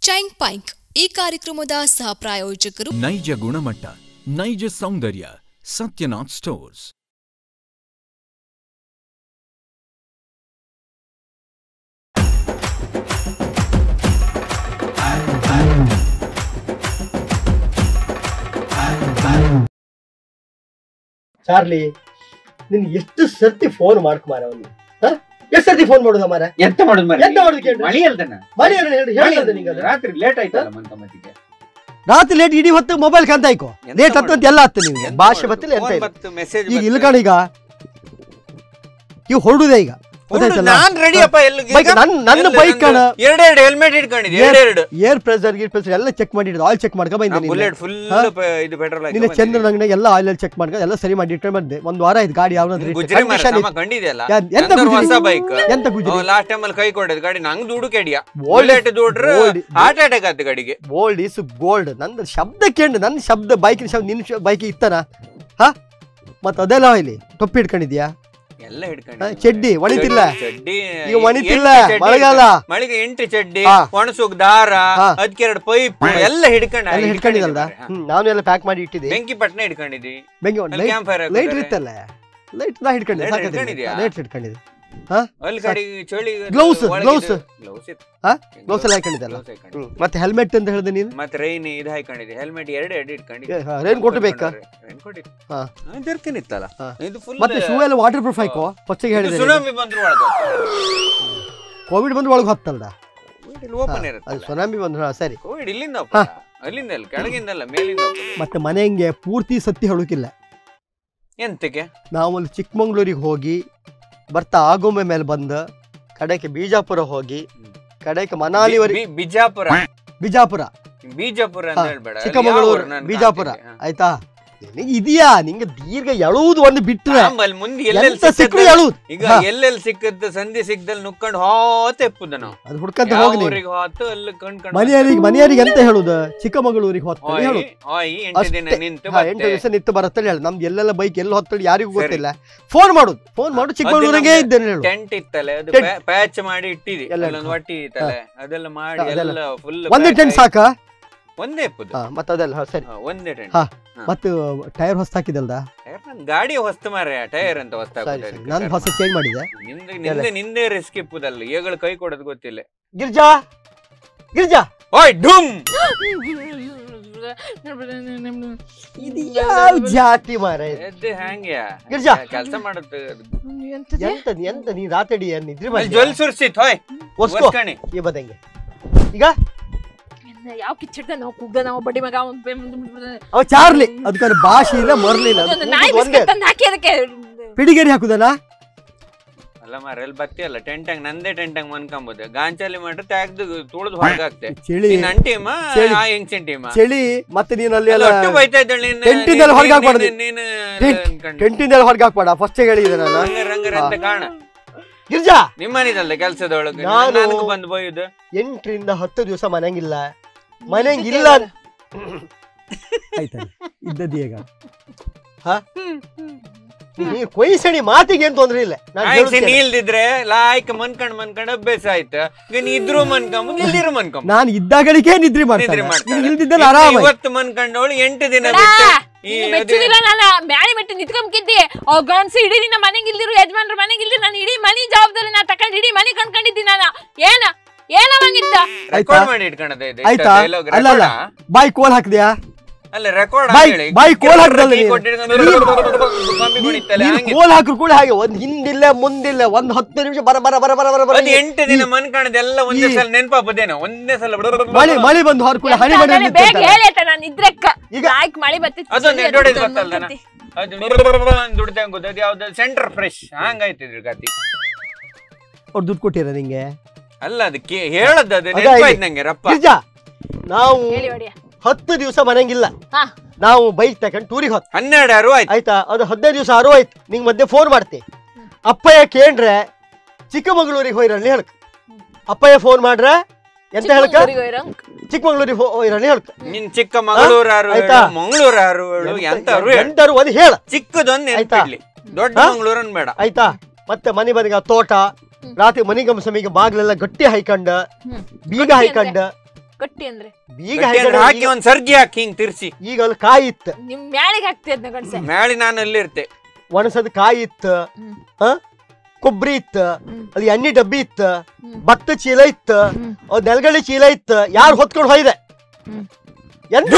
Chain ಪೈಂಕ್ ಈ ಕಾರ್ಯಕ್ರಮದ ಸಹ ಪ್ರಾಯೋಜಕರು ನೈಜ ಗುಣಮಟ್ಟ ನೈಜ ಸೌಂದರ್ಯ ಸತ್ಯನಾಥ್ ಸ್ಟೋರ್ಸ್ ಚಾರ್ಲಿ ನಿನ್ ಎಷ್ಟು ಸರ್ತಿ ಫೋನ್ ಮಾಡ್ಕೊ ಮಾರ ಅವ್ನು ಎಷ್ಟು ಸರ್ತಿ ಫೋನ್ ಮಾಡೋದ ಮಾರ ಎಂತ ಮಾಡುದು ಮರಿ ಎಂತ ಮಾಡುದು ಕೇಳ್ರಿ? ಮಳಿ ಅಲ್ದನ ಮಾಡಿ ಹೇಳಿ ಹೇಳಿ ಹೇಳದ ನಿಂಗೆ ರಾತ್ರಿ ಲೇಟ್ ಆಯ್ತಲ್ಲ ಮಂಕಮತಿಗೆ ರಾತ್ರಿ ಲೇಟ್ ಇಡೀ ಹೊತ್ತು ಮೊಬೈಲ್ ಕಾಂತ ಆಯ್ಕೋ ಲೇಟ್ ಹತ್ತು ಅಂತ ಎಲ್ಲ ಹತ್ತು ನಿಮ್ಗೆ ಭಾಷೆ ಬತ್ತಿಲ್ಲ ಎಂತ ಇಲ್ಲ ಮೆಸೇಜ್ ಈಗ ಇಲ್ಲ ಕಣ ಈಗ ಈಗ ಹೊರಡುದೆ ಈಗ ಗೊತ್ತಾಯ್ತಲ್ಲ? ನಾನ್ ರೆಡಿ ಅಪ್ಪ ಎಲ್ಲಿ Bike, ನನ್- ನನ್ನ bike ಕಣ. ಎರಡೆರಡು ಹೆಲ್ಮೆಟ್ ಇಟ್ಕೊಂಡಿದ್ದೆ ಎರಡೆರಡು ಏರ್ ಪ್ರೆಸರ್ ಗೀರ್ ಪ್ರೆಸರ್ ಎಲ್ಲ ಚೆಕ್ ಮಾಡಿದ್ದು ಆಯಿಲ್ ಚೆಕ್ ಮಾಡ್ಕೊ ಬಂದೆ ಬುಲೆಟ್ ಫುಲ್ ಹಾ? ಇದು ಪೆಟ್ರೋಲ್ ನಿನ್ನ ಚಂದ್ರ ನಂಗನೆ ಎಲ್ಲ ಆಯಿಲ್ ಚೆಕ್ ಮಾಡ್ಕೊ ಎಲ್ಲ ಸರಿ ಮಾಡಿ ಇಟ್ಕೊಂಡು ಬಂದೆ ಒಂದ್ ವಾರ ಆಯ್ತು ಗಾಡಿ ಯಾವ್ದಾದ್ರು ಗುಜರಿ ಮಾರ ಸಮ ಕಂಡಿದೆಯಲ್ಲ ಯಾ- ಎಂತ ನಂದೊಂದು ಗುಜರಿ? ಹೊಸ ಬೈಕ್ ಎಂತ ಗುಜರಿ ಲಾಸ್ಟ್ ಟೈಮ್ ಅಲ್ಲಿ ಕೈ ಕೊಡೋದು ಗಾಡಿ ನಂಗ್ ದುಡು ಕೆಡಿಯ Old- ಬುಲೆಟ್ ದುಡ್ರ old- ಹಾರ್ಟ್ ಅಟ್ಯಾಕ್ ಆಯ್ತು ಗಾಡಿಗೆ ಗೋಲ್ಡ್ ಇಸ್ ಗೋಲ್ಡ್ ನಂದು ಶಬ್ದ ಕೇಂದ್ರ ನನ್ನ ಶಬ್ದ ಬೈಕಿನ ಶಬ್ದ ನಿನ್ನ ಬೈಕ್ ಇತ್ತನ ಹಾ ಮತ್ತ ಅದೆಲ್ಲ ಇಲ್ಲಿ ಟೊಪ್ಪಿ ಹಿಡ್ಕೊಂಡಿದ್ಯಾ ಎಲ್ಲ ಹಾ, ಹಿಡ್ಕೊಂಡು ಚಡ್ಡಿ ಒಣಿತಿಲ್ಲ ಚಡ್ಡಿ ಈಗ ಒಣಿತಿಲ್ಲ ಎಂಟು ಚಡ್ಡಿ ಮಳೆಗಾಲ ಹಿಡ್ಕೊಂಡು- ಮಳಿಗೆ ಎಂಟು ಚಡ್ಡಿ ಹಾ. ಒಣಸುಗ್ ದಾರ ಹಾ. ಅದಕ್ಕೆರಡು ಪೈಪ್ ಎಲ್ಲ ಹಿಡ್ಕೊಂಡ ಎಲ್ಲ ಹಿಡ್ಕೊಂಡಿದ್ದಲ್ದ ಹ್ಮ್ ನಾನು ಎಲ್ಲ ಪ್ಯಾಕ್ ಮಾಡಿ ಇಟ್ಟಿದ್ದೆ ಬೆಂಕಿ ಪಟ್ನೆ ಹಿಡ್ಕೊಂಡಿದ್ದಿ ಬೆಂಕಿ ಅಲ್ಲಿ ಕ್ಯಾಂಪ್ ಫೈರ್ ಲೈಟ್ ಇತ್ತಲ್ಲ ಲೈಟ್ ನಾ ಹಿಡ್ಕೊಂಡಿದ್ದೆ Light ಸಾಕಾಗಿದೆ ಹಿಡ್ಕೊಂಡಿದ್ಯಾ? ಲೈಟ್ ಹಿಡ್ಕೊಂಡಿದ್ದೆ ಅಲ್ಲಿ ಕಡೆ ಚಳಿ Gloves, gloves. ಗ್ಲೌಸ್ ಇತ್ತು ಹಾ? ಗ್ಲೌಸ್ ಎಲ್ಲ ಹಾಕೊಂಡಿದ್ದಲ್ಲ Gloves ಹಾಕೊಂಡಿದ್ದೆ. ಹ್ಮ್. ಮತ್ತೆ ಹೆಲ್ಮೆಟ್ ಅಂತ ಹೇಳಿದೆ ನೀನು ಮತ್ತೆ ರೈನ್ ಇದು ಹಾಕೊಂಡಿದ್ದೆ ಹೆಲ್ಮೆಟ್ ಎರಡು ಎರಡು ಇಟ್ಕೊಂಡಿದ್ದೆ ರೈನ್ ಕೊಟ್ಟು ಬೇಕಾ ರೈನ್ ಕೋಟ್ ಇತ್ತು ಹಾ. ಜರ್ಕಿನ್ ಇತ್ತಲ್ಲ ಹಾ. ಇದು ಫುಲ್ ಮತ್ತೆ ಶೂ ಎಲ್ಲ ವಾಟರ್ ಪ್ರೂಫ್ ಹಾಕೋ ಫಸ್ಟಿಗೆ ಹೇಳಿದೆ ಸುನಾಮಿ ಬಂದ್ರು ಒಳಗೆ ಕೋವಿಡ್ ಬಂದ್ರೆ ಒಳಗೆ ಹತ್ತಲ್ದ ಓಪನ್ ಅದು ಇರುತ್ತೆ ಸುನಾಮಿ ಬಂದ್ರೆ ಹಾ, ಸರಿ ಕೋವಿಡ್ ಇಲ್ಲಿಂದ ಹಾ. open. ಅಲ್ಲಿಂದ ಅಲ್ಲ ಕೆಳಗಿಂದಲ್ಲ ಮೇಲಿಂದ open. ಮತ್ತೆ ಮನೆಗೆ ಪೂರ್ತಿ ಸತ್ಯ ಹೇಳೋಕಿಲ್ಲ ಎಂತಕ್ಕೆ ನಾವು ಅಲ್ಲಿ ಚಿಕ್ಕಮಂಗ್ಳೂರಿಗೆ ಹೋಗಿ ಬರ್ತಾ ಆಗುಂಬೆ ಮೇಲೆ ಬಂದು ಕಡೆಗೆ ಬೀಜಾಪುರ ಹೋಗಿ ಕಡೆಗೆ ಮನಾಲಿವರೆಗೆ ಬಿ- ಬಿಜಾಪುರ ಬಿಜಾಪುರ ಬಿಜಾಪುರ ಅಂತ ಹಾ, ಹೇಳ್ಬೇಡ ಅಲ್ಲಿ ಚಿಕ್ಕಮಗಳೂರು ಯಾವ ಊರು ನಾನು ಬಿಜಾಪುರ ಕಾಣ್ತಿದ್ದೆ. ಹಾ. ಆಯ್ತಾ ನಿನಗೆ ಇದೆಯಾ ನಿಂಗೆ ದೀರ್ಘ ಎಳುವುದು ಒಂದು ಬಿಟ್ರೆ ಆಂಬಲ್ ಮುಂದೆ ಎಲ್ಲೆಲ್ಲಿ ಎಂತ ಸಿಕ್ಕರು ಸಿಕ್ಕದ್ದು- ಎಳುವುದು ಈಗ ಹಾ. ಎಲ್ಲೆಲ್ಲಿ ಸಿಕ್ಕದ್ದು ಸಂಧಿ ಸಿಕ್ಕದಲ್ಲಿ ನುಕ್ಕೊಂಡು ಹಾತ್ ಎಪ್ಪುದ ನಾವು ಅದು ಹುಡ್ಕಂತ ಯಾವ ಹೋಗಿ ನೀನು ಊರಿಗೆ ಹೋತು ಅಲ್ಲಿ ಕಣ್ಕೊಂಡು ಮನೆಯವರಿಗೆ ಮನೆಯವರಿಗೆ ಎಂತ ಹೇಳುದು ಚಿಕ್ಕಮಗಳೂರಿಗೆ ಹೊತ್ತಲ್ಲಿ ಹೇಳುದು ಆಯ್ ಎಂಟು ದಿನ ಅಷ್ಟೇ. ನಿಂತು ಹಾ, ಎಂಟು ದಿವಸ ನಿತ್ತು ಬರತ್ತಲ್ಲಿ ಹೇಳು ನಮ್ದು ಎಲ್ಲೆಲ್ಲ ಬೈಕ್ ಎಲ್ಲಿ ಹೊತ್ತಲ್ಲಿ ಯಾರಿಗೂ ಸರಿ. ಗೊತ್ತಿಲ್ಲ ಫೋನ್ ಮಾಡುದು ಫೋನ್ ಮಾಡು ಚಿಕ್ಕಮಗಳೂರಿಗೆ ನಮ್ದು ಇದ್ದೇನೆ ಹೇಳು ಟೆಂಟ್ ಇತ್ತಲ್ಲ ಅದು Tent. ಪ್ಯಾಚ್ ಮಾಡಿ ಇಟ್ಟಿದಿ ಎಲ್ಲ ಅಲ್ಲೊಂದು ಒಟ್ಟಿ ಇತ್ತಲ್ಲ ಅದೆಲ್ಲ ಮಾಡಿ ಹಾ, ಅದೆಲ್ಲ. ಎಲ್ಲ ಫುಲ್ ಒಂದೇ ಟೆಂಟ್ ಸಾಕ ಒಂದೇ ಎಪ್ಪುದು ಹಾ ಮತ್ತೆ ಅದೆಲ್ಲ ಹಾ, ಸರಿ ಹಾ, ಒಂದೇ ಟೆಂಟ್ ಹಾ. ಮತ್ತೆ ಟೈರ್ ಹೊಸ ಹಾಕಿದಲ್ದ ಟೈರ್ ನನ್ ಗಾಡಿ ಹೊಸ್ತು ಮಾರ್ರೆ ಟೈರ್ ಅಂತ ಹೊಸ್ತು ಸರಿ ಹಾಕುದು ಸರಿ ಅದಕ್ಕೆ ನಾನು ಹೊಸ ಚೇಂಜ್ ಮಾಡಿದೆ ನಿಂದೆ ನಿಂದೆ ನಿಂದೆ ರಿಸ್ಕ್ ಇಪ್ಪುದಲ್ಲ ಏಗಳು ಕೈ ಕೊಡೋದು ಗೊತ್ತಿಲ್ಲ ಗಿರ್ಜಾ ಗಿರ್ಜಾ ಓಯ್ ಡುಮ್ ಇದು ಯಾವ ಜಾತಿ ಮಾರ ಎದ್ದು ಹ್ಯಾಂಗ್ಯ ಗಿರ್ಜಾ. ಕೆಲಸ ಮಾಡುತ್ತೆ ಎಂತ ಎಂತ ನೀ ರಾತಡಿ ನಿದ್ರೆ ಮಾಡಿ ಜೊಲ್ ಸುರ್ಸಿತ್ ಹೋಯ್ ಒಸ್ಕೋ ಒಸ್ಕಣಿ ಈ ಬದಂಗೆ ಈಗ ಯಾವ ಕಿಚ್ಚಿಡ್ದ ನಾವು ಕುಗ್ದ ನಾವು ಬಡ್ಡಿ ಮಗ ಅವ್ನ್ ಪೇ- ಅವ ಚಾರ್ಲಿ ಅದಕ್ಕೆ ಭಾಷೆ ಇಲ್ಲ ಮರ್ಲಿಲ್ಲ ಅದು ಅದೊಂದು ನಾಯಿ ಕೂಗುದು ಒಂದೇ ಬಿಸ್ಕೆಟ್ ತಂದು ಹಾಕಿ ಅದಕ್ಕೆ ಪಿಡಿಗೇರಿ ಹಾಕುದನಾ ಅಲ್ಲ ಮಾರ ಎಲ್ಲಿ ಬತ್ತಿ ಅಲ್ಲ ಟೆಂಟಂಗ್ ನಂದೇ ಟೆಂಟಂಗ್ ಮನ್ಕೊಂಬೋದು ಗಾಂಚಾಲಿ ಮಾಡ್ರೆ ತೆಗ್ದು ತುಳಿದು ಹೊರಗಾಕ್ತೆ ಚಳಿ ನೀನ್ ನನ್ ಟೀಮ ಚಳಿ. ಆ ಹೆಂಗ್ಸಿನ್ ಟೀಮ ಚಳಿ ಮತ್ತೆ ನೀನು ಅಲ್ಲಿ ಎಲ್ಲ ಒಟ್ಟು ಬೈತಾ ಇದ್ದಾಳೆ ನೀನು ಟೆಂಟಿಂದೆಲ್ಲ ಹೊರಗೆ ಹಾಕ್ಬಾರ್ದು. ನೀನು ಟೆಂಟ್- ಅನ್ಕೊಂಡು. ಟೆಂಟಿಂದ ಹೊರಗೆ ಹಾಕ್ಬೇಡ ಫಸ್ಟ್ ಹೇಳಿದೆ ನಾನು ರಂಗರ್ ರಂಗರ್ ಅಂತ ಕಾಣ ಗಿರ್ಜಾ ನಿಮ್ಮನಿದಲ್ಲ ಕೆಲ್ಸದೊಳಗೆ ನಾನು- ನನಗೆ ಬಂದು ಬೈಯುದು ಎಂಟರಿಂದ ಹತ್ತು ದಿವಸ ಮನೆಗಿಲ್ಲ ಮನೆಗಿಲ್ಲ ಆಯ್ತಾ ಇದ್ದದ್ದು ಈಗ ಹಾ ನೀ ಕೊಯ್ಸಣಿ ಮಾತಿಗೆ ಏನ್ ತೊಂದ್ರೆ ಇಲ್ಲ ನಾನ್ ಆಯ್ತು ಹೇಳುತ್ತೇನೆ. ನೀಲ್ದಿದ್ರೆ ಲಾಯ್ಕ್ ಮನ್ಕಂಡ್ ಮನ್ಕಂಡ್ ಅಭ್ಯಾಸ ಆಯ್ತು ಈಗ ನೀ ಇದ್ರು ಮನ್ಕೊಂಬ ಇಲ್ಲಿರು ಮನ್ಕೊಂಬ ನಾನು ಇದ್ದಾಗಳಿಕೆ ನಿದ್ರೆ ಮಾಡ್ತಾರೆ ನಿದ್ರೆ ಮಾಡ್ತಾಳೆ. ನೀನು ಇಲ್ದಿದ್ದಲ್ಲ ಆರಾಮ ಇವತ್ತು ಮನ್ಕೊಂಡವಳು ಎಂಟು ದಿನ ಬೇಡ. ಬಿಟ್ಟು ಈ ನೀನು ಅದೇ- ಮೆಚ್ಚುದಿಲ್ಲ ನಾನು ಬ್ಯಾಳಿ ಮೆಟ್ಟು ನಿಂತ್ಕೊಂಡ್ಕಿದ್ದೆ ಅವ್ ಗಂಡ್ಸು ಇಡೀ ನಿನ್ನ ಮನೆಗೆ ಇಲ್ದಿರು ಯಜಮಾನ್ರ ಮನೆಗೆ ಇಲ್ದಿರು ನಾನು ಇಡೀ ಮನಿ ಜವಾಬ್ದಾರಿ ನಾ ತಕೊಂಡ್ ಇಡೀ ಮನಿ ಕಣ್ಕೊಂಡಿದ್ದೀನಿ ನಾನು ಏನ ಏನವಂಗಿದ್ದ ರೆಕಾರ್ಡ್ ಮಾಡಿ ಇಟ್ಕೊಂಡದ ಇದು ಆಯ್ತಾ ಡೈಲಾಗ್ ಅಲ್ಲ ಅಲ್ಲ ಬಾಯ್ ಕೋಲ್ ಹಾಕ್ದ್ಯಾ ಅಲ್ಲ ರೆಕಾರ್ಡ್ ಬಾಯ್- ಹೇಳಿ ಬಾಯ್ ಕೋಲ್ ಹಾಕ್ದಲ್ಲ ನೀನು. ಕಂಬಿ ಕುಣಿತಲ್ಲ ನೀನು ಹಂಗೆ ಕೋಲ್ ಹಾಕ್ರು ಕೂಡ ಹಾಗೆ ಒಂದ್ ಹಿಂದಿಲ್ಲ ಮುಂದಿಲ್ಲ ಒಂದ್ ಹತ್ತು ನಿಮಿಷ ಬರ ಬರ ಬರ ಬರ ಬರ ಬರ ಅದು ಎಂಟು ದಿನ ಮನ್ಕಣದ ಎಲ್ಲ ಒಂದೇ ಈ- ಸಲ ನೆನಪಾಪದೇನೋ ಒಂದೇ ಸಲ ಮಳಿ ಮಳಿ ಬಂದು ಹೊರ ಕೂಡ ಹನಿ ಮಳೆ ಎಂತ ಬೇಗ ಹೇಳಿ ಆಯ್ತಾ ನಾನು ಇದ್ರೆಕ್ಕ ಈಗ ನಾಯ್ಕ್ ಮಳಿ ಬತ್ತಿತ್ತು ಅದೊಂದು ಎಡ್ಡೊಡೆದು ಗೊತ್ತಲ್ಲ ನಾ? ಅದು ದುಡ್ದಂಗ್ ಗೊತ್ತ ಅದು ಯಾವ್ದು ಸೆಂಟರ್ ಫ್ರೆಶ್ ಹಂಗಾಯ್ತಿದ್ರು ಗಾತಿ ಅವ್ರು ದುಡ್ಡು ಕೊಟ್ಟಿರ ನಿಂಗೆ ಅಲ್ಲ ಅದಕ್ಕೆ ಹೇಳದ್ದು ಅದು ಅದೇ ನೆನಪಾಯ್ತು ಆಯ್ತು. ನಂಗೆ ರಪ್ಪ ಗಿರ್ಜಾ ನಾವು ಹೇಳಿ ಹೊಡಿಯ ಹತ್ತು ದಿವಸ ಮನೆಗಿಲ್ಲ ಹಾ ನಾವು ಬೈಕ್ ತಗೊಂಡು ಟೂರಿಗೆ ಹೊತ್ತು ಹನ್ನೆರಡು ಆರು ಆಯ್ತು ಆಯ್ತಾ ಅದು ಹದಿನೈದು ದಿವಸ ಆರು ಆಯ್ತು ನಿಂಗೆ ಮಧ್ಯೆ ಫೋನ್ ಮಾಡ್ತೆ ಅಪ್ಪಯ್ಯ ಕೇಂದ್ರೆ ಚಿಕ್ಕಮಗಳೂರಿಗೆ ಹೋಯ್ರಲ್ಲಿ ಹೇಳ್ಕ ಅಪ್ಪಯ್ಯ ಫೋನ್ ಮಾಡ್ರೆ ಎಂತ ಹೇಳ್ಕ ಚಿಕ್ಕಮಂಗ್ಳೂರಿಗೆ ಹೋಯ್ರಂಗ್. ಚಿಕ್ಕಮಗಳೂರಿಗೆ ಹೋಯ್ರಲ್ಲಿ ಹೇಳ್ಕ ನಿನ್ ಚಿಕ್ಕ ಮಗಳೂರು ಆರು ಆಯ್ತಾ? ಮಂಗಳೂರು ಆರು ಹೇಳು ಎಂತವ್ರು ಹೇಳು ಎಂಟರು ಒಂದು ಹೇಳ ಚಿಕ್ಕದೊಂದು ಆಯ್ತಾ? ನೆನಪಿಡ್ಲಿ ದೊಡ್ಡ ಹಾ? ಮಂಗಳೂರನ್ ಬೇಡ ಆಯ್ತಾ ಮತ್ತೆ ಮನೆ ಬದಿಗೆ ತೋಟ ರಾತ್ರಿ ಮನಿಗಮ ಸಮಿಗೆ ಬಾಗ್ಲೆಲ್ಲ ಗಟ್ಟಿ ಹೈಕಂಡ ಹ್ಮ್. ಬೀಗ ಗಟ್ಟಿ ಹೈಕಂಡ ಕಟ್ಟಿ ಅಂದ್ರೆ ಈಗ ಗಟ್ಟಿ ಅಂದ್ರೆ ಹಾಕಿದ್ರೆ ಹಾಕಿ ಒಂದ್ ಸರ್ಜಿ ಹಾಕಿ ಹಿಂಗ್ ತಿರ್ಸಿ ಈಗ ಅಲ್ಲಿ ಕಾಯಿ ಇತ್ತು ನಿಮ್ ಮ್ಯಾಳಿಗೆ ಹಾಕ್ತಿ ಅದ್ನ ಗಂಡ್ಸೆ ಮ್ಯಾಳಿ ನಾನು ಅಲ್ಲಿರ್ತೆ ಒಣಸದ ಕಾಯಿ ಇತ್ತು ಹ್ಮ್. ಆ ಕೊಬ್ಬರಿ ಇತ್ತು ಹ್ಮ್. ಅಲ್ಲಿ ಎಣ್ಣೆ ಡಬ್ಬಿ ಇತ್ತು ಹ್ಮ್. ಭತ್ತ ಚೀಲ ಇತ್ತು ಹ್ಮ್. ಅದ್ ನೆಲಗಡೆ ಚೀಲ ಇತ್ತು ಯಾರು ಹೊತ್ಕೊಂಡು ಹೋಯ್ದೆ ಹ್ಮ್. ಎಂತ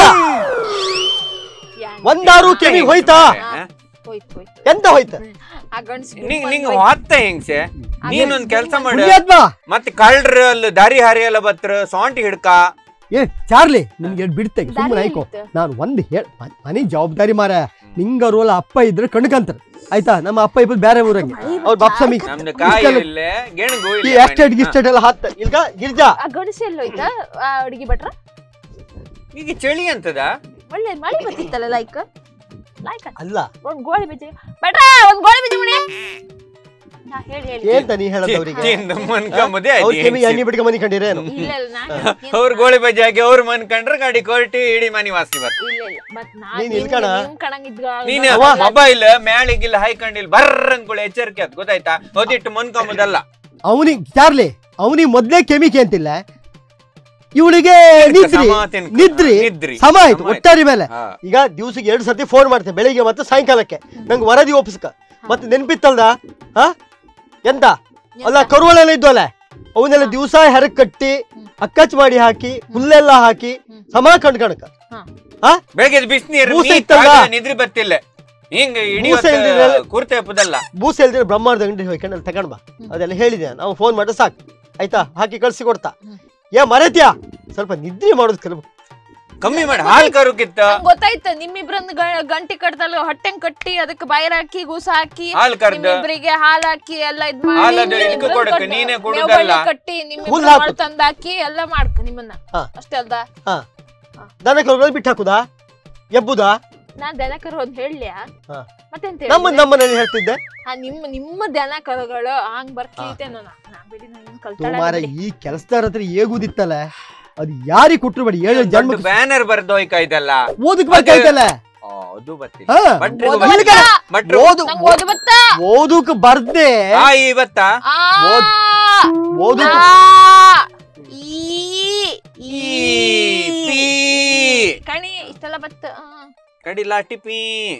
ಯಾನ್- ಒಂದಾರು ಕೆಮಿ ಹೋಯ್ತಾ ಹಾ? ಹೋಯ್ತು ಹೋಯ್ತು ಎಂತ ಹೋಯ್ತು ಆ ಗಂಡ್ಸ್ ನಿಂಗ್ ನಿಂಗ್ ಹೊತ್ತ ಹೆಂಗ್ಸೆ ನೀನೊಂದ್ ಕೆಲ್ಸ ಮಾಡ ಪುಣ್ಯಾತ್ಮ ಮತ್ತೆ ಕಳ್ರ ಅಲ್ಲಿ ದಾರಿ ಹಾರಿ ಎಲ್ಲ ಬತ್ರ ಸೊಂಟಿ ಹಿಡ್ಕ ಏ ಚಾರ್ಲಿ ನಿಮ್ಗೆ ಎಷ್ಟ್ ಬಿಡ್ತೆ ಸುಮ್ಮನೆ ದಾರಿ ಆಯ್ಕೋ ಎಲ್ಲಿತ್ತು? ನಾನು ಒಂದ್ ಹೇಳ್ ಮ- ಮನೆ ಜವಾಬ್ದಾರಿ ಮಾರ ನಿಂಗರು ಅಲ್ಲ ಅಪ್ಪ ಇದ್ರೆ ಕಣ್ಕಂತಾರ ಆಯ್ತಾ ನಮ್ಮ ಅಪ್ಪ ಇಬ್ಬರು ಬೇರೆ ಊರಂಗೆ ಅವ್ರ ಬಾಪ್ಸಮಿ ನಮ್ದು ಕಾಯಿ ಇಲ್ಲೇ ಗೆಣಗು ಈ ಇಲ್ಲೇ ಎಸ್ಟೇಟ್ ಮನೆ. ಗಿಸ್ಟೇಟ್ ಎಲ್ಲ ಹಾಕ್ತ ಈಗ ಗಿರ್ಜಾ ಆ ಗಂಡ್ಸ್ ಎಲ್ಲೋಯ್ತಾ ಆ ಅಡಿಗೆ ಭಟ್ರ ಹಾ. ಈಗ ಚಳಿ ಅಂತದ ಒಳ್ಳೆ ಮಳೆ ಬರ್ತಿತ್ತಲ್ಲ ಲೈಕ್ ಲೈಕ್ ಅಲ್ಲ ಒಂದ್ ಗೋಳಿ ಬೀಜ ಭಟ್ರ ಒಂದ್ ಗೋಳಿ ಬೀಜ ಮುಡಿ ನಾ ಹೇಳಿ ಹೇಳಿ ಏಂತ ನೀ ಹೇಳದ ಅವ್ರಿಗೆ ತಿಂದು ಮನ್ಕೊಂಬುದೇ ಅವ್ರ ಕೆಮಿ ಎಣ್ಣೆ ಬಿಡ್ಕ ಮನಿ ಕಂಡಿರೇನು ಇಲ್ಲ ಇಲ್ಲ ನಾನ್ ಹೇಳ್ತೀನಿ. ಅವ್ರ ಗೋಳಿ ಬಜ್ಜಿ ಹಾಕಿ ಅವ್ರ ಮನ್ಕಂಡ್ರೆ ಗಾಡಿ ಕೊರ್ಟಿ ಇಡೀ ಮನಿ ವಾಸನೆ ಬರ್ತ ಇಲ್ಲ ಇಲ್ಲ ಮತ್ ನಾನ್ ನೀನ್ ನಿಮ್- ಇಲ್ಕಣ? ನಿಮ್ ಕಣಂಗಿದ್ಗ ನೀನ್ ಅವ್ವ. ಮೊಬೈಲ್ ಮ್ಯಾಳಿಗಿಲ್ಲ ಹಾಯ್ಕೊಂಡಿಲ್ಲ ಬರ್ರ ಅಂದ್ಕೊಳ್ಳಿ ಎಚ್ಚರಿಕೆ ಆತ್ ಗೊತ್ತಾಯ್ತಾ ಹೊದಿಟ್ಟು ಮನ್ಕೊಂಬುದಲ್ಲ ಅವನಿಗೆ ಚಾರ್ಲಿ ಅವನಿಗೆ ಮೊದ್ಲೇ ಕೆಮಿಕೆ ಅಂತಿಲ್ಲ ಇವಳಿಗೆ ನಿದ್ರಿ ಸಮ ತಿನ್ಕ. ನಿದ್ರಿ ನಿದ್ರಿ. ಸಮ ಆಯ್ತು ಸಮ ಆಯ್ತು. ಒಟ್ಟಾರಿ ಮೇಲೆ ಹಾ. ಈಗ ದಿವ್ಸಕ್ಕೆ ಎರಡು ಸತಿ ಫೋನ್ ಮಾಡ್ತೇನೆ ಬೆಳಿಗ್ಗೆ ಮತ್ತು ಸಾಯಂಕಾಲಕ್ಕೆ ನಂಗೆ ವರದಿ ಒಪ್ಪಿಸ್ಕ ಮತ್ತೆ ನೆನ್ಪಿತ್ತಲ್ದ ಹಾ ಎಂತ ಅಲ್ಲ ಕರುವಳೆಲ್ಲ ಇದ್ವಲ್ಲ ಅವನ್ನೆಲ್ಲ ದಿವಸ ಹೆರಕ್ ಕಟ್ಟಿ ಅಕ್ಕಚ್ ಮಾಡಿ ಹಾಕಿ ಹುಲ್ಲೆಲ್ಲ ಹಾಕಿ ಸಮ ಕಣ್ಕಣಕ ಬೆಳಗ್ಗೆ ಬಿಸಿನೀರು ಬೂಸ ಇತ್ತಲ್ಲ? ನಿದ್ರಿ ಬತ್ತಿಲ್ಲ ಹಿಂಗ ಇಡೀ ಬೂಸ ಇಲ್ದಿದ್ರೆ- ಕೂರ್ತೆ ಹಬ್ಬದಲ್ಲ ಬೂಸ ಇಲ್ದಿರ ಬ್ರಹ್ಮಾಂಡ ಅಂಗಡಿ ಹೋಗಿ ಕಣ್ಣಲ್ಲಿ ತಗೊಂಡ್ ಬಾ ಅದೆಲ್ಲ ಹೇಳಿದೆ ನಾವು ಫೋನ್ ಮಾಡಿದ್ರೆ ಸಾಕು ಆಯ್ತಾ ಹಾಕಿ ಕಳ್ಸಿ ಕೊಡ್ತಾ ಏ ಮರೆತ್ಯಾ ಸ್ವಲ್ಪ ನಿದ್ರೆ ಮಾಡೋದು ಕಲ್ ಕಮ್ಮಿ ಮಾಡಿ ಹಾಲ್ ಕರುಕಿತ್ತ ನಂಗ್ ಗೊತ್ತಾಯ್ತು ನಿಮ್ಮಿಬ್ರನ್ನ ಗ- ಗಂಟಿ ಕಟ್ದಲ್ಲ ಹೊಟ್ಟೆಂಗ್ ಕಟ್ಟಿ ಅದಕ್ಕೆ ಬೈರ್ ಹಾಕಿ ಗೂಸ ಹಾಕಿ ಹಾಲ್ ಕರ್ದು ನಿಮ್ಮಿಬ್ರಿಗೆ ಹಾಲ್ ಹಾಕಿ ಎಲ್ಲ ಇದ್ ಮಾಡಿ ಹಾಲ್ ಅದು ಇದಕ್ಕೆ ನಿಮ್ಮಿಬ್ರನ್ನ ಕೊಡಕ್ಕೆ ಕಟ್- ನೀನೇ ಮೇವ್ ಕೊಡುದಲ್ಲ. ಬಳ್ಳಿ ಕಟ್ಟಿ ಹುಲ್ಲ್ ನಿಮ್ಮಿಬ್ರು ಹಾಕು. ತಂದ್ ಹಾಕಿ ಎಲ್ಲ ಮಾಡ್ಕ ನಿಮ್ಮನ್ನ ಹಾ. ಅಷ್ಟೇ ಅಲ್ದ ಹಾ ದನ ಕರುಗಳು ಬಿಟ್ಟು ಹಾಕುದಾ ಎಬ್ಬುದಾ ನಾನ್ ದನ ಕರು ಅಂತ ಹೇಳ್ಲ್ಯಾ ಹಾ. ಮತ್ತೆಂತ ನಮ್ಮ ಹೇಳಿದೆ? ನಮ್ಮನೇಲಿ ಹೇಳ್ತಿದ್ದೆ ಹಾ, ನಿಮ್ಮ ನಿಮ್ಮ ದನ ಕರುಗಳು ಹಂಗ್ ಬರ್ತಿತ್ತೇನೋ ನಾ ನಾ ಬಿಡಿ ನಾ ಏನ್ ತುಮಾರ ಕಲ್ತಾಳ ಈ ಕೆಲಸದಾರ ಹತ್ರ ಏಗುದಿತ್ತಲ್ಲ ಅದು ಯಾರಿಗೆ ಕೊಟ್ರು ಬೇಡಿ ಏಳು ಜನ್ಮ ಬ್ಯಾನರ್ ಬರ್ದು ಹೋಯ್ಕಾಯ್ತಲ್ಲ ಓದಕ್ ಬೇಕಾಯ್ತಲ್ಲ ಆ, ಅದು ಬತ್ತಿಲ್ಲ ಹಾ. ಭಟ್ರಿಗೆ ಓದು ಬತ್ತಿಲ್ಲ. ಬತ್ತಾ? ಭಟ್ರು ಓದು ನಂಗ್ ಓದು ಬತ್ತ ಓದಕ್ ಬರ್ದೆ ಆ ಈ ಬತ್ತ ಆ ಓದ್- ಓದು ಆ, ಈ ಈ ಈ ಪೀ ಕಣಿ ಇಷ್ಟೆಲ್ಲ ಬತ್ತ ಆ. ಕಡಿಲಾಟಿ ಪೀ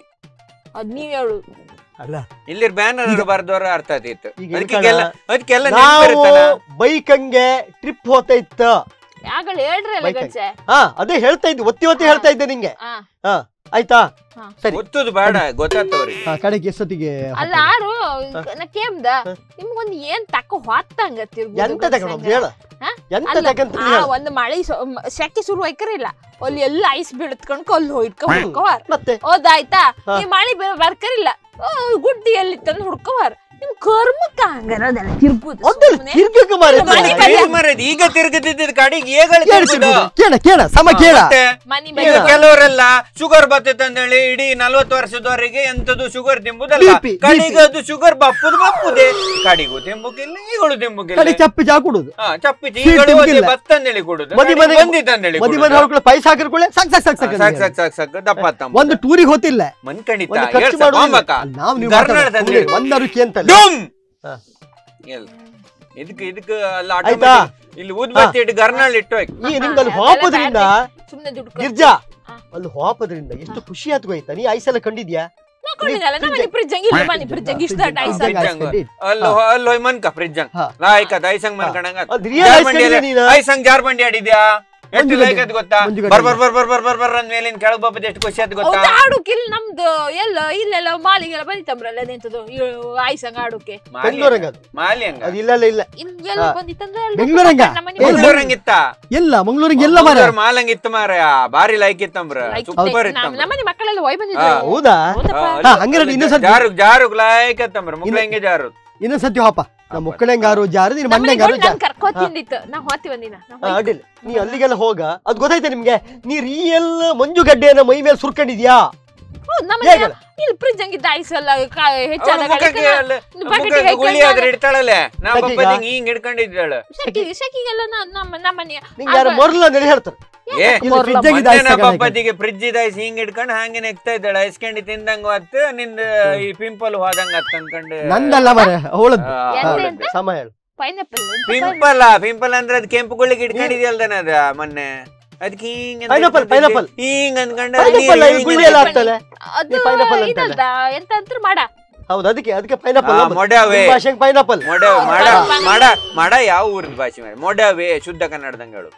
ಅದ್ ನೀವ್ ಹೇಳು ಅಲ್ಲ ಇಲ್ಲಿ ಬ್ಯಾನರ್ ಬರ್ದವ್ರ ಅರ್ಥ ಆತಿತ್ತು ಈಗ ಅದಕ್ಕೆಲ್ಲ ಅದಕ್ಕೆಲ್ಲ ನಾವು ನೆನಪಿರುತ್ತಲ್ಲ ಬೈಕ್ ಹಂಗೆ ಟ್ರಿಪ್ ಹೋಗ್ತಾ ಇತ್ತ ಯಾಗಳು ಹೇಳ್ರಿ ಅಲ್ಲ ಬೈಕ್ ಗಂಡ್ಸೆ ಹಾ ಅದೇ ಹೇಳ್ತಾ ಇದ್ದೆ ಒತ್ತಿ ಒತ್ತಿ ಹೇಳ್ತಾ ಇದ್ದೆ ನಿಂಗೆ ಆ. ಹಾ ಆಯ್ತಾ ಹಾ. ಸರಿ ಗೊತ್ತದು ಬೇಡ ಗೊತ್ತಾತವ್ರಿಗೆ ಹಾ ಕಡೆಗೆ ಎಷ್ಟೊತ್ತಿಗೆ ಅಲ್ಲ ಆರು ನಾ ಕೇಮ್ದ ನಿಮ್ಗೊಂದ್ ಏನ್ ತಕ್ಕ ಹೊತ್ತಂಗ ಎಂತ ತಗೊಂಡು ಹೇಳ ಹಾ? ಎಂತ ಅಲ್ಲ ತಗೊಂತ ಆ, ಒಂದ್ ಮಳೆ ಸ- ಮ- ಸೆಕೆ ಶುರು ಆಯ್ಕರಿಲ್ಲ ಅಲ್ಲಿ ಎಲ್ಲ ಐಸ್ ಬೀಳತ್ಕೊಂಡ್ ಅಲ್ಲಿ ಹೋಯ್ಕೊಂಡ್ ಹುಡ್ಕೋವಾರ ಮತ್ತೆ ಹೌದಾಯ್ತಾ ಹಾ. ಈ ಮಳೆ ಬ- ಬರ್ಕರಿಲ್ಲ ಆ, ಗುಡ್ಡಿ ಎಲ್ಲಿ ತಂದು ಹುಡ್ಕೋವಾರ ನಿಮ್ ಕರ್ಮಕ್ಕ ಹಂಗನದೆಲ್ಲ ತಿರ್ಗುದು ಒಂದಲ್ಲಿ ಸುಮ್ನೆ. ತಿರ್ಗಕ್ಕೆ ಮಾರಿ ಮನೆ ಏನ್ ಬದಿಯ- ಮಾರೈತಿ? ಈಗ ತಿರುಗದಿದ್ದ ಕಡೆಗೆ ಏಗಳು ಕೇಳಿಸಿರ್ಬೋದು ಕೇಳ ಕೇಳ ಸಮ ಕೇಳ ಮತ್ತೆ ಮನಿ ಈಗ ಬದಿಯ- ಕೆಲವರೆಲ್ಲ ಶುಗರ್ ಬರ್ತೈತೆ ಅಂತೇಳಿ ಇಡೀ ನಲ್ವತ್ತು ವರ್ಷದವರೆಗೆ ಎಂತದು ಶುಗರ್ ತಿಂಬುದಲ್ಲ BP, ಕಡೆಗೆ ಅದು ಶುಗರ್ ಬಪ್ಪುದು ಬಪ್ಪುದೆ ಕಡಿಗೂ ತಿಂಬುಕಿಲ್ಲ ಈಗಳು ಕಡೆ ತಿಂಬುಕಿಲ್ಲ ಚಪ್ಪಿ ಚಾ ಕುಡುದು ಹಾ ಚಪ್ಪಿ ಸ್ವೀಟ್ ಈಗಳು ತಿಂಬುಕಿಲ್ಲ. ಬತ್ತಂದೇಳಿ ಕೊಡುದು ಮದಿ ಕಡೆಗೆ ಮನೆಗೆ- ಬಂದಿತ್ತಂದೇಳಿ ಮದಿ ಕೊಡುದು. ಮನೆ ಹೊರಗಳು ಪೈಸಾ ಹಾಕಿರ್ಕೊಳ್ಳೆ ಸಾಕ್ ಸಾಕ್ ಸಾಕ್ ಸಾಕ್ ಸಾಕ್ ಸಾಕ್ ಸಾಕ್ ಸಾಕ್ ದಪ್ಪ ತಮ್ಮ ಒಂದು ಟೂರಿಗೆ ಹೋತಿಲ್ಲ ಮನ್ ಖಂಡಿತ ಒಂದು ಖರ್ಚು ಮಾಡುದಿಲ್ಲ ನಾವು ನೀವು ಕರ್ನಾಟಕ ತಂದಿರಿ. ಒಂದರುಕಿ ಅಂತಲ್ಲ ಡುಮ್ ಹಾ. ಎಲ್ ಇದಕ್ಕೆ ಇದಕ್ಕೆ ಅಲ್ಲ ಆಯ್ತಾ? automatic ಇಲ್ಲಿ ಊದ್ಬತ್ತಿ ಇಟ್ಟು ಗರ್ನಾಳ್ ಇಟ್ಟು ಹೋಯ್ತು ಈ ನಿಮ್ಗೆ ಅಲ್ಲಿ ಹೋಗೋದ್ರಿಂದ ಸುಮ್ನೆ ದುಡ್ಡು ಖರ್ಚು. ಗಿರ್ಜಾ ಹಾ. ಅಲ್ಲಿ ಹೋಗೋದ್ರಿಂದ ಎಷ್ಟು ಖುಷಿ ಆಯ್ತು ಆಯ್ತಾ ನೀ ಐಸೆಲ್ಲ ಕಂಡಿದ್ಯಾ ನೋಡ್ಕೊಂಡಿದ್ದಲ್ಲ ನಮ್ಮ ಮನೆ ಫ್ರಿಜ್ ಹಂಗಿಲ್ಲ ಮನೆ ಫ್ರಿಜ್ ಹಂಗ ಇಷ್ಟ ಐಸ್ ಫ್ರಿಡ್ಜ್ ಹಂಗ. ಅಲ್ಲಿ ಹೋ- ಅಲ್ಲಿ ಹೋಯ್ ಮನ್ಕ ಫ್ರಿಜ್ ಹಂಗ್ ಹಾ. ಲಾಯ್ಕತ್ ಐಸಂಗ್ ಮನ್ಕಣಂಗ ಅದು real ice ಕಂಡಿದ್ಯಾ ನೀನು? ಐಸಂಗ್ ಜಾರ್ಬಂಡಿ ಆಡಿದ್ಯಾ ಎಷ್ಟು ಮಂಜುಗಡ್ಡೆ. ಲೈಕತ್ ಗೊತ್ತಾ ಮಂಜುಗಡ್ಡೆ. ಬರ್ ಬರ್ ಬರ್ ಬರ್ ಬರ್ ಬರ್ ಬರ್ ಅಂದ್ ಮೇಲಿನ ಕೆಳಗ್ ಬಪ್ಪದ ಎಷ್ಟು ಖುಷಿ ಆಯ್ತು ಗೊತ್ತಾ ಹೌದಾ ಆಡುಕ್ ಇಲ್ಲಿ ನಮ್ದು ಎಲ್ಲ ಇಲ್ಲೆಲ್ಲ ಮಾಲಿಗೆಲ್ಲ ಬಂದಿತ್ತಂಬ್ರಲ್ಲ ಅದೇಂತದು ಆಯ್ಸಂಗ ಆಡುಕ್ಕೆ ಮಾಲಿ ಬೆಂಗಳೂರಂಗ ಅದು ಮಾಲಿ ಹಂಗ ಅದು ಇಲ್ಲ ಇಲ್ಲ ಇಲ್ ಎಲ್ಲ ಹಾ. ಬಂದಿತ್ತಂದ್ರೆ ಬೆಂಗಳೂರಂಗ? ನಮ್ಮನೆ ಏ, ಮಂಗ್ಳೂರ್ ಹಂಗಿತ್ತ ಎಲ್ಲ ಮಂಗಳೂರಿಗೆ ಎಲ್ಲ ಮರ ಮಂಗ್ಳೂರ್ ಮಾಲ್ ಹಂಗಿತ್ತು ಮಾರ ಬಾರಿ ಲೈಕ್ ಇತ್ತಂಬ್ರ ಸೂಪರ್ ಇತ್ತಂಬ್ರ ನಮ್ಮನೆ ಮಕ್ಕಳೆಲ್ಲ ಹೋಯ್ ಬಂದಿದ್ರು ಹಾ. ಹೌದಾ ಹೌದಪ್ಪ. ಹಾ, ಹಂಗಾರೆ ಇನ್ನೊಂದ್ ಸರ್ತಿ- ಜಾರುಗ್ ಜಾರುಗ್ ಲೈಕ್ ಇತ್ತಂಬ್ರ ಮುಗ್ಳ ಹೆಂಗೆ ಜಾರು ಇನ್ನೊಂದ್ ಸತಿ ಹೋಪ ನಮ್ಮ ಮುಕ್ಕಳಂಗಾರು ಜಾರು ನೀನು ನಮ್ಮನೆ ಮಂಡ್ಯಂಗಾರು ಗಂಡ ಜಾರು ನನ್ ಕರ್ಕೊ ತಿಂದಿತ್ತು ನಾ ಹೋತಿ ಒಂದಿನ ನಾ ಹಾ, ಹೋಯ್ತು. ಅಡ್ಡಿಲ್ಲ ನೀ ಅಲ್ಲಿಗೆಲ್ಲ ಹೋಗ ಅದ್ ಗೊತ್ತಾಯ್ತಾ ನಿಮ್ಗೆ ನೀ ರಿಯಲ್ ಮಂಜುಗಡ್ಡೆಯನ್ನ ಮೈ ಮೇಲೆ ಸುರ್ಕೊಂಡಿದ್ಯಾ ಹೌದ್ ನಮ್ಮನೆ ಹೇಗಲ್ಲ? ಇಲ್ಲಿ ಫ್ರಿಜ್ ಹಂಗಿದ್ದ ಐಸ್ ಎಲ್ಲ ಕ- ಅವ್ಳ ಹೆಚ್ಚಾದ ಮುಖಕ್ಕೆ ಅಲ್ಲ- ಬಕೆಟ್ ಮುಖಕ್ಕೆ ಗುಳಿ ಆದ್ರೆ ಇಡ್ತಾಳಲ್ಲ ನಾ ಸಖಿಗ? ಬಪ್ಪದಿಂಗ್ ಹಿಂಗ್ ಹಿಡ್ಕೊಂಡಿದ್ದಾಳ ಶಕಿಗೆಲ್ಲ ನಮ್ಮ ನಮ್ಮನೆ ನಿಂಗೆ ಯಾರು ಮೊರ್ಲ ಅಂತ ಹೇಳ್ತಾರೆ ಏ ಇಲ್ಲಿ ಮೊರ್ಲ fridge ಆಗಿದ್ದ ಮೊನ್ನೆ ice ನಾ ತಗೊಂಡ್ ಬಪ್ಪತ್ತಿಗೆ ಫ್ರಿಜ್ ಇದ ಐಸ್ ಹಿಂಗ್ ಹಿಡ್ಕೊಂಡು ಹಂಗೆ ನೆಕ್ತಾ ಇದ್ದಾಳ ಐಸ್ಕಂಡಿ ತಿಂದಂಗ ಹೊತ್ತು ನಿಂದ ಈ ಪಿಂಪಲ್ ಹೋದಂಗ ಹತ್ ಅನ್ಕೊಂಡು ನಂದಲ್ಲ ಮರ ಅವಳದ್ದು ಆ, ಎಂತ ಅವ್ಳದ್ದು. ಎಂತ? ಸಮ ಹೇಳು ಪೈನಾಪಲ್ ಪಿಂಪಲ್ ಪಿಂಪಲ್ ಅಂದ್ರೆ ಅದ್ ಕೆಂಪು ಗುಳಿಗೆ ಇಟ್ಕೊಂಡಿದ್ಯಲ್ದನ ಅದ ಮೊನ್ನೆ ಅದಕ್ಕೆ ಹಿಂಗ್ ಅಂತ Pineapple, ಇಟ್ಕೊಂಡಿದ್ದೆ. pineapple. ಹಿಂಗ್ ಅಂದ್ಕೊಂಡೆ Pineapple ನೀರ್ ಇದು ಹಿಂಗ್ ಗುಳ್ಳಿ ಎಲ್ಲ ಆಗ್ತದೆ ಅದು ಈ pineapple ಅಂತಲ್ಲ. ಇದಲ್ದ ಎಂತ ಅಂತ್ರ ಮಾಡ ಹೌದು ಅದಕ್ಕೆ ಅದಕ್ಕೆ ಪೈನಾಪಲ್ ಆ, ಮೊಡವೆ. ಭಾಷೆಗೆ ಪೈನಾಪಲ್ ಮೊಡ ಮಾಡ ಮಾಡ ಮಾಡ ಯಾವ ಊರಿನ ಭಾಷೆ ಮಾಡಿ ಮೊಡವೆ ಶುದ್ಧ ಕನ್ನಡದಂಗ ಹೇಳು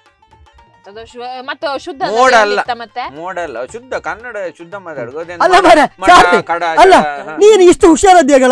ಅದು ಶು- ಮತ್ತೆ ಶುದ್ಧ ಮೋಡ ಅಲ್ಲ. ಇತ್ತ ಮತ್ತೆ ಮೋಡಲ್ಲ ಶುದ್ಧ ಕನ್ನಡ ಶುದ್ಧ ಮಾತಾಡ್ಕೋದೇನ್ ಅಲ್ಲ ಮಾರ್ರೆ, ಮಡ, ಶಾರ್ಟಿ. ಕಡ, ಅಲ್ಲ ಜಡ, ಹ. ನೀನು ಇಷ್ಟು ಹುಷಾರದ್ಯಗಳ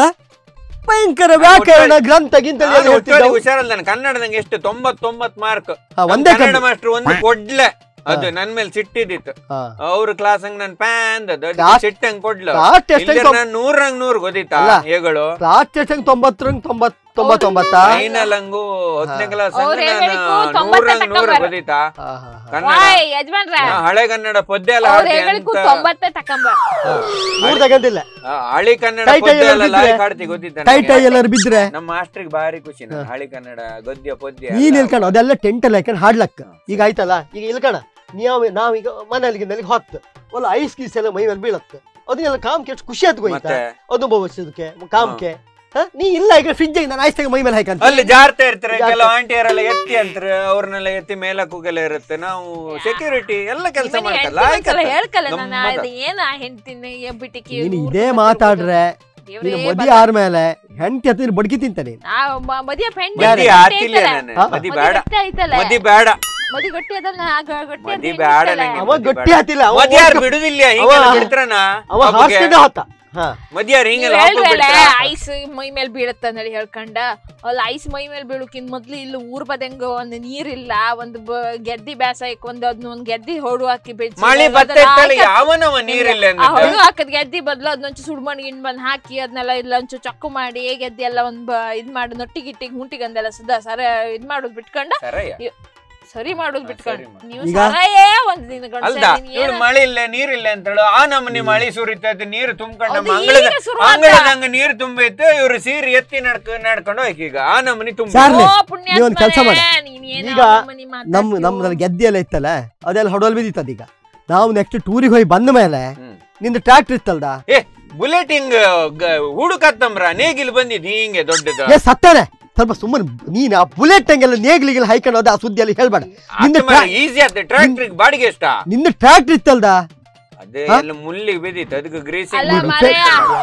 ಭಯಂಕರ ವ್ಯಾಕರಣ ಗ್ರಂಥ ಗಿಂತ ನಾನು ಒಟ್ಟಲ್ಲಿ ಹುಷಾರಲ್ಲ ನಾನು ಕನ್ನಡದಂಗೆ ಎಷ್ಟು ತೊಂಬತ್ತೊಂಬತ್ ಮಾರ್ಕ್ ಒಂದೇ ಕನ್ನಡ ಕಮ್ಮಿ. ಮಾಸ್ಟರ್ ಒಂದು ಕೊಡ್ಲೆ ಅದು ನನ್ ಮೇಲೆ ಸಿಟ್ಟಿದಿತ್ತು ಹಾ. ಅವ್ರ ಕ್ಲಾಸ್ ಹಂಗ್ ನನ್ ಪ್ಯಾನ್ Class- ಸಿಟ್ಟಂಗ್ ಕೊಡ್ಲು Class test ಇಲ್ದಿರ ಹಂಗ್ ನಾನ್ ನೂರಂಗ್ ನೂರ್ ಗೊತ್ತಿತ್ತಾ ಅಲ್ಲ. ಹೇಗಳು ಕ್ಲಾಸ್ ಟೆಸ್ಟ್ ತೊಂಬತ್ತರಂಗ್ ತೊಂಬತ್ ತೊಂಬತ್ತೊಂಬತ್ತಾ ಫೈನಲ್ ಹಂಗು ಹತ್ತನೇ ಕ್ಲಾಸ್ ಅವ್ರ್ ಹಂಗ ಹೇಳಿಗೂ ನಾನು ತೊಂಬತ್ತ ನೂರಂಗ್ ನೂರ್ ತಕೊಂಬಾರ. ಗೊತ್ತಿತ್ತಾ ಹಾ, ಹಾ, ಹಾ. ಕನ್ನಡ ವಾಯ್ ಯಜಮಾನ್ರ ನಾ ಹಳೆ ಕನ್ನಡ ಪದ್ಯ ಎಲ್ಲ ಅವ್ರ ಹಾಡ್ತಿ ಹೆಗಳಿಗೂ ಅಂತ ತೊಂಬತ್ತೇ ತಕೊಂಬ ಮೂರ್ ತಗಂತಿಲ್ಲ ಆ, ಹಳಿ ಕನ್ನಡ ಟೈ ಟೈ ಪದ್ಯ ಎಲ್ಲ ಎಲ್ಲ ಬಿದ್ರೆ? ಲಾಯ್ಕ್ ಹಾಡ್ತಿ ಗೊತ್ತಿತ್ತ ಟೈ ಟೈ ಎಲ್ಲರೂ ಬಿದ್ರೆ ನಮ್ಮ ಮಾಸ್ಟ್ರಿಗೆ ಭಾರಿ ಖುಷಿ ನಾನು ಹಳಿ ಕನ್ನಡ ಗದ್ಯ ಪದ್ಯ ನೀನ್ ಎಲ್ಲ. ಇಲ್ಕಣ ಅದೆಲ್ಲ ಟೆಂಟ್ ಎಲ್ಲ ಹಾಕೊಂಡು ಹಾಡ್ಲಕ್ಕ ಈಗ ಆಯ್ತಲ್ಲ ಈಗ ಇಲ್ಕಣ ನೀವ್ ನಾವೀಗ ಮನೆಯಲ್ಲಿ ನೆಲಗೆ ಹೊತ್ತು ಒಲ್ಲ ಐಸ್ ಗೀಸ್ ಎಲ್ಲ ಮೈ ಮೇಲೆ ಬೀಳತ್ತೆ ಅದನ್ನೆಲ್ಲ ಕಾಮ್ಕೆ ಎಷ್ಟು ಖುಷಿ ಆಯ್ತು ಆಯ್ತಾ ಮತ್ತೆ ಅನುಭವಿಸೋದಕ್ಕೆ ಕಾಮ್ಕೆ ಹ? ನೀ ಇಲ್ಲ ಈಗ ಫ್ರಿಜ್ ನಾನು ಐಸ್ ತೆಗೆ ಮೈ ಮೇಲೆ ಹಾಕಂತ ಅಲ್ಲಿ ಜಾರ್ತಾ ಇರ್ತಾರೆ ಜಾರ್ತಾ. ಕೆಲವು ಆಂಟಿಯರೆಲ್ಲ ಎತ್ತಿ ಅಂತಾರೆ ಅವ್ರನ್ನೆಲ್ಲ ಎತ್ತಿ ಮೇಲಕ್ಕೂಗೆಲ್ಲ ಇರುತ್ತೆ ನಾವು ಸೆಕ್ಯೂರಿಟಿ ಎಲ್ಲ ಕೆಲಸ ಮಾಡ್ತಲ್ಲ ಹೆಣ್ತಿನ ಹೇಳ್ಕಲ್ಲ ನಮ್ಮ ನಾನು ಮಗ. ಅದು ಏನ ಹೆಂಡ್ತಿನ ಬಿಟ್ಟಿಕ್ಕೆ ನೀನು ಇದೇ ಮಾತಾಡ್ರೆ ನೀನು ಮದಿ ಆದ್ಮೇಲೆ ಹೆಂಡತಿ ಹತ್ತಿರ ಬಡ್ಕಿ ತಿಂತಾನೆ ಮದಿಯ ಪೆಂಡ್ ಮದಿ ಆತಿಲ್ಲ ನಾನು ಹಾ? ಮದಿ ಬೇಡ ಐತಲ್ಲ ಮದಿ ಬೇಡ ಮದಿ ಗಟ್ಟಿ ಅದಲ್ಲ ಆಗ ಗಟ್ಟಿ ಮದಿ ಅದ್ ಬೇಡ ಹೆಂಗಿತ್ತಲ್ಲ? ನಂಗೆ. ಅವ ಗಟ್ಟಿ ಹತ್ತಿಲ್ಲ ಅವ ಮದಿ ಯಾರು ಓಡ್ಕ- ಬಿಡುದಿಲ್ಲ ಹಿಂಗೆಲ್ಲ ಅವ- ಬಿಡ್ತಾರನ ಅವ ಹಾಸ್ಟೆಲ್ ಹೊತ್ತ ಹಾ ಮದಿ ಯಾರು ನೀವ್ ಹಿಂಗೆಲ್ಲ ಹೇಳ್ವಲ್ಲ, ಹಾಕ್ಬಿಡ್ತಾರ? ಐಸ್ ಮೈ ಮೇಲ್ ಬೀಳತ್ತ ಅಂತೇಳಿ ಹೇಳ್ಕೊಂಡ ಅಲ್ಲ ಐಸ್ ಮೈ ಮೇಲ್ ಬೀಳುಕಿನ್ ಮೊದ್ಲು ಇಲ್ಲಿ ಊರ್ ಬದಂಗ ಒಂದ್ ನೀರಿಲ್ಲ ಒಂದ್ ಬ- ಗೆದ್ದಿ ಬ್ಯಾಸಾಯಕ್ ಒಂದ್ ಅದ್ನ ಒಂದ್ ಗೆದ್ದಿ ಹೊಡು ಹಾಕಿ ಬೆಳ್ಸಿ ಮಳಿ ಅದನ್ನ ಬತ್ತ ಇರ್ತಲ್ಲ ಹಾಕಿ- ಯಾವನವ ನೀರಿಲ್ಲ ಆ ಅಂದಿದ್ದ? ಹೊಡು ಹಾಕದ್ ಗೆದ್ದಿ ಬದ್ಲು ಅದನ್ನೊಂಚು ಸುಡ್ಮಣ್ ಗಿಣ್ ಬಂದ್ ಹಾಕಿ ಅದನ್ನೆಲ್ಲ ಇಲ್ಲ ಒಂಚು ಚಕ್ಕು ಮಾಡಿ ಗೆದ್ದಿ ಎಲ್ಲ ಒಂದ್ ಬ- ಇದ್ ಮಾಡಿ ನೊಟ್ಟಿ ಗಿಟ್ಟಿಗ್ ಮುಂಟಿಗಂದೆಲ್ಲ ಸುದ ಸರ ಇದ್ ಮಾಡೋದ್ ಬಿಟ್ಕೊಂಡ ಸರಯ್ಯ. ಸರಿ ಮಾಡೋದ್ ಹಾ, ಬಿಟ್ಕೊಂಡ್ ಸರಿ ಮಾಡು. ನೀವು ಈಗ? ಸರಯೇ ಒಂದ್ ದಿನ ಅಲ್ದ ಇವಳು ಮಳೆ ಇಲ್ಲ ನೀರಿಲ್ಲ ಅಂತ ಹೇಳು ಆ ನಮ್ಮನಿ ಮಳಿ ಸುರಿತೈತೆ ನೀರು ತುಂಬ್ಕೊಂಡ ಅದು ಮಂಗಳದ ಈಗ ಶುರು ಆತ. ಅಂಗಳದಂಗ ನೀರು ತುಂಬಿತ್ತು ಇವ್ರು ಸೀರೆ ಎತ್ತಿ ನಡ್ಕ ನಡ್ಕೊಂಡು ಹೋಯ್ತು ಈಗ ಆ ನಮ್ಮನಿ ತುಂಬ ಸಾರ್ಲಿ, ಓ ಪುಣ್ಯ ನೀವ್ ಒಂದ್ ಕೆಲ್ಸ ಮಾಡು. ಈಗ ಈಗ ನಮ್ ನಮ್ದ್ರಲ್ಲಿ ಗೆದ್ದೆ ಎಲ್ಲ ಇತ್ತಲ್ಲ ಅದೆಲ್ಲ ಹೊಡೋಲ್ ಬಿದ್ದಿತ್ತದ ಈಗ ನಾವು ನೆಕ್ಸ್ಟ್ ಟೂರಿಗೆ ಹೋಗಿ ಬಂದ ಮೇಲೆ ಹ್ಮ್. ನಿಂದು ಟ್ರ್ಯಾಕ್ಟರ್ ಇತ್ತಲ್ದ ಏ ಬುಲೆಟ್ ಹಿಂಗ್ ಹುಡುಕತ್ತಂಬ್ರ ನೇಗಿಲ್ ಬಂದಿದ್ ಹಿಂಗೆ ದೊಡ್ಡದು ಏ ಸತ್ತಾನೆ ಸ್ವಲ್ಪ ಸುಮ್ಮನೆ ನೀನ್ ಆ ಬುಲೆಟ್ ಹಂಗೆಲ್ಲ ನೇಗ್ಲಿಗೆಲ್ಲ ಹಾಕೊಂಡು ಹೋದ ಆ ಸುದ್ದಿಯಲ್ಲಿ ಹೇಳ್ಬೇಡ ನಿಂದು ಟ್ರಾ- ಈಸಿ ಆತ ಟ್ರ್ಯಾಕ್ಟರ್ ಬಾಡಿಗೆ ಎಷ್ಟ ನಿಂದು ಟ್ರ್ಯಾಕ್ಟರ್ ಇತ್ತಲ್ದ ಅದೇ ಹಾ? ಎಲ್ಲ ಮುಲ್ಲಿಗೆ ಬಿದ್ದಿತ್ತು ಅದಕ್ಕೆ ಅಲ್ಲ ಗ್ರೀಸಿಂಗ್ ಬಿಡು, ಮಾರಾಯ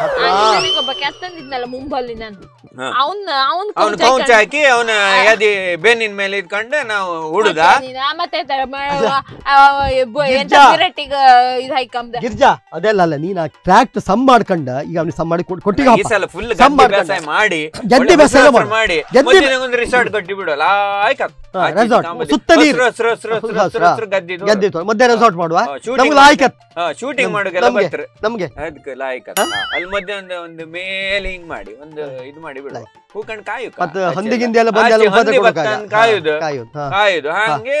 ಪೆ- ಒಬ್ಬ ಕೆತ್ತಂದಿದ್ನಲ್ಲ ಮುಂಬಲ್ಲಿ ನಾನು ಹಾ. ಅವನ್ ಅವನ್ ಅವನು ಕೌಂಚ್ ಹಾಕಿ ಅವನ ಯಾದಿ ಬೆನ್ನಿನ ಮೇಲೆ ಇದ್ಕೊಂಡು ನಾವು ಹುಡುಗ ಮತ್ತೆ ತ- ಮ- ಆ, ಬ- ಎಂತ ಗಿರ್ಜಾ. ಬಿರಟ್ಟಿಗ ಇದ್ ಹಾಕಂದ ಗಿರ್ಜಾ ಅದೆಲ್ಲ ಅಲ್ಲ ನೀನ್ ಆ ಟ್ರ್ಯಾಕ್ಟರ್ ಸಮ್ ಮಾಡ್ಕೊಂಡ ಈಗ ಅವ್ನಿಗೆ ಸಮ್ ಮಾಡಿ ಕೊಟ್- ಕೊಟ್ಟಿಗೆ ಈ ಹಾಪ. ಸಲ ಫುಲ್ ಸಮ್ ಗದ್ದೆ ಮಾಡ್ಕೊಂಡ. ಬೇಸಾಯ ಮಾಡಿ ಗದ್ದೆ ಒಳ್ಳೆ ಬೇಸಾಯ ಉಸಿರಾಟ ಮಾಡು. ಮಾಡಿ ಗದ್ದೆ ಮತ್ತೆ ಒಂದು ರಿಸಾರ್ಟ್ ಕಟ್ಟಿ ಬಿಡಲ್ಲ ಆಯ್ಕತ್ ಹಾ, resort. ಸುತ್ತ ನೀರು. ಗದ್ದಿದ್ದು ಗೆದ್ದೆ ಇತ್ತು. ಮಧ್ಯ ರೆಸಾರ್ಟ್ ಮಾಡುವ ಶೂಟಿಂಗ್ ನಮ್ಗೆ ಲಾಯ್ಕತ್ ಶೂಟಿಂಗ್ ನಮ್- ಮಾಡೋಕೆಲ್ಲ ನಮ್ಗೆ. ಬರ್ತಾರೆ ನಮ್ಗೆ ಅದಕ್ಕೆ ಲಾಯ್ಕತ್ ಅಲ್ಲಿ ಮಧ್ಯೆ ಒಂದು ಒಂದು ಮೇಲೆ ಹಿಂಗ್ ಮಾಡಿ ಒಂದು ಇದು ಮಾಡಿ ಬಿಡುವ ಹೂಕಂಡ್ ಕಾಯು ಮತ್ತೆ ಹಂದಿಗಿಂದಿ ಎಲ್ಲ ಬಂದು ಎಲ್ಲ ಉಪದ್ರ ಕೊಡೋಕ್ಕಾಗ. ಕಾಯುದು ಹಾ, ಕಾಯುದು ಹಾ. ಕಾಯುದು ಹಂಗೆ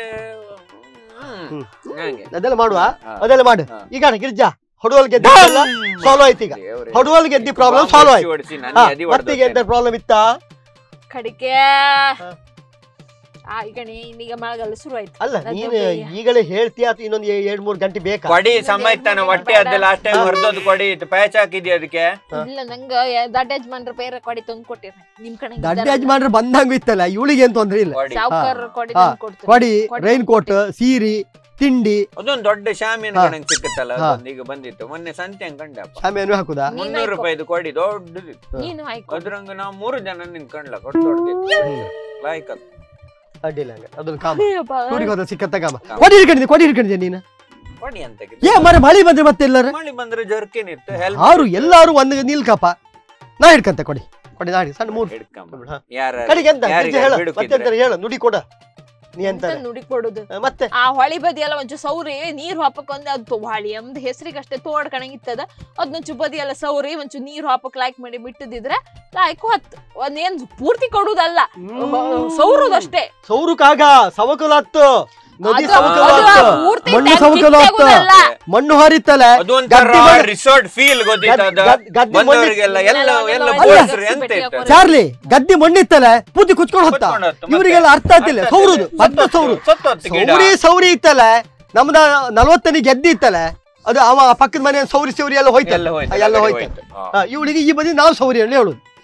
ಹ್ಮ್. ಹ್ಮ್. ಹಂಗೆ ಅದೆಲ್ಲ ಮಾಡುವ ಹಾ. ಅದೆಲ್ಲ ಮಾಡು ಹಾ. ಈಗ ಗಿರ್ಜಾ ಹೊಡುವಲ್ ಗೆದ್ದಿ ಸಾಲ್ವ್ ಆಯ್ತು ಈಗ ದೇವ್ರೇ. ಹೊಡುವಲ್ ಗೆದ್ದಿ ಪ್ರಾಬ್ಲಮ್ ಬಾಂಬ್ ಸಾಲ್ವ್ ಹೊಡ್ಸಿ ಆಯ್ತು ಹೊಡ್ಸಿ ನನ್ನ ಹಾ, ಎದೆ ಮತ್ತೀಗ ಎಂತ ಹೊಡ್ದೋಗ್ತೇನೆ. ಪ್ರಾಬ್ಲಮ್ ಇತ್ತಾ ಕಡಿಕೆ ಹಾ. ಆ ಈಗ ನೀ- ಈಗ ಮಳೆಗಾಲ ಶುರು ಆಯ್ತು ಅಲ್ಲ ನನ್ನ ನೀನು ಒಬ್ಬಳಿಗೆ. ಈಗಲೇ ಹೇಳ್ತೀಯ ಅಥವಾ ಇನ್ನೊಂದು ಎ- ಎರಡ್ ಮೂರ್ ಗಂಟೆ ಬೇಕಾ ಕೊಡಿ ಸಮ ಇತ್ತಾನ ಹೊಟ್ಟೆ ಅದ ಲಾಸ್ಟ್ ಟೈಮ್ ಹೊರದೋದು ಕೊಡಿ ಇತ್ತು ಪ್ಯಾಚ್ ಹಾಕಿದ್ಯಾ ಅದಕ್ಕೆ ಇಲ್ಲ ನಂಗ ದಡ್ಡ ಯಜಮಾನ್ರ ಬೇರೆ ಕೊಡಿ ತಂದು ಕೊಟ್ಟಿರ ನಿಮ್ ಕಡೆ ದಡ್ಡ ಯಜಮಾನ್ರು ಬಂದಂಗ ಇತ್ತಲ್ಲ ಇವಳಿಗೆ ಏನ್ ತೊಂದ್ರೆ ಇಲ್ಲ ಕೊಡಿ ಸಾವುಕಾರ ಕೊಡಿ ಹಾ. ತಂದು ಕೊಡ್ತಾರೆ ಕೊಡಿ ಕೊಡಿ ರೈನ್ ಕೋಟ್ ಸೀರಿ ತಿಂಡಿ ಅದೊಂದು ದೊಡ್ಡ ಶಾಮಿನ ಹಾ. ಕಣಂಗ್ ಸಿಕ್ಕತ್ತಲ್ಲ ಹಾ. ಅದೊಂದು ಈಗ ಬಂದಿತ್ತು ಮೊನ್ನೆ ಸಂತೆ ಹಂಗ್ ಕಂಡಪ್ಪ ಶಾಮಿಯಾನು ಹಾಕುದಾ ನೀನ್ ಮುನ್ನೂರು ಹಾಕೋ. ರೂಪಾಯಿದು ಕೊಡಿ ದೊಡ್ಡದಿತ್ತು ನೀನು ಹಾಯ್ಕೊ ಅದ್ರಂಗ ನಾವು ಮೂರು ಜನ ನಿಂತ್ಕೊಂಡ್ಲ ಕೊಟ್ಟು ದೊಡ್ಡದಿತ್ತು ಲಾಯ್ಕ್ ಅದು. ಅಡ್ಡಿಲ್ಲ ಹಂಗ ಅದೊಂದು ಕಾಮ ಅಯ್ಯಪ್ಪ. ಟೂರಿಗೆ ಹೋದ ಸಿಕ್ಕತ್ತ ಕಾಮ ಕೊಡಿ ಹಿಡ್ಕೊಂಡಿದ್ದೆ ಕೊಡಿ ಹಿಡ್ಕೊಂಡಿದ್ದೆ ನೀನು ಕೊಡಿ ಅಂತ ಏ ಮರ ಮಳಿ ಬಂದ್ರೆ ಮತ್ತೆ ಎಲ್ಲಾರ ಮಳಿ ಬಂದ್ರೆ ಜರ್ಕಿನ್ ಇತ್ತು ಹೆಲ್ಪ್ ಯಾರು ಎಲ್ಲಾರು ಒಂದು ನಿಲ್ಕಪ್ಪ ನಾ ಹಿಡ್ಕಂತೆ ಕೊಡಿ ಕೊಡಿ ನಾ ಹಿಡ್ಕ- ಸಣ್ಣ ಮೂರು ಹಿಡ್ಕೊಂಬ ಹಾ. ಯಾರ ಕಡೆಗೆ ಎಂತ ಯಾರಿಗೆ ಹೇಳ ಬಿಡುಕಿದ್ರೆ? ಮತ್ತೆ ಹೇಳ ನುಡಿ ಕೊಡ ನೀ ಎಂತ ಎಂತ ನುಡಿ ಕೊಡುದು ಮತ್ತೆ ಆ ಹೊಳಿ ಬದಿ ಎಲ್ಲ ಒಂಚೂರು ಸೌರಿ ನೀರ್ ಹಾಪಕ್ಕೊಂದು ಅದು ಹೊಳಿ ಅಂದ್ ಹೆಸರಿಗಷ್ಟೇ ತೋಡ್ಕಣಂಗಿತ್ತದ ಅದನ್ನೊಂಚು ಬದಿ ಎಲ್ಲ ಸೌರಿ ಒಂಚೂರು ನೀರ್ ಹಾಪಕ್ ಲೈಕ್ ಮಾಡಿ ಬಿಟ್ಟದಿದ್ರೆ ಲಾಯ್ಕು ಹತ್ತು ಒಂದೇನ್ ಪೂರ್ತಿ ಕೊಡುದಲ್ಲ ಸೌರುದಷ್ಟೇ ಸೌರುಕಾಗ ಸವಕಲಾತ್ತು ನದಿ ಅದು- ಸವಕಲಾತ್ತು ಅದು ಪೂರ್ತಿ ಮಣ್ಣು ಟ್ಯಾಂಕ್ ಸವಕಲಾತ್ತು ಕಿತ್ತಾಗುದಲ್ಲ. ಮಣ್ಣು ಹರಿತಲ್ಲ ಅದೊಂಥರ ಗದ್ದೆ ಮಣ್ಣು- ರಿಸಾರ್ಟ್ ಫೀಲ್ ಗೊತ್ತಿತ್ತದ ಗದ್- ಗದ್- ಗದ್ದೆ ಮಣ್ಣು- ಬಂದವರಿಗೆಲ್ಲ ಎಲ್ಲ ಎಲ್ಲ ಅಲ್ಲ. ಬೋಳ್ಸ್ರು ಎಂತ ಇತ್ತು ಅಲ್ಲ. ಚಾರ್ಲಿ ಗದ್ದೆ ಮಣ್ಣಿತ್ತಲ್ಲ ಪೂಜಿ ಕುಚ್ಕೊಂಡು ಹೊತ್ತ ಕುತ್ಕೊಂಡು ಹೊತ್ತು, ಮತ್ತೆ? ಇವರಿಗೆಲ್ಲ ಅರ್ಥ ಆಗ್ತಿಲ್ಲ ಅರ್ಥ ಸೌರುದು ಆಗ್ತಿಲ್ಲ. ಪದ್ದ ಸೌರು ಸತ್ತು ಹೊತ್ತು ಗಿಡ. ಸೌರಿ ಸೌರಿ ಇತ್ತಲ್ಲ ನಮ್ದ ನಲ್ವತ್ತನೇ ಗೆದ್ದಿ ಇತ್ತಲ್ಲ ಅದು ಅವ ಪಕ್ಕದ ಮನೆ ಸೌರಿ ಸೌರಿ ಎಲ್ಲ ಹೋಯ್ತಲ್ಲ ಎಲ್ಲ ಹೋಯ್ತು, ಎಲ್ಲ ಎಲ್ಲ ಹೋಯ್ತು ಹೋಯ್ತು. ಹಾ. ಇವಳಿಗೆ ಈ ಬದಿ ನಾವು ಸೌರಿ ಅಂತ ಹೇಳುದು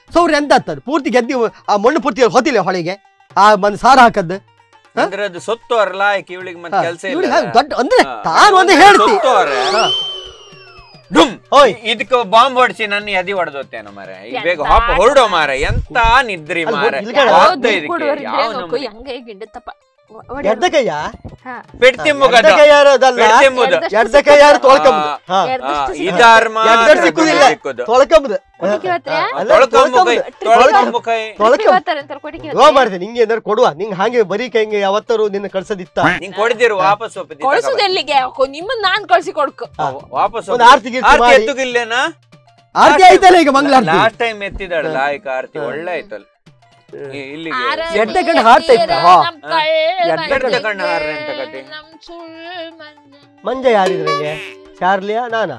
ಸೌರಿ ಎಂತ ಆಗ್ತದೆ ಪೂರ್ತಿ ಗೆದ್ದಿ ಆ ಮಣ್ಣು ಪೂರ್ತಿ ಹೊತ್ತಿಲ್ಲ ಹೊಳೆಗೆ ಆ ಬಂದು ಸಾರ ಹಾಕದ್ದು ಅಂದ್ರೆ ಅದು ಸೊತ್ತು ಅರ್ಲ ಇವಳಿಗೆ ಮತ್ತೆ ಹಾ, ಕೆಲಸ ಇವ್ಳಿಗೆ ಇಲ್ಲ ಹಾಗೆ ದೊಡ್ಡ ಅಂದ್ರೆ ಹಾ. ತಾನು ಒಂದು ಹೇಳ್ತಿ ಸೊತ್ತು ಅವ್ರೆ. ಹಾ. ಡುಮ್ ಓಯ್ ಇದಕ್ಕೆ ಬಾಂಬ್ ಹೊಡ್ಸಿ ನನ್ನ ಎದಿ ಹೊಡೆದೋತೇನೋ ಮಾರ ಈಗ ಬೇಗ ಎಂತ ಹಾಪ ಹೊರಡೋ ಮಾರ ಎಂತ ನಿದ್ರಿ ಅಲ್ಲಿ ಮಾರ ಇಲ್ಲಿ ಕಡೆ ಆಗ್ತಾ ಇದಕ್ಕೆ ಯಾವ ನಮೂನಿ? ಹಂಗೆ ಗಿಂಡತ್ತಪ್ಪ ಎಡ್ಡ ಕೈಯ ಪೆಟ್ಟಿ ಎಡ್ಡ ಮುಗದ ಕೈ ಯಾರು ಅದಲ್ಲ ಪೆಟ್ಟಿ ಮುಗದ ಎಡ್ದ- ಎಡ್ಡ ಕೈ ಯಾರು ತೊಳ್ಕೊಂಬುದು ಹಾ ಇದಾರ್ ಮಾತ್ರ ಎಡ್ಡ ಸಿಕ್ಕುದಿಲ್ಲ ಸಿಕ್ಕುದು. ತೊಳ್ಕೊಂಬುದು ಆ, ಅಲ್ಲ, ತೊಳ್ಕೊಂಬು ಕೈ ತೊಳ್ಕೊಂಬು. ತೊಳ್ಕೊಂಬು ಕೈ ತೊಳ್ಕೊಂಬ ಗೋ ಮಾಡಿದೆ ನಿಂಗೆ ಏನಾರು ಕೊಡುವ ನಿಂಗೆ ಹಾಗೆ ಬರೀ ಕೈಗೆ ಯಾವತ್ತಾರು ನಿನ್ನ ಕಳ್ಸದಿತ್ತ ನಿಂಗ್ ಕೊಡ್ದಿರು ವಾಪಸ್ ಒಪ್ಪ ದಿ ತಕ ಕಳ್ಸುದು ಬಾ. ಎಲ್ಲಿಗೆ ನಿಮ್ಮನ್ನ ನಾನ್ ಕಳ್ಸಿ ಕೊಡ್ಕು ಆ, ವಾಪಸ್ ಒಂದು ಆರ್ತಿ ಗೀರ್ತಿ ಆರ್ತಿ ಮಾಡಿ ಎತ್ತುಗಿಲ್ಲೇನಾ ಆರ್ತಿ ಆಯ್ತಲ್ಲ ಈಗ ಮಂಗಳಾರತಿ ಲಾಸ್ಟ್ ಟೈಮ್ ಎತ್ತಿದಾಳಲ್ಲ ಆಯ್ಕ ಆರ್ತಿ ಒಳ್ಳೆ ಆಯ್ತಲ್ಲ ಇ- ಇಲ್ಲಿಗೆ ಎಡ್ಡ ಕಣ್ಣು ಹಾರ್ತಾ ಇತ್ತ? ಹಾ. ಎಡ್ಡ ಕಣ್ಣು ಹಾರ್ರೆ ಅಂತ ಕತೆ. ಮಂಜ ಯಾರಿದ್ರಂಗೆ ಚಾರ್ಲಿಯಾ ನಾನಾ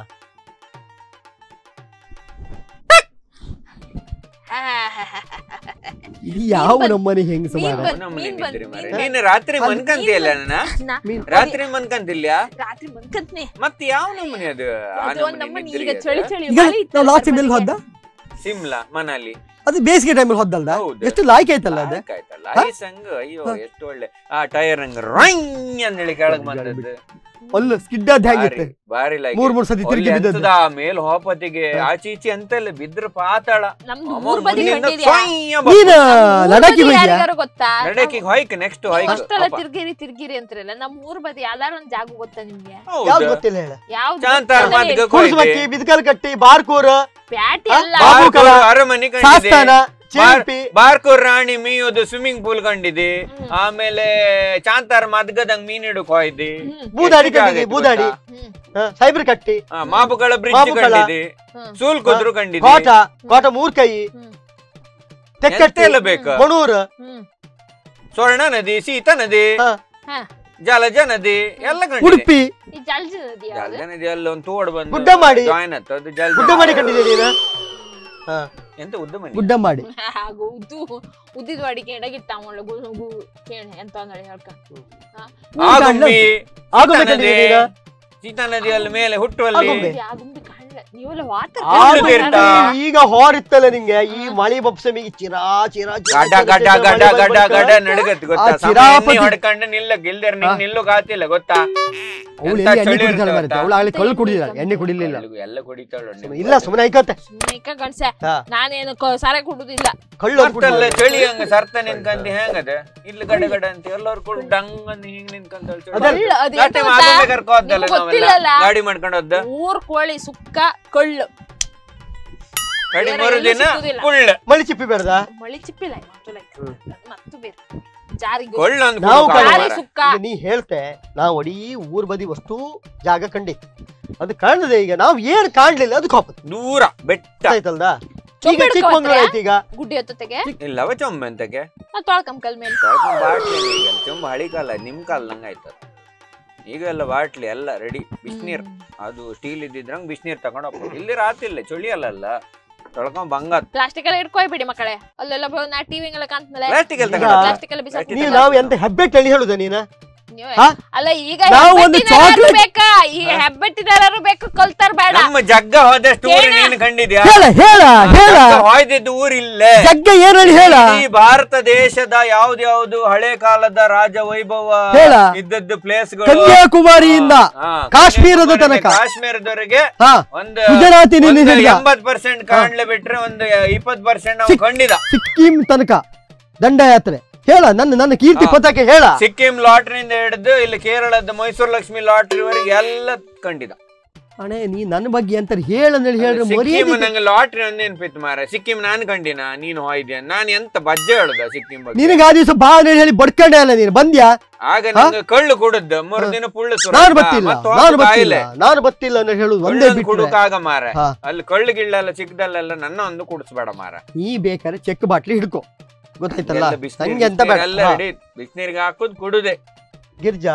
ಇದು ಯಾವ ನಮ್ಮನೆ ಹೆಂಗಸ ಮೀನ್ ಮಾರ ಬಂದ್- ನಮ್ಮ ಮೀನ್ ಮನೆಗೆ ಇದ್ರಿ ಬಂದ್- ಮಾರ್ರೆ. ಮೀನ್ ನೀನು ರಾತ್ರಿ ಮನ್ಕಂತಿಯಲ್ಲ ನನ್ನ ಮೀನ್- ರಾತ್ರಿ ಮನ್ಕಂತಿಲ್ಲ ರಾತ್ರಿ ಮನ್ಕತ್ನೆ ಮತ್ತೆ ಯಾವ ನಮೂನಿ ಅದು ಆ ಅದು ಒಂದ್ ನಮೂನಿ ನಮ್ಮನೆ ನಿದ್ರಿ ಈಗ ಅದು? ಚಳಿ ಚಳಿ ಈಗ ಮಳೆ ಇತ್ತಲ್ಲ ನಾವು ಲಾಸ್ಟ್ ಸರ್ ಮೇಲೆ ಹೋದ ಸಿಮ್ಲಾ ಮನಾಲಿ ಅದು ಬೇಸಿಗೆ ಟೈಮಲ್ಲಿ ಹೋದಲ್ದ ಹೌದು. ಎಷ್ಟು ಲಾಯ್ಕ್ ಆಯ್ತಲ್ಲ ಅದು ಆಯ್ತ್ ಆಯ್ತಲ್ಲ ಐಸ್ ಹಂಗ ಅಯ್ಯೋ ಎಷ್ಟು ಒಳ್ಳೆ ಆ ಟೈರ್ ಹಂಗ ರಾಂಗ್ ಅಂದೇಳಿ ಕೆಳಗ್ ಬಂದದ್ದು ಅಲ್ಲ ಸ್ಕಿಡ್ ಅದ್ ಹೆಂಗಿತ್ತು ಬಾರಿ- ಬಾರಿ ಲೈಕ್ ಮೂರ್ ಮೂರ್ ಸತಿ ತಿರುಗಿ ಬಿದ್ದದ್ದು ಆ ಮೇಲ್ ಹೋಪತಿಗೆ ಆಚೆ ಈಚೆ ಅಂತಲ್ಲ ಬಿದ್ರ ಪಾತಾಳ ನಮ್ದು ಅಮ್ಮ ಮೂರ್ ಬದಿ ಮುಂದಿನಿಂದ ಕಂಡಿದ್ಯಾ ಸ್ವಯ್ಯ ನೀನ ಬರ್ತದೆ. ಲಡಾಖಿಗೆ ಹೋಗ್ಯಾ ಯಾರಿಗಾರು ಗೊತ್ತಾ ನಡಕಿಗ್ ಹೊಯ್ಕ್ ನೆಕ್ಸ್ಟ್ ಹೊಯ್ಕ್ ಅಷ್ಟೆಲ್ಲ ಅಪ್ಪ. ತಿರ್ಗಿರಿ ತಿರ್ಗಿರಿ ಅಂತಾರಲ್ಲ ನಮ್ ಮೂರ್ ಬದಿ ಯಾವ್ದಾರ ಒಂದ್ ಜಾಗ ಗೊತ್ತಾ ನಿಮ್ಗೆ ಯಾವ್ದು ಹೌದು ಗೊತ್ತಿಲ್ಲ ಹೇಳ ಯಾವ್ದು ಚಾಂತಾರ್ ಗೊತ್ತಿಲ್ಲ ಮದ್ಗ ಹೇಳಿ. ಕುರ್ಸ್ಮಕ್ಕಿ ಬಿದ್ಕಲ್ ಕಟ್ಟಿ ಬಾರ್ಕೂರ್ ಪ್ಯಾಟಿ ಆ? ಅಲ್ಲ ಬಾಬು ಬಾರ್ಕೂರ್ ಕಲ, ಅರಮನೆ ಕಂಡಿದೆ ಶಾಸ್ತಾನ ಚಿಲ್ಪಿ ಬಾರ್ಕೂರ್ ರಾಣಿ ಮೀಯೋದು ಸ್ವಿಮ್ಮಿಂಗ್ ಪೂಲ್ ಕಂಡಿದೆ ಹ್ಮ್. ಆಮೇಲೆ ಚಾಂತಾರ್ ಮದ್ಗದಂಗ್ ಮೀನ್ ಹಿಡಕ್ ಹೋಯ್ದಿ ಹ್ಮ್. ಬೂದಾಡಿ ಎಷ್ಟು ಜಾಗ ಕಂಡಿದೆ ಐತೆ ಬೂದಾಡಿ ಗೊತ್ತಾ? ಹ್ಮ್. ಸೈಬರ್ ಕಟ್ಟಿ ಆ, ಮಾಬುಗಳ ಬ್ರಿಡ್ಜ್ ಮಾಬುಗಳ. ಕಂಡಿದೆ ಹ್ಮ್. ಸೂಲ್ ಕುದ್ರು ಕಂಡಿದೆ ಕೋಟ ಕೋಟ ಮೂರ್ ಕೈ ಹ್ಮ್. ತೆಕ್ಕಟ್ಟಿ ಎಂತೆಲ್ಲ ಬೇಕು ಮಣೂರ್ ಹ್ಮ್. ಸ್ವರ್ಣ ನದಿ ಸೀತಾ ನದಿ ಹಾ. ಹಾ. ಜಲಜ ನದಿ ಎಲ್ಲ ಕಂಡಿದೆ ಉಡುಪಿ ಈ ಜಲ್ಜಿ ನದಿ ಯಾವ್ದು ಜಲಜ ನದಿ ಅಲ್ಲಿ ಒಂದು ತೋಡ್ ಬಂದು ಗುಡ್ಡ ಮಾಡಿ. ಜಾಯಿನ್ ಆಯ್ತು ಅದು ಜಲ್ಜ ಗುಡ್ಡ ಮಾಡಿ ಕಂಡಿದೆ ನೀನು ಹಾ ಎಂತ ಉದ್ದ ಮನೆ ಗುಡ್ಡ ಮಾಡಿ ಹಾಗೂ ಉದ್ದು ಉದ್ದಿದ ವಾಡಿಕೆ ಎಡಗಿಟ್ಟ ಅವಳ ಗು ಕೇಳಿ ಎಂತ ಅಂದಳಿ ಹೇಳ್ಕ ಆಗುಂಬಿ ಆಗುಂಬೆ ಸೀತಾ ನದಿ ಕಂಡಿದೆ ನೀನು ಸೀತಾ ನದಿಯಲ್ಲಿ ಮೇಲೆ ಹುಟ್ಟುವಲ್ಲಿ ಆಗುಂಬೆ. ಆಗುಂಬೆ ಕಾಣ್ಲ ನೀವೆಲ್ಲ ವಾತ ಆಗುಂಬೆ ತೀರ್ಥ. ಈಗ ಹೊರಿತ್ತಲ್ಲ ನಿಂಗೆ ಈ ಮಳಿ ಬಪ್ಸಮಿಗೆ ಚಿರಾ ಚಿರಾ ಚಿರಾ ಗಡ ಗಡ ಚಿರಾ ಗಡ ಮಳೆ ಗಡ ಬರ್ಬೇಕು. ಗಡ ನಡಗತ್ ಗೊತ್ತಾ ಆ ಸಮ ಚಿರಾಪತಿ- ಎಣ್ಣೆ ಹೊಡ್ಕೊಂಡು ನಿಲ್ಲ ಗಿಲ್ದರ್ ನಿಂಗ್ ನಿಲ್ಲು ಗಾತಿಲ್ಲ ಗೊತ್ತಾ ಅವಳು ಎಂತ ಎಲ್ಲಿ ಎಣ್ಣೆ ಚಳಿ ಕುಡಿತಾಳೆ ಇರುತ್ತೆ ಬರುತ್ತೆ ಅವಳು ಆಗಲಿ ಕಳ್ಳು ಕುಡಿಲಿಲ್ಲ ಎಣ್ಣೆ ಕುಡಿಲಿಲ್ಲ ಎಲ್ಗೂ ಎಲ್ಲ ಕುಡಿತಾಳು ಸುಮ್ನೆ ಇಲ್ಲ ಸುಮ್ಮನೆ ಐಕತ್ತೆ ಸುಮ್ಮನೆ ಗಣಸ ಹಾ. ನಾನೇನು ಕ- ಸಾರೆ ಕುಡುದಿಲ್ಲ ಕಳ್ಳು ಅದು ಮತ್ತಲ್ಲ ಕುಡಿಲಿಲ್ಲ. ಚಳಿ ಹಂಗ ಸರ್ತ ನಿನ್ಕಂತ ಹೆಂಗದ ಇಲ್ಲಿ ಗಡ ಗಡ ಅಂತ ಎಲ್ಲರೂ ಕೂಡ ಡಂಗ್ ಅಂತ ಹಿಂಗ್ ನಿನ್ಕಂತ ಅದೇ. ಕಳ್ಳು, ಅದು ಲಾಸ್ಟ್ ಟೈಮ್ ಎಂತ ಆಗುಂಬೆ ಗೊತ್ತಾ? ಕರ್ಕೊ ಹೋದ್ದಲ್ಲ ನಿಮ್ಗ್ ನಾವೆಲ್ಲ ಗೊತ್ತಿಲ್ಲಲ್ಲ? ಗಾಡಿ ಮಾಡ್ಕೊಂಡು ಹೋದ್ದ ಊರ್ ಕೋಳಿ ಸುಕ್ಕ ಕಳ್ಳು ಕಡಿ ಬೇರೆ ಮೂರು ಎಲ್ಲೂ ದಿನ ಸಿಕ್ಕುದಿಲ್ಲ. ಕುಳ್ಳ ಮಳಿ ಚಿಪ್ಪಿ ಬೇಡದ ಮಳಿ ಚಿಪ್ಪಿಲ್ಲ ಮತ್ತು ಲೈಕ್ ಮತ್ತು ಬೇರೆ ಜಾರಿಗೆ ಕೊಳ್ಳ ಒಂದು ನಾವು ಕುಡ್ಕ ಕಡೆ- ಜಾರಿ ಮಾರ. ಸುಕ್ಕ ಈಗ ನೀ ಹೇಳ್ತೆ ನಾವು ಒಡೀ ಊರ್ ಬದಿ ವಸ್ತು ಜಾಗ ಕಂಡಿತ್ತು ಅದು ಕಾಣದೆ ಈಗ ನಾವು ಏನ್ ಕಾಣ್ಲಿಲ್ಲ ಅದು ಕೋಪ ದೂರ ಬೆಟ್ಟ ಆಯ್ತಲ್ದ ಈಗ ಚೊಂಬೆ ಚಿಕ್ಕಮಂಗ್ಳೂರ್ ಹಿಡ್ಕೊಳ್ತೀರಾ? ಐತಿ ಈಗ ಗುಡ್ಡಿ ಹೊತ್ತತೆಗೆ ಇಲ್ಲವ ಚೊಂಬೆ ಅಂತಕ್ಕೆ ನಾ ತೊಳ್ಕಂ ಕಲ್ ಮೇಲೆ ಬಾಟ್ಲಿ ಈಗ ಚೊಂಬ ಹಳಿ ಕಾಲ ನಿಮ್ ಕಾಲ ನಂಗೆ ಆಯ್ತದ ಈಗ ಎಲ್ಲ ಬಾಟ್ಲಿ ಎಲ್ಲ ರೆಡಿ ಬಿಸಿನೀರ್ ಅದು ಸ್ಟೀಲ್ ಇದ್ದಿದ್ರಂಗ್ ಬಿಸಿನೀರ್ ತಗೊಂಡ್ ಹೋಗ್ಬೋದು ಇಲ್ಲಿ ರಾತಿಲ್ಲ ಚಳಿ ಅಲ್ಲಲ್ಲ ತೊಳ್ಕೊಂಡ್ ಬಂಗಾತ್ ಪ್ಲಾಸ್ಟಿಕ್ ಎಲ್ಲ ಇಟ್ಕೊಯ್ಬಿಡಿ ಮಕ್ಕಳೇ ಅಲ್ಲೆಲ್ಲ ಬ- ನಾ ಟಿವಿ ಎಲ್ಲ ಕಾಣ್ತನಲ್ಲ ಪ್ಲಾಸ್ಟಿಕ್ ಎಲ್ಲ ಈಗ- ತಗೊಂಡ್ ಪ್ಲಾಸ್ಟಿಕ್ ಎಲ್ಲ ಬಿಸಾಕ್ ನೀವು ನಾವು ಎಂತ ಹೆಬ್ಬೆಟ್ ಹೇಳಿ ಹೇಳುದ ನೀನ ನೀವೇ- ಹಾ? ಅಲ್ಲ ಈಗ ನಾವು ಒಂದು ಹೆಬ್ಬೆಟ್ಟಿನವರಾರು chocolate- ಬೇಕಾ ಈ ಹೆಬ್ಬೆಟ್ಟಿದಾರರು ಬೇಕು ಕಲ್ತಾರ ಬೇಡ ನಮ್ಮ ಜಗ್ಗ ಹೋದಷ್ಟು ಊರು ಕೇಳ. ನೀನು ಕಂಡಿದ್ಯಾ ಹೇಳ ಹೇಳ ಹೇಳ ಜಗ್ಗ ಹೋಯ್ದಿದ್ದು ಊರಿಲ್ಲೇ ಜಗ್ಗ ಏನ್ ಹೇಳಿ ಹೇಳ ಈ ಭಾರತ ದೇಶದ ಯಾವ್ದ್ಯಾವ್ದು ಹಳೆ ಕಾಲದ ರಾಜ ವೈಭವ ಹೇಳ. ಇದ್ದದ್ದು ಪ್ಲೇಸ್ಗಳು ಕನ್ಯಾಕುಮಾರಿಯಿಂದ ಕಾಶ್ಮೀರದ ತನಕ. ಕಾಶ್ಮೀರದವರೆಗೆ ಹಾ ಒಂದು ಗುಜರಾತಿ ಒಂದು ನಿಲ್ಲಿಸಿದ ಎಂಬತ್ ಪರ್ಸೆಂಟ್ ಕಾಣ್ಲೆ ಬಿಟ್ರೆ ಒಂದು ಇಪ್ಪತ್ ಪರ್ಸೆಂಟ್ ನಾವು ಸಿಕ್- ಕಂಡಿದ ಸಿಕ್ಕಿಂ ತನಕ ದಂಡಯಾತ್ರೆ ಹೇಳ ನನ್ನ ನನ್ನ ಕೀರ್ತಿ ಹಾ. ಪತಾಕೆ ಹೇಳ ಸಿಕ್ಕಿಂ ಲಾಟ್ರಿಯಿಂದ ಹಿಡಿದು ಇಲ್ಲಿ ಕೇರಳದ ಮೈಸೂರು ಲಕ್ಷ್ಮಿ ಲಾಟ್ರಿ ವರೆಗೆ ಎಲ್ಲ ಕಂಡಿದ ಅಣೆ ನೀ ನನ್ನ ಬಗ್ಗೆ ಅಂತ ಹೇಳ ಹೇಳ್ರಿ ಸಿಕ್ಕಿಂ ಮರ್ಯಾದೆ ನಂಗೆ ಲಾಟ್ರಿ ಒಂದ್ ನೆನ್ಪಿತ್ತು ಮಾರ ಸಿಕ್ಕಿಂ ನಾನ್ ಕಂಡಿನ ನೀನು ಹೋಯ್ದ್ಯ ನಾನ್ ಎಂತ ಬಜ್ಜೆ ಹೇಳುದ ಸಿಕ್ಕಿಂ ಬಗ್ಗೆ ನಿನಗ ಆ ದಿವಸ ಬಾ ಅಂತ ಹೇಳಿ ಬಡ್ಕೊಂಡೆ ಅಲ್ಲ ನೀನು ಬಂದ್ಯಾ ಆಗ ನಂಗೆ ಕಳ್ಳು ಕುಡದ್ದು ಮೂರು ದಿನ ಪುಳ್ಳು ಸುರಕ್ಕ, ನಾನು ಬತ್ತಿಲ್ಲ ಮತ್ತ್ ನಾನು ಹೋದ ಬತ್ತಿಲ್ಲ ಕಾಯಿಲೆ. ನಾನು ಬತ್ತಿಲ್ಲ ಅಂತ ಹೇಳುದು ಒಂದೇ ಕಳ್ಳನ್ ಬಿಟ್ಟು ಕುಡುಕಾಗ ಮಾರ ಹಾ. ಅಲ್ಲಿ ಕಳ್ಳು ಗಿಳ್ಳೆಲ್ಲ ಸಿಕ್ಕದಲ್ಲೆಲ್ಲ ನನ್ನ ಒಂದು ಕುಡಿಸ್ಬೇಡ ಮಾರ ನೀ ಬೇಕಾದ್ರೆ ಚೆಕ್ ಬಾಟ್ಲಿ ಹಿಡ್ಕೊ ಗೊತ್ತಾಯ್ತಲ್ಲ ಎಲ್ಲ ಬಿಸ್ನೀರ್- ನಂಗೆ ಎಂತ ಬೇಡ ಬಿಸ್ನೀರ್ ಎಲ್ಲ ಹಾ. ready. ಬಿಸ್ನೀರ್ಗೆ ಹಾಕುದ್ ಕುಡುದೆ ಗಿರ್ಜಾ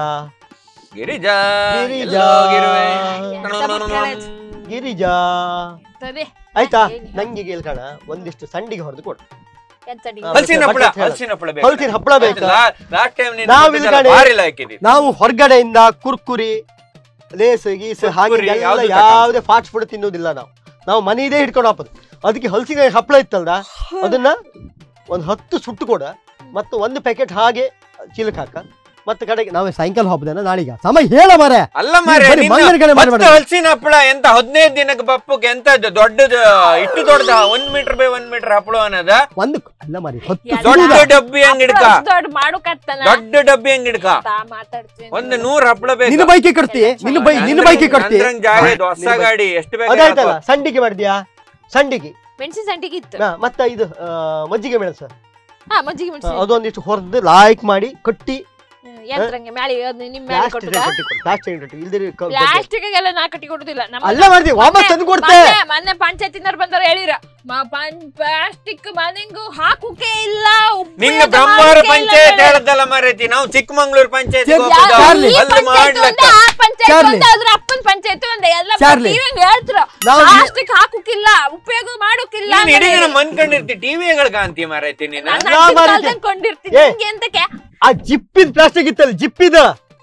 ಗಿರಿಜಾ ಗಿರಿಜಾ. ಎಲ್ಲೋಗಿರುವೆ? ಎಂತ ಮಕ್ಕಳೇ? ಗಿರಿಜಾ ತದೆ. ಆಯ್ತಾ ಏನ್ ಹೇಳು? ನಂಗೆ ಕೇಳ್ಕಣ ಒಂದಿಷ್ಟು ಸಂಡಿಗೆ ಹೊಡೆದು ಕೊಡು ಎಂತ ಡಿ- ಹಾ. ಹಲ್ಸಿನ ಹಪ್ಪಳ ಬಟಾಟೆ ಹೇಳು. ಹಲ್ಸಿನ ಹಪ್ಪಳ ಹೊಲ್ಸಿನ ಹಪ್ಪಳ ಬೇಕಾ ಲಾಸ್ಟ್ ಟೈಮ್ ನೀನು ನಾವ್ ಕೊಟ್ಟಿದ್ದಲ್ಲ, ಇಲ್ಲಿ ಕಡೆ- ಭಾರಿ ಲಾಯ್ಕಿದಿ ನಾವು ಹೊರಗಡೆಯಿಂದ ಕುರ್ಕುರಿ ಲೇಸ್ ಗೀಸ್ ಹಾಗೆ ಕುರ್ಕುರಿ ಎಲ್ಲ ಯಾವ್ದು ಯಾವುದೇ ಫಾಸ್ಟ್ ಫುಡ್ ತಿನ್ನೋದಿಲ್ಲ ನಾವು ನಾವು ಮನೆಯದೇ ಹಿಡ್ಕೊಂಡು ಹಾಕೋದು ಅದಕ್ಕೆ ಹಲಸಿನಕಾಯಿ ಹಪ್ಪಳ ಇತ್ತಲ್ದ ಅದನ್ನ ಒಂದ್ ಹತ್ತು ಸುಟ್ಟು ಕೊಡ ಮತ್ತು ಒಂದು ಪ್ಯಾಕೆಟ್ ಹಾಗೆ ಚೀಲಕ್ಕೆ ಹಾಕ ಮತ್ತೆ ಕಡೆಗೆ ನಾವೇ ಸಾಯಂಕಾಲ ಹಬ್ಬದೇನ ನಾಳೀಗ ಸಮಯ ಹೇಳ ಮಾರೆ ಅಲ್ಲ ಮಾರ್ರೆ, ಬರೀ ನಿನ್ನ ಮಂಗನ ಕಡೆ ಮತ್ತೆ ಮಾಡ್ಬೇಡ. ಹಲಸಿನ ಹಪ್ಪಳ ಎಂತ ಹದಿನೈದು ದಿನಕ್ಕೆ ಬಪ್ಪಕ್ಕೆ ಎಂತ ದೊಡ್ಡದು ಇಟ್ಟು ದೊಡ್ಡದ ಒಂದ್ ಮೀಟರ್ ಬೈ ಒಂದ್ ಮೀಟರ್ ಹಪ್ಪಳ ಅನ್ನೋದ ಒಂದು ಅಲ್ಲ ಮಾರಿ ಹೊತ್ತು ಎಲ್ಲ ದೊಡ್ಡ ಸುಡುದ. ಡಬ್ಬಿ ಹಂಗ್ ಹಿಡ್ಕ ದೊಡ್ಡ ಮಾಡು ಕತ್ತನ ದೊಡ್ಡ ಡಬ್ಬಿ ಹಂಗ್ ಹಿಡ್ಕ ಮಾತಾಡ್ತೀನಿ ಒಂದ್ ನೂರ್ ಹಪ್ಪಳ ನಿನ್ನ ಬೇಕು ಬೈಕಿ ಕಟ್ತಿ ನಿನ್ನ ಬೈ ನಿನ್ನ ಬೈಕಿ ಕಟ್ತಿ ನಂದ್ರಂಗ್ ಜಾಗ ಇದು ಹೊಸ ನಿನ್ನ ಬೈ- ಗಾಡಿ ಎಷ್ಟು ಅದಾಯ್ತಲ್ಲ ಬೇಕು ಸಂಡಿಗೆ ಮಾಡಿದ್ಯಾ ಸಂಡಿಗೆ ಮೆಣಸಿನ ಸಂಟಿಗೆ ಇತ್ತು ಹಾ, ಮತ್ತೆ ಇದು ಆ, ಮಜ್ಜಿಗೆ ಮೆಣಸ ಹಾ ಮಜ್ಜಿಗೆ ಮೆಣಸಿನ ಅದೊಂದಿಷ್ಟು ಹೊರದು ಲಾಯ್ಕ್ ಮಾಡಿ ಕಟ್ಟಿ ಯಂತ್ರಂಗೆ ಮ್ಯಾಳಿ ಅದ್ ನಿಮ್ ಮ್ಯಾಳಿ ಪ್ಲಾಸ್ಟಿಕ್ ಕೊಟ್ಟದ ಕಟ್ಟಿ ಕೊಡು ಪ್ಲಾಸ್ಟಿಕ್ ಕಟ್ಟಿ ಇಲ್ದಿರಿ ಕ- ಬಗ್ಗೆ. ಪ್ಲಾಸ್ಟಿಕ್ಗೆಲ್ಲ ನಾ ಕಟ್ಟಿ ಕೊಡುದಿಲ್ಲ ನಮ್ಮ ಅಲ್ಲ ಮಾಡ್ದಿ ವಾಪಸ್ ತಂದು ಕೊಡ್ತೆ ಮೊನ್ನೆ ಮೊನ್ನೆ ಪಂಚಾಯತಿನವ್ರು ಬಂದವ್ರು ಹೇಳಿರ ಪ್ಲಾಸ್ಟಿಕ್ ಮನೆಗೂ ಹಾಕುಕೆ ಇಲ್ಲ ಉಪಯೋಗ ನಿಂಗ ಬ್ರಹ್ಮಾವರ ಮಾಡೋಕೆ ಇಲ್ಲ ಪಂಚಾಯತ್ ಹೇಳಿರ. ಹೇಳದಲ್ಲ ಮಾರೈತಿ ನಾವು ಚಿಕ್ಕಮಂಗ್ಳೂರ್ ಪಂಚಾಯತ್ ಯಾರು- ಯಾರು ಈ ಚಾರ್ಲಿ. ಅಲ್ಲಿ ಪಂಚಾಯ್ತಿ ಮಾಡ್ಲಕ್ಕ ಒಂದೇ, ಆ ಪಂಚಾಯ್ತಿ ಚಾರ್ಲಿ. ಒಂದೇ, ಅದ್ರ ಅಪ್ಪನ್ ಪಂಚಾಯ್ತಿ ಒಂದೇ, ಎಲ್ಲ ಚಾರ್ಲಿ. ನೀವೇನ್ ಹೇಳ್ತೀರ ನಾವು- ಪ್ಲಾಸ್ಟಿಕ್ ಹಾಕುಕಿಲ್ಲ ಉಪಯೋಗ ಮಾಡೋಕಿಲ್ಲ ನೀನ್ ಇಡೀ ದಿನ ಮನ್ಕೊಂಡಿರ್ತಿ ಟಿವಿಗಳ ಕಾಂತಿ ಮಾರೈತಿ ನೀನು ನಾನು ನಾ ಅಜ್ಜಿನ್ ಮಾಡಿದ್ದೆ. ಕಾಲ್ದಂಗ್ ಕೊಂಡಿರ್ತೀನಿ ಏ. ನಿಂಗೆ ಎಂತಕ್ಕೆ ಆ ಜಿಪ್ಪಿದ ಪ್ಲಾಸ್ಟಿಕ್ ಇತ್ತಲ್ಲ ಜಿಪ್ಪಿದ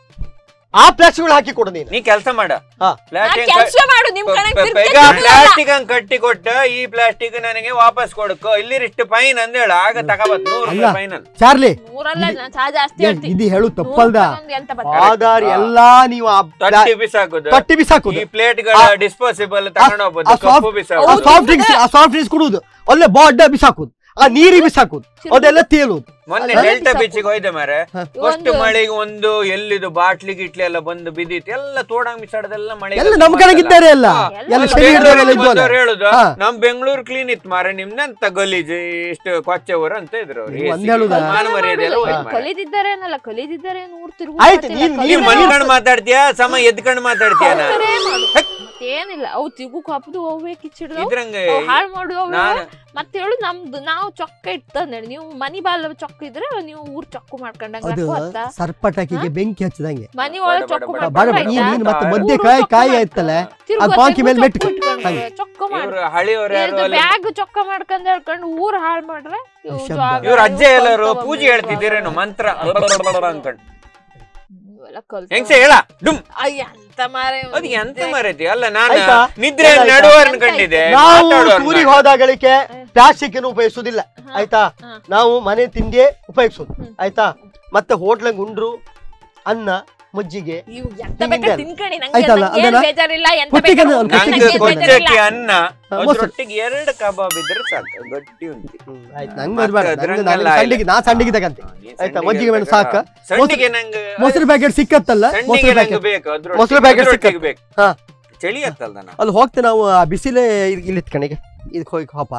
ಆ ಪ್ಲಾಸ್ಟಿಕ್ ಹಾಕಿ ಕೊಡು ನೀನು ನೀ ಕೆಲಸ ಮಾಡ ಹಾ. ನಾ ಕೆಲ್ಸ ಮಾಡು ನಿಮ್ ಕಡೆ ಪ್ಲಾಸ್ಟಿಕ್ ಹಂಗ್ ಕಟ್ಟಿ ಕೊಟ್ಟ ಈ ಪ್ಲಾಸ್ಟಿಕ್ ನನಗೆ ವಾಪಸ್ ಕೊಡಕೋ ಇಲ್ಲಿ ಇಷ್ಟು ಫೈನ್ ಅಂದೇಳ ಆಗ ತಗೋಬತ್ ನೂರು ಅಲ್ಲ. ರೂಪಾಯಿ ಫೈನ್ ಚಾರ್ಲಿ ನೂರಲ್ಲ ನಾನ್ ಚಾ ಜಾಸ್ತಿ ಏ, ಹೇಳ್ತೀನಿ ಇದು ಹೇಳು ತಪ್ಪಲ್ದ ನೂರಕ್ಕೊಂದು ಎಂತ ಬರ್ತದೆ? ಆಧಾರ್ ಎಲ್ಲಾ ನೀವು ಆ ತಟ್ಟಿ ಬಿಸಾಕುದು ತಟ್ಟಿ ಬಿಸಾಕುದು ಈ ಪ್ಲೇಟ್ ಗಳ ಆ- ಡಿಸ್ಪೋಸಿಬಲ್ ಆ ತಗೊಂಡ್ ಹೋಗ್ಬೋದು ಸಾಫ್ಟ್ ಕಪ್ಪು ಆ ಬಿಸಾಕುದು ಸಾಫ್ಟ್ ಡ್ರಿಂಕ್ಸ್ ಆ ಸಾಫ್ಟ್ ಡ್ರಿಂಕ್ಸ್ ಕುಡುವುದು ಒಳ್ಳೆ ಬಾಡ್ಡ ಬಿಸಾಕುದು ಆ ನೀರಿಗೆ ಬಿಸಾಕುದು ಅದೆಲ್ಲ ತೇಲುವುದು ಮೊನ್ನೆ ಅದೆಲ್ಲ ಡೆಲ್ಟಾ ಬಿಸಾಕುದು. ಬೀಚಿಗೆ ಹೋಯ್ದೆ ಮಾರೆ ಹಾ. ಅಷ್ಟು ಒಂದು- ಮಳೆಗೆ ಒಂದು ಎಲ್ಲಿದು ಬಾಟ್ಲಿ ಗಿಟ್ಲಿ ಎಲ್ಲ ಬಂದು ಬಿದ್ದಿತ್ತು ಎಲ್ಲ ತೋಡಂಗ್ ಬಿಸಾಡದೆಲ್ಲ ಮಳೆ ಎಲ್ಲ ನಮ್ಮ ಕಡೆಗಿದ್ದಾರೆ ಎಲ್ಲ ಹಾ. ಎಲ್ಲ ಎಲ್ಲ ಶನಿ ಹಿಡಿದವರೆಲ್ಲ ಇದ್ವಲ್ಲ ಬಂದವ್ರು ಹೇಳುದು ಹಾ. ನಮ್ ಬೆಂಗಳೂರು ಕ್ಲೀನ್ ಇತ್ತು ಮಾರೆ ನಿಮ್ದಂತ ಗಲೀಜು ಇಷ್ಟು ಕೊಚ್ಚವರು ಅಂತ ಇದ್ರು ಅವ್ರು. ನೀವು ಒಂದ್ AC. ಹೇಳುದಾ? ಮಾನ ಮರ್ಯಾದೆ ಎಲ್ಲ ಹೋಯ್ತು ಮಾರ್ರೆ. ಕಲಿದಿದ್ದಾರೇನಲ್ಲ ಕಲಿದಿದ್ದಾರೆ ನೂರ್ ತಿರುಗು ಆಯ್ತು, ನೀನ್- ನೀನ್ ನೀನ್ ಮನ್ಕಂಡ್ ಮಾತಾಡ್ತೀಯ ಸಮ ಎದ್ಕಂಡ್ ಮಾತಾಡ್ತೀಯ ನಾ? ಮತ್ತೇನಿಲ್ಲ ಅವು ತಿಗು ಕಪ್ಪದು ಅವೇ ಕಿಚ್ಚಿಡ್ದವು ಇದ್ರಂಗ ಹಾಳು ಮಾಡುವ ನಾನು ಮತ್ತೆ ಹೇಳು ನಮ್ದು ನಾವು ಚೊಕ್ಕ ಇಟ್ಟಂದ್ರೆ ನೀವು ಮನಿ ಬಾಲ್ ಚೊಕ್ಕ ಇದ್ರೆ ನೀವು ಊರ್ ಚೊಕ್ಕು ಮಾಡ್ಕೊಂಡಂಗ ಅದು ಸರ್ಪಟಾಕಿಗೆ ಬೆಂಕಿ ಹಚ್ಚದಂಗೆ ಮನಿ ಒಳಗ್ ಬೇಡ, ಚೊಕ್ಕು ಬೇಡ, ಬೇಡ, ಮಾಡ್ಕೊಂಡ್ರೆ ನೀನ್- ಆಯ್ತಾ? ನೀನ್ ಮತ್ತೆ ಊರು ಮಧ್ಯೆ ಚೊಕ್ಕ ಕಾಯಿ ಕಾಯಿ ಮಾಡ್ತಾರೆ. ಆಯ್ತಲ್ಲ ತಿರುಗು ಅದು ಬಾಕಿ ಮೇಲೆ ಚೊಕ್ಕ ಮೆಟ್ಕು. ಇಟ್ಕೊಂಡು ಹಂಗೆ. ಚೊಕ್ಕ ಮಾಡಿ ಇವ್ರು ಹಳಿಯವ್ರು ಯಾರು ಅಲ್ಲಿ ಬ್ಯಾಗ್ ಚೊಕ್ಕ ಮಾಡ್ಕೊಂಡ್ ಹೇಳ್ಕೊಂಡು ಊರ್ ಹಾಳ್ ಮಾಡ್ರೆ ಇವು ಶಬ್ದ. ಜಾಗ ಇವ್ರ ಅಜ್ಜ ಇವು ಎಲ್ಲರೂ ಕಲ್ತವ ಪೂಜೆ ಬಿಡು. ಹೇಳ್ತಿದ್ದೀರೇನು ಮಂತ್ರ ಅನ್ಕೊಂಡ್ ಇವೆಲ್ಲ ಕಲ್ತವ. ಹೆಂಗ್ಸೆ ಹೇಳ ಡುಮ್ ಅಯ್ಯ, ಎಂತ ಮಾರೆ ಅದ್ ಎಂತ ಮರೈತಿ ಅಲ್ಲ ನಾನು ಆಯ್ತಾ? ನಿದ್ರೆ ಎಲ್ಲ ಆಯ್ತಾ? ನಡುವರ್ ಎಂತ ಕಂಡಿದೆ ನಾವು ಮಾತಾಡುವರ್ ಟೂರಿಗೆ ನಾನು. ಹೋದಾಗಳಿಗೆ ಪ್ಲಾಸ್ಟಿಕ್ ಅನ್ನು ಉಪಯೋಗಿಸುದಿಲ್ಲ ಹಾ. ಆಯ್ತಾ ಹಾ. ನಾವು ಮನೆ ತಿಂಡಿಯೇ ಉಪಯೋಗಿಸೋದು ಹ್ಮ್. ಆಯ್ತಾ ಮತ್ತೆ ಹೋಟ್ಲಂಗ್ ಉಂಡ್ರು ಅನ್ನ ಮಜ್ಜಿಗೆ ಇವು ಎಂತ ಹಿಂಗೆ ಬೇಕಾ ಇದೆ. ತಿನ್ಕಣಿ ಆಯ್ತಲ್ಲ, ನಂಗೆ ಏನ್ ಅದನ್ನ ಬೇಜಾರಿಲ್ಲ ಎಂತ ಕೊಟ್ಟಿಗೆ ಬೇಕಾದ್ರೂ ಒಂದು ಉಣ್ಕಣಿ, ನಂಗೆ ನಂಗೆ ಏನ್ ಬೇಜಾರಿಲ್ಲ. ಕೊಚ್ಚಕ್ಕೆ ಅನ್ನ ಹಾ, ಮೊಸರು. ಅದ್ರೊಟ್ಟಿಗೆ ಎರಡು ಕಬಾಬ್ ಇದ್ರೆ ಸಾಕು ಗಟ್ಟಿ ಉಂಟು ಆಯ್ತು ನಂಗೆ ಮತ್ತೆ ಬರ್ಬೇಡ ನಂಗೆ ಅದ್ರಂಗೆಲ್ಲ ನಾನು ಸಂಡಿಗೆ ನಾ ಸಂಡಿಗೆ ತಗಂತೆ ಆಯ್ತಾ, ಮಜ್ಜಿಗೆ ಮೆಣಸು ಸಾಕ? ಸಂಡಿಗೆ ನಂಗೆ ಮೊಸರು ಪ್ಯಾಕೆಟ್ ಸಿಕ್ಕತ್ತಲ್ಲ ಮೊಸರು ಸಂಡಿಗೆ ನಂಗೆ ಪ್ಯಾಕೆಟ್ ಬೇಕು ಅದ್ರ ಮೊಸರು packet ಸಿಕ್ಕತ್ತೆ. ಬೇಕು ಹಾ. ಚಳಿ ಆತ್ತಲ್ಲ ನಾನು ಅಲ್ಲಿ ಹೋಗ್ತೇವೆ ನಾವು ಆ ಬಿಸಿಲೇ ಇದ್- ಇಲ್ಲಿ ಕಣಿಗೆ ಇದಕ್ಕೆ ಹೋಗಿ ಹೋಪ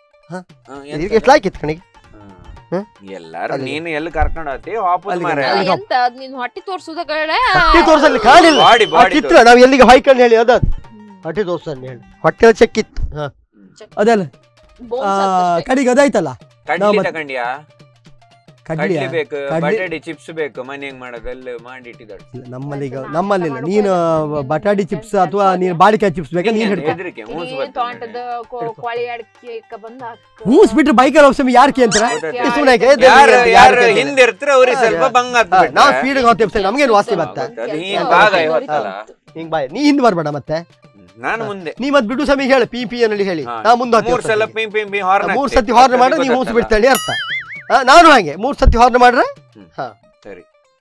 ಇದಕ್ಕೆ ಎಷ್ಟು ಲಾಯ್ಕಿತ್ತು ಕಣಿಗೆ ಹ್ಮ್? ಎಲ್ಲಾರು ಅಲ್ಲಿ. ನೀನು ಎಲ್ಲಿ ಕರ್ಕೊಂಡು ಹೋಗ್ತಿ ವಾಪಸ್ ಅಲ್ಲಿಗೆ ಮಾರ ಅಲ್ಲಿ. ಎಂತ ಅದ್ ನೀನ್ ಹೊಟ್ಟಿ ತೋರ್ಸುದ ಕಡೆ ಹೊಟ್ಟೆ ತೋರ್ಸಲ್ಲಿ ಕಾಣಿಲ್ಲ ಬಾಡಿ ಆ ಬಾಡಿ ಚಿತ್ರ ನಾವು ಎಲ್ಲಿಗೆ ಹೊಯ್ಕೊಂಡು ಹೇಳಿ ಅದ ಹೊಟ್ಟೆ ತೋರ್ಸಲ್ಲಿ ಹೇಳಿ ಹೊಟ್ಟೆ ಚೆಕ್ಕಿತ್ತು ಹಾ ಅದಲ್ಲ ಕಡಿಗೆ ಅದಾಯ್ತಲ್ಲ ಕಡ್ಲಿ ನಾವು ಮತ್ತೆ- ತಗೊಂಡ್ಯಾ ಕಡ್ಲಿ ಕಡ್ಲಿ ಬೇಕು ಕಡ್ಲಿ- ಬಟಾಟಿ ಚಿಪ್ಸ್ ಬೇಕು ಮನೆ ಹೆಂಗ್ ಮಾಡೋದು ಅಲ್ಲಿ ಮಾಡಿ ಇಟ್ಟಿದ್ದಾಳೆ ನಮ್ಮಲ್ಲಿ ಈಗ ನಮ್ಮಲ್ಲಿಲ್ಲ ನೀನು ಬಟಾಟಿ ಚಿಪ್ಸ್ ಅಥವಾ ನೀನು ಬಾಳಿಕಾಯಿ ಚಿಪ್ಸ್ ಬೇಕಾ ನೀನ್ ಹಿಡ್ಕೊ ಹೆದರಿಕೆ ಮೂಸ್ ತೋಟದ ಕೋಳಿ ಅಡಿಕೆ ಬಂದ ಮೂಸ್ ಬಿಟ್ರೆ ಬೈಕಲ್ಲಿ ಹೋಗ್ಸಮಿ ಯಾರ್ ಕೇಂದ್ರ ಗೊತ್ತಾಯ್ತು. ಸುಮ್ಮನೆ ಯಾರು ಯಾರು ಹಿಂದೆ ಇರ್ತಾರೆ ಅವ್ರಿಗೆ ಸ್ವಲ್ಪ ಭಂಗ ನಾವು ಸ್ಪೀಡ್ ಹೋಗ್ತೇವೆ ನಮ್ಗೇನು ವಾಸಿ ಬತ್ತ ಅದು ಈ ಭಾಗ ಇವತ್ತಲ್ಲ ಹಿಂಗ್ ಬಾಯ್ ನೀ ಹಿಂದ್ ಬರ್ಬೇಡ ಮತ್ತೆ ನಾನು ಮುಂದೆ ನೀ ಮತ್ ಬಿಡು ಸಮಯ ಹೇಳಿ ಪಿ ಪಿ ಅನ್ನಲ್ಲಿ ಹೇಳಿ ಹಾ. ನಾ ಮುಂದೆ ಮೂರ್ ಸಲ ಪಿಂ ಪಿಂ ಪಿ ಹಾರ್ನ್ ಮೂರ್ ಸತಿ ಹಾರ್ನ್ ಮಾಡ್ರೆ ನೀವು ಮೂಸ್ ಬಿಡ್ತಾಳಿ ಅರ್ಥ ಹಾ, ನಾನು ಹಾಗೆ ಮೂರ್ ಸತಿ ಹಾರ್ನ್ ಮಾಡ್ರೆ ಸರಿ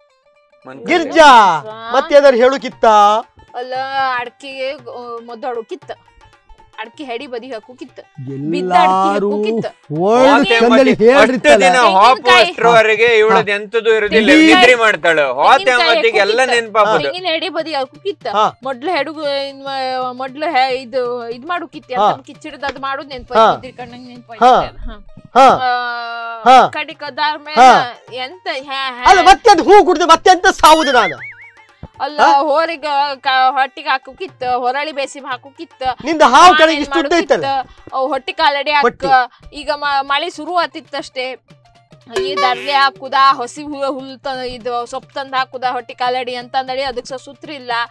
ಗಿರ್ಜಾ ಮತ್ತೇನಾದ್ರು ಹೇಳುಕಿತ್ತ ಅಲ್ಲ ಅಡ್ಕಿಗೆ ಮೊದಲು ಕಿತ್ತ ಅಡ್ಕಿ ಹೆಡಿ ಬದಿ ಹಾಕು ಕಿತ್ತ ಬಿದ್ದ ಅಡ್ಕಿ ಎಲ್ಲಾರು ಹಾಕುಕಿತ್ತ ವರ್ಲ್ಡ್ ಚಂದಲ್ಲಿ ಹೇಳ್ರಿತ್ತಲ್ಲ ದಿನ ಹಾಪ್ ತೆಂಗಿನ್ಕಾಯಿ. ಅಷ್ಟರವರೆಗೆ ಇವಳದ್ ಎಂತದು ಇರುದಿಲ್ಲ ತೆಂಗಿನ್ಕಾಯಿ. ನಿದ್ರೆ ಮಾಡ್ತಾಳು ಹಾತೆ ತೆಂಗಿನ್ಕಾಯಿ ಮತ್ತಿಗೆ ಎಲ್ಲ ಕುಕ್ಕಿತ್ತ. ನೆನಪಾಗ್ಬೋದು ತೆಂಗಿನ ಎಡಿ ಬದಿ ಹಾಕು ಕಿತ್ತ ಹಾ. ಮೊದ್ಲು ಹೆಡುಗು ಇನ್ ಮ- ಮೊದ್ಲು ಹೆ- ಇದು ಇದ್ ಮಾಡು ಕಿತ್ತಿ ಹಾ. ಅಂತ ಕಿಚ್ಚಿಡದ ಅದು ಮಾಡುದು ನೆನ್ಪ ಹಾ. ತಿರ್ಕೊಂಡಂಗ್ ನೆನ್ಪ ಹಾ. ಹಾ ಹಾ. ಕಡಿಕ ಅದಾದ್ಮೇಲೆ ಹಾ. ಎಂತ ಹ್ಯಾ- ಹ್ಯಾ- ಅಲ್ಲ ಮತ್ತೆ ಅದು ಹೂ ಕುಡ್ದು ಮತ್ತೆ ಎಂತ ಸಾವುದು ನಾನು ಅಲ್ಲ ಹೋರಿಗ ಕ- ಹೊಟ್ಟಿಗೆ ಹಾಕು ಕಿತ್ತ ಹೊರಳಿ ಬೇಸಿ ಹಾಕು ಕಿತ್ತ ನಿಂದ ಹಾವು ನಾನ್ ಕಡೆಗೆ ಏನ್ ಇಷ್ಟು ಉದ್ದ ಮಾಡೋದು ಇತ್ತಲ್ಲ ಕಿತ್ತ, ಅವ್ ಹೊಟ್ಟಿ ಕಾಲಡಿ ಹಾಕ ಹೊಟ್ಟಿ. ಈಗ ಮ- ಮಳೆ ಶುರು ಆತಿತ್ತಷ್ಟೇ ಈ ದರ್ಗೆ ಹಾಕುದಾ ಹಸಿ ಹುಲ್ ಹುಲ್ ತ- ಇದು ಸೊಪ್ಪು ತಂದು ಹಾಕುದಾ ಹೊಟ್ಟಿ ಕಾಲಡಿ ಅಂತ ಅಂದಳಿ ಅದಕ್ಕೆ ಸ ಸುತ್ರಿಲ್ಲ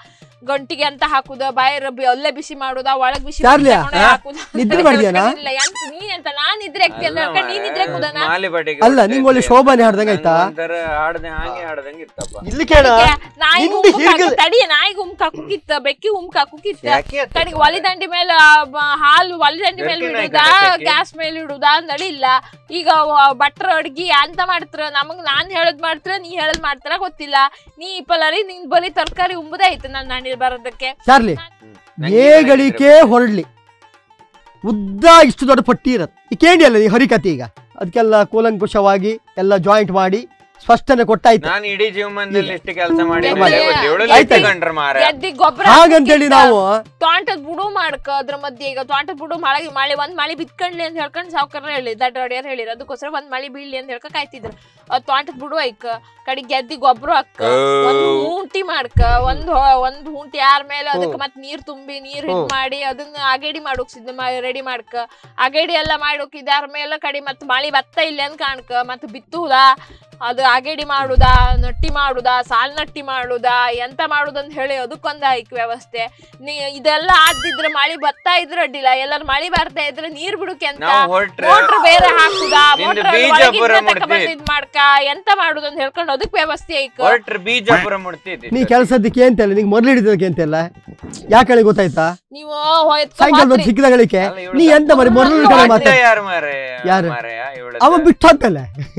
ಗಂಟಿಗೆ ಅಂತ ಹಾಕುದ ಬಾಯರ್ ಬಿ- ಅಲ್ಲೇ ಬಿಸಿ ಮಾಡುದ ಒಳಗ್ ಬಿಸಿ ಚಾರ್ಲಿಯಾ? ತಗೊಂಡೋಗಿ ಹಾಕುದ. ನಿದ್ರೆ ಮಾಡ್ದ್ಯಾನಾ? ಇಲ್ಲ, ಎಂತ ನೀನ್ ಎಂತ ನಾನ್ ನಿದ್ರೆ ಹಾಕ್ತಿ ಅಂತ ಹೇಳ್ಕೊಂಡು ನೀನ್ ನಿದ್ರೆ ಹಾಕುದನ ಮಾಲಿ ಬಟ್ಟೆಗೆ ಅಲ್ಲ ನಿಂಗೆ ಒಳ್ಳೆ ಶೋಭಾನೆ ಹಾಡ್ದಂಗೆ ಆಯ್ತಾ ಒಂಥರ ಹಾಡ್ದೆ ಹಾಗೆ ಹಾಡ್ದಂಗೆ ಇತ್ತಪ್ಪ ಇಲ್ಲಿ ಕೇಳ ನಾಯಿ ನಿಂದು ಹಿರ್ಗಲ್ ತಡಿ ನಾಯಿಗೆ ಉಮ್ಕ ಹಾಕುಕಿತ್ತ ಬೆಕ್ಕಿ ಉಮ್ಕ ಹಾಕುಕಿತ್ತ ಯಾಕೆ ಅಂತ ಕಡೆಗೆ ಒಲಿದಂಡಿ ಮೇಲೆ ಆ, ಬ- ಹಾಲು ಒಲಿದಂಡಿ ಮೇಲೆ ಬೆಕ್ಕಿನ ಇಡುದಾ ಹಾಕಕ್ಕೆ? ಗ್ಯಾಸ್ ಮೇಲೆ ಇಡುದಾ ಅಂದಳಿ ಇಲ್ಲ ಈಗ ಭಟ್ರ ಅಡ್ಗಿ ಅಂತ ಮಾಡ್ತಾರ ನಮಗ್ ನಾನ್ ಹೇಳದ್ ಮಾಡ್ತಾರ ನೀ ಹೇಳದ್ ಮಾಡ್ತಾರ ಗೊತ್ತಿಲ್ಲ ನೀ ಪಲರಿ ನಿನ್ ಬಲಿ ತರಕಾರಿ ಉಂಬುದೇ ಆಯ್ತು ನನ್ ನಾಣಿಲ್ ಬರೋದಕ್ಕೆ ಚಾರ್ಲಿ ನಂಗೆ ಏಗಳಿಕೆ ಹೊರಡ್ಲಿ ಉದ್ದ ಇಷ್ಟು ದೊಡ್ಡ ಪಟ್ಟಿ ಇರತ್ತೆ ಈ ಕೇಳಿ ಅಲ್ಲ ಈ ಹರಿಕತೆ ಈಗ ಅದಕ್ಕೆಲ್ಲ ಕೂಲಂಕುಷವಾಗಿ ಎಲ್ಲ ಜಾಯಿಂಟ್ ಮಾಡಿ ಸ್ಪಷ್ಟನೆ ಕೊಟ್ಟಾಯ್ತು ನಾನು ಇಡೀ ಜೀವಮಾನದಲ್ಲಿ ಎಷ್ಟು ಕೆಲಸ ಮಾಡಿ ಮಾಡಿ. ಆಯ್ತು. ಕಂಡ್ರ ಮಾರ ಎದ್ದಿ ಗೊಬ್ಬರ ಹಾಗಂತೇಳಿ ನಾವು ತೋಟದ ಬುಡು ಮಾಡ್ಕ ಅದ್ರ ಮಧ್ಯೆ ಈಗ ತೋಟದ ಬುಡು ಮಳೆ ಮಳೆ ಒಂದ್ ಮಳೆ ಬಿತ್ಕೊಂಡ್ಲಿ ಅಂತ ಹೇಳ್ಕೊಂಡ್ ಸಾವ್ಕಾರ ಹೇಳಿ ದಡ್ಡ ಹೊಡಿಯರ್ ಹೇಳಿರ ಅದಕ್ಕೋಸ್ಕರ ಒಂದ್ ಮಳೆ ಬೀಳ್ಲಿ ಅಂತ ಹೇಳ್ಕ ಕಾಯ್ತಿದ್ರು ಅದ್ ತೋಟದ ಬುಡು ಐಕ ಕಡೆಗೆ ಗೆದ್ದಿ ಗೊಬ್ಬರ ಹಾಕ ಒಂದ್ ಹೂಂಟಿ ಮಾಡ್ಕ ಒಂದ್ ಹೊ- ಒಂದ್ ಹೂಂಟಿ ಯಾರ ಮೇಲೆ ಅದಕ್ಕೆ ಮತ್ ನೀರ್ ತುಂಬಿ ನೀರ್ ಹಿಡ್ ಹ್ಮ್. ಮಾಡಿ ಅದನ್ನ ಅಗೇಡಿ ಮಾಡೋಕ್ಸಿದ್ ರೆಡಿ ಮಾಡ್ಕ ಅಗೇಡಿ ಎಲ್ಲ ಮಾಡೋಕಿದಾರ ಮೇಲೆ ಕಡೆ ಮತ್ ಮಳಿ ಬತ್ತ ಇಲ್ಲ ಅಂತ ಕಾಣ್ಕ ಮತ್ ಬಿತ್ತುದ ಅದು ಅಗೇಡಿ ಮಾಡುದಾ ನಟ್ಟಿ ಮಾಡುದಾ ಸಾಲ್ ನಟ್ಟಿ ಮಾಡುದಾ ಎಂತ ಮಾಡುದಂತ ಹೇಳಿ ಅದಕ್ಕೊಂದ್ ಐಕ್ ವ್ಯವಸ್ಥೆ ನೀ ಇದೆಲ್ಲ ಆದಿದ್ರೆ ಮಳಿ ಬರ್ತಾ ಇದ್ರೆ ಅಡ್ಡಿಲ್ಲ ಎಲ್ಲಾರು ಮಳಿ ಬರ್ತಾ ಇದ್ರೆ ನೀರ್ ಬಿಡುಕೆ ಅಂತ ನಾವು ಹೊರಟ್ರೆ ಮೋಟ್ರ್ ಬೇರೆ ಹಾಕುದಾ ನಿಂದು ಮೋಟ್ರ್ ಬೀಜಾಪುರ ಒಳಗಿಂದ ಮಾಡ್ತಿ. ಇದ್ ಮಾಡ್ಕ ಎಂತ ಮಾಡುದಂತ ಹೇಳ್ಕೊಂಡು ಅದಕ್ ವ್ಯವಸ್ಥೆ ಐಕ ಹೊರಟ್ರೆ ಬೀಜಾಪುರ ಮುಡ್ತಿದ್ದಿ ನೀ ಕೆಲಸದಕ್ಕೆ ಅಂತೆಲ್ಲ ನಿಂಗೆ ಮೊದಲು ಹಿಡಿದಕ್ಕೆ ಅಂತೆಲ್ಲ ಯಾಕೆ ಗೊತ್ತಾಯ್ತಾ ನೀವು ಹೋಯ್ತು ಸಾಯಂಕಾಲ ಬಂದು ಸಿಕ್ಕಿದಗಳಿಗೆ ನೀ ಎಂತ ಮರಿ ಮೊದಲು ಕಡೆ ಮಾತಾಡ ಯಾರು ಮಾರೆ ಯಾರು? ಮಾರಾಯ ಅವ ಬಿಟ್ಟು ಹೋಗ್ತಲ್ಲ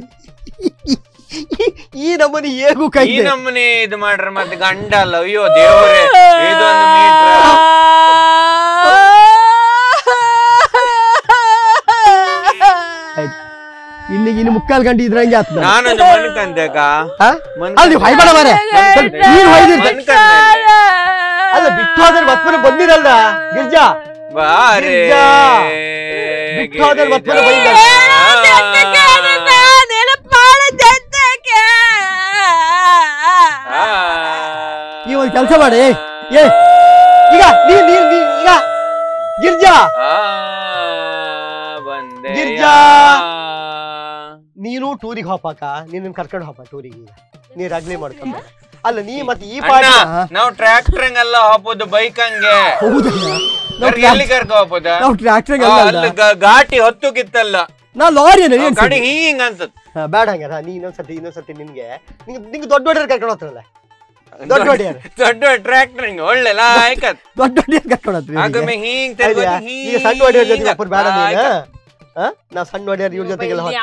ಈ ನಮ್ಮನಿ ಹೇಗೂ ಕೈ ಈ ನಮ್ಮನೆ ಇದು ಮಾಡ್ರ ಮತ್ತೆ ಗಂಡ ಅಲ್ಲ ಅಯ್ಯೋ ದೇವರೇ ಇದೊಂದು ಮೀಟ್ರ ಇನ್ನು ಇನ್ನು ಮುಕ್ಕಾಲು ಗಂಟೆ ಇದ್ರೆ ಹಂಗೆ ಆತ್ದ ನಾನೊಂದು ಮನ್ಕಂತೆಕ ಹಾ? ಅಲ್ಲಿ ನೀವು ಹೊಯ್ಬೇಡ ಮಾರೆ ಸ್ವಲ್ಪ ನೀನು ಹೊಯ್ದಿರ್ತ ಅಲ್ಲ ಬಿಟ್ಟು ಹೋದ್ರೆ ಮತ್ತೆ ಬಂದಿರಲ್ಲ ಗಿರ್ಜಾ ಬಾರೆ ಗಿರ್ಜಾ. ಬಿಟ್ಟು ಹೋದ್ರೆ ಮತ್ತೆ ಬೈದ. ನೀ ಒಂದು ಕೆಲಸ ಮಾಡಿ ಏ ಏ, ಈಗ ನೀ ನೀ ನೀ ಈಗ ಗಿರ್ಜಾ ಬಂದೆ ಗಿರ್ಜಾ. ನೀನು ಟೂರಿಗೆ ಹೋಪಾಕ ನಿನ್ನ ಕರ್ಕೊಂಡು ಹೋಪ ಟೂರಿಗೆ ಈಗ ನೀ ರಗ್ಲಿ ಮಾಡ್ಕೊಂಡ ಅಲ್ಲ ನೀ ಮತ್ತೆ ಈ ಪಾಠ ನಾವು ಟ್ರ್ಯಾಕ್ಟರ್ ಎಲ್ಲ ಹಾಕೋದು ಬೈಕ್ ಹಂಗೆ ಹೌದಲ್ಲ ಕರ್ಕ ಎಲ್ಲಿ ಕರ್ಕ ಹೋಗೋದ ನಾವು ಟ್ರ್ಯಾಕ್ಟರ್ ಅಲ್ಲಿ ಗ- ಘಾಟಿ ಹೊತ್ತು ಕಿತ್ತಲ್ಲ ನಾ ಲಾರಿ ಏನ್ ಕಡೆ ಹಿಂಗ್ ಅನ್ಸತ್ ಹಾ, ಬೇಡ ಹಂಗಾರ ನೀ ಇನ್ನೊಂದ್ಸತಿ ಇನ್ನೊಂದ್ಸತಿ ನಿನ್ಗೆ ನಿಂಗೆ ನಿಂಗೆ ದೊಡ್ಡ ಒಡೆಯರ್ ಕರ್ಕೊಂಡು ಹೋಗ್ತಾರಲ್ಲ ದೊಡ್ಡ ಒಡೆಯರ್ ದೊಡ್ಡ ಟ್ರ್ಯಾಕ್ಟರ್ ಹಿಂಗ್ ಒಳ್ಳೆ ಲಾಯ್ಕತ್ ದೊಡ್ಡ ಒಡೆಯರ್ ಕರ್ಕೊಂಡು ಹೋಗ್ತಾರೆ ಆಗೊಮ್ಮೆ ಹಿಂಗ್ ಆಯ್ತಾ? ತಿರ್ಗೋದು, ಈಗ ಸಣ್ಣ ಒಡೆಯರ್ ಜೊತೆ ಹಿಂಗ್ ಒಬ್ಬರು ಬೇಡ ನೀನು ಆಯ್ಕತ್. ಹಾ? ನಾ ಸಣ್ಣ ಒಡೆಯರ್ ಇವ್ರ ಜೊತೆಗೆಲ್ಲ ಹೋಗ್-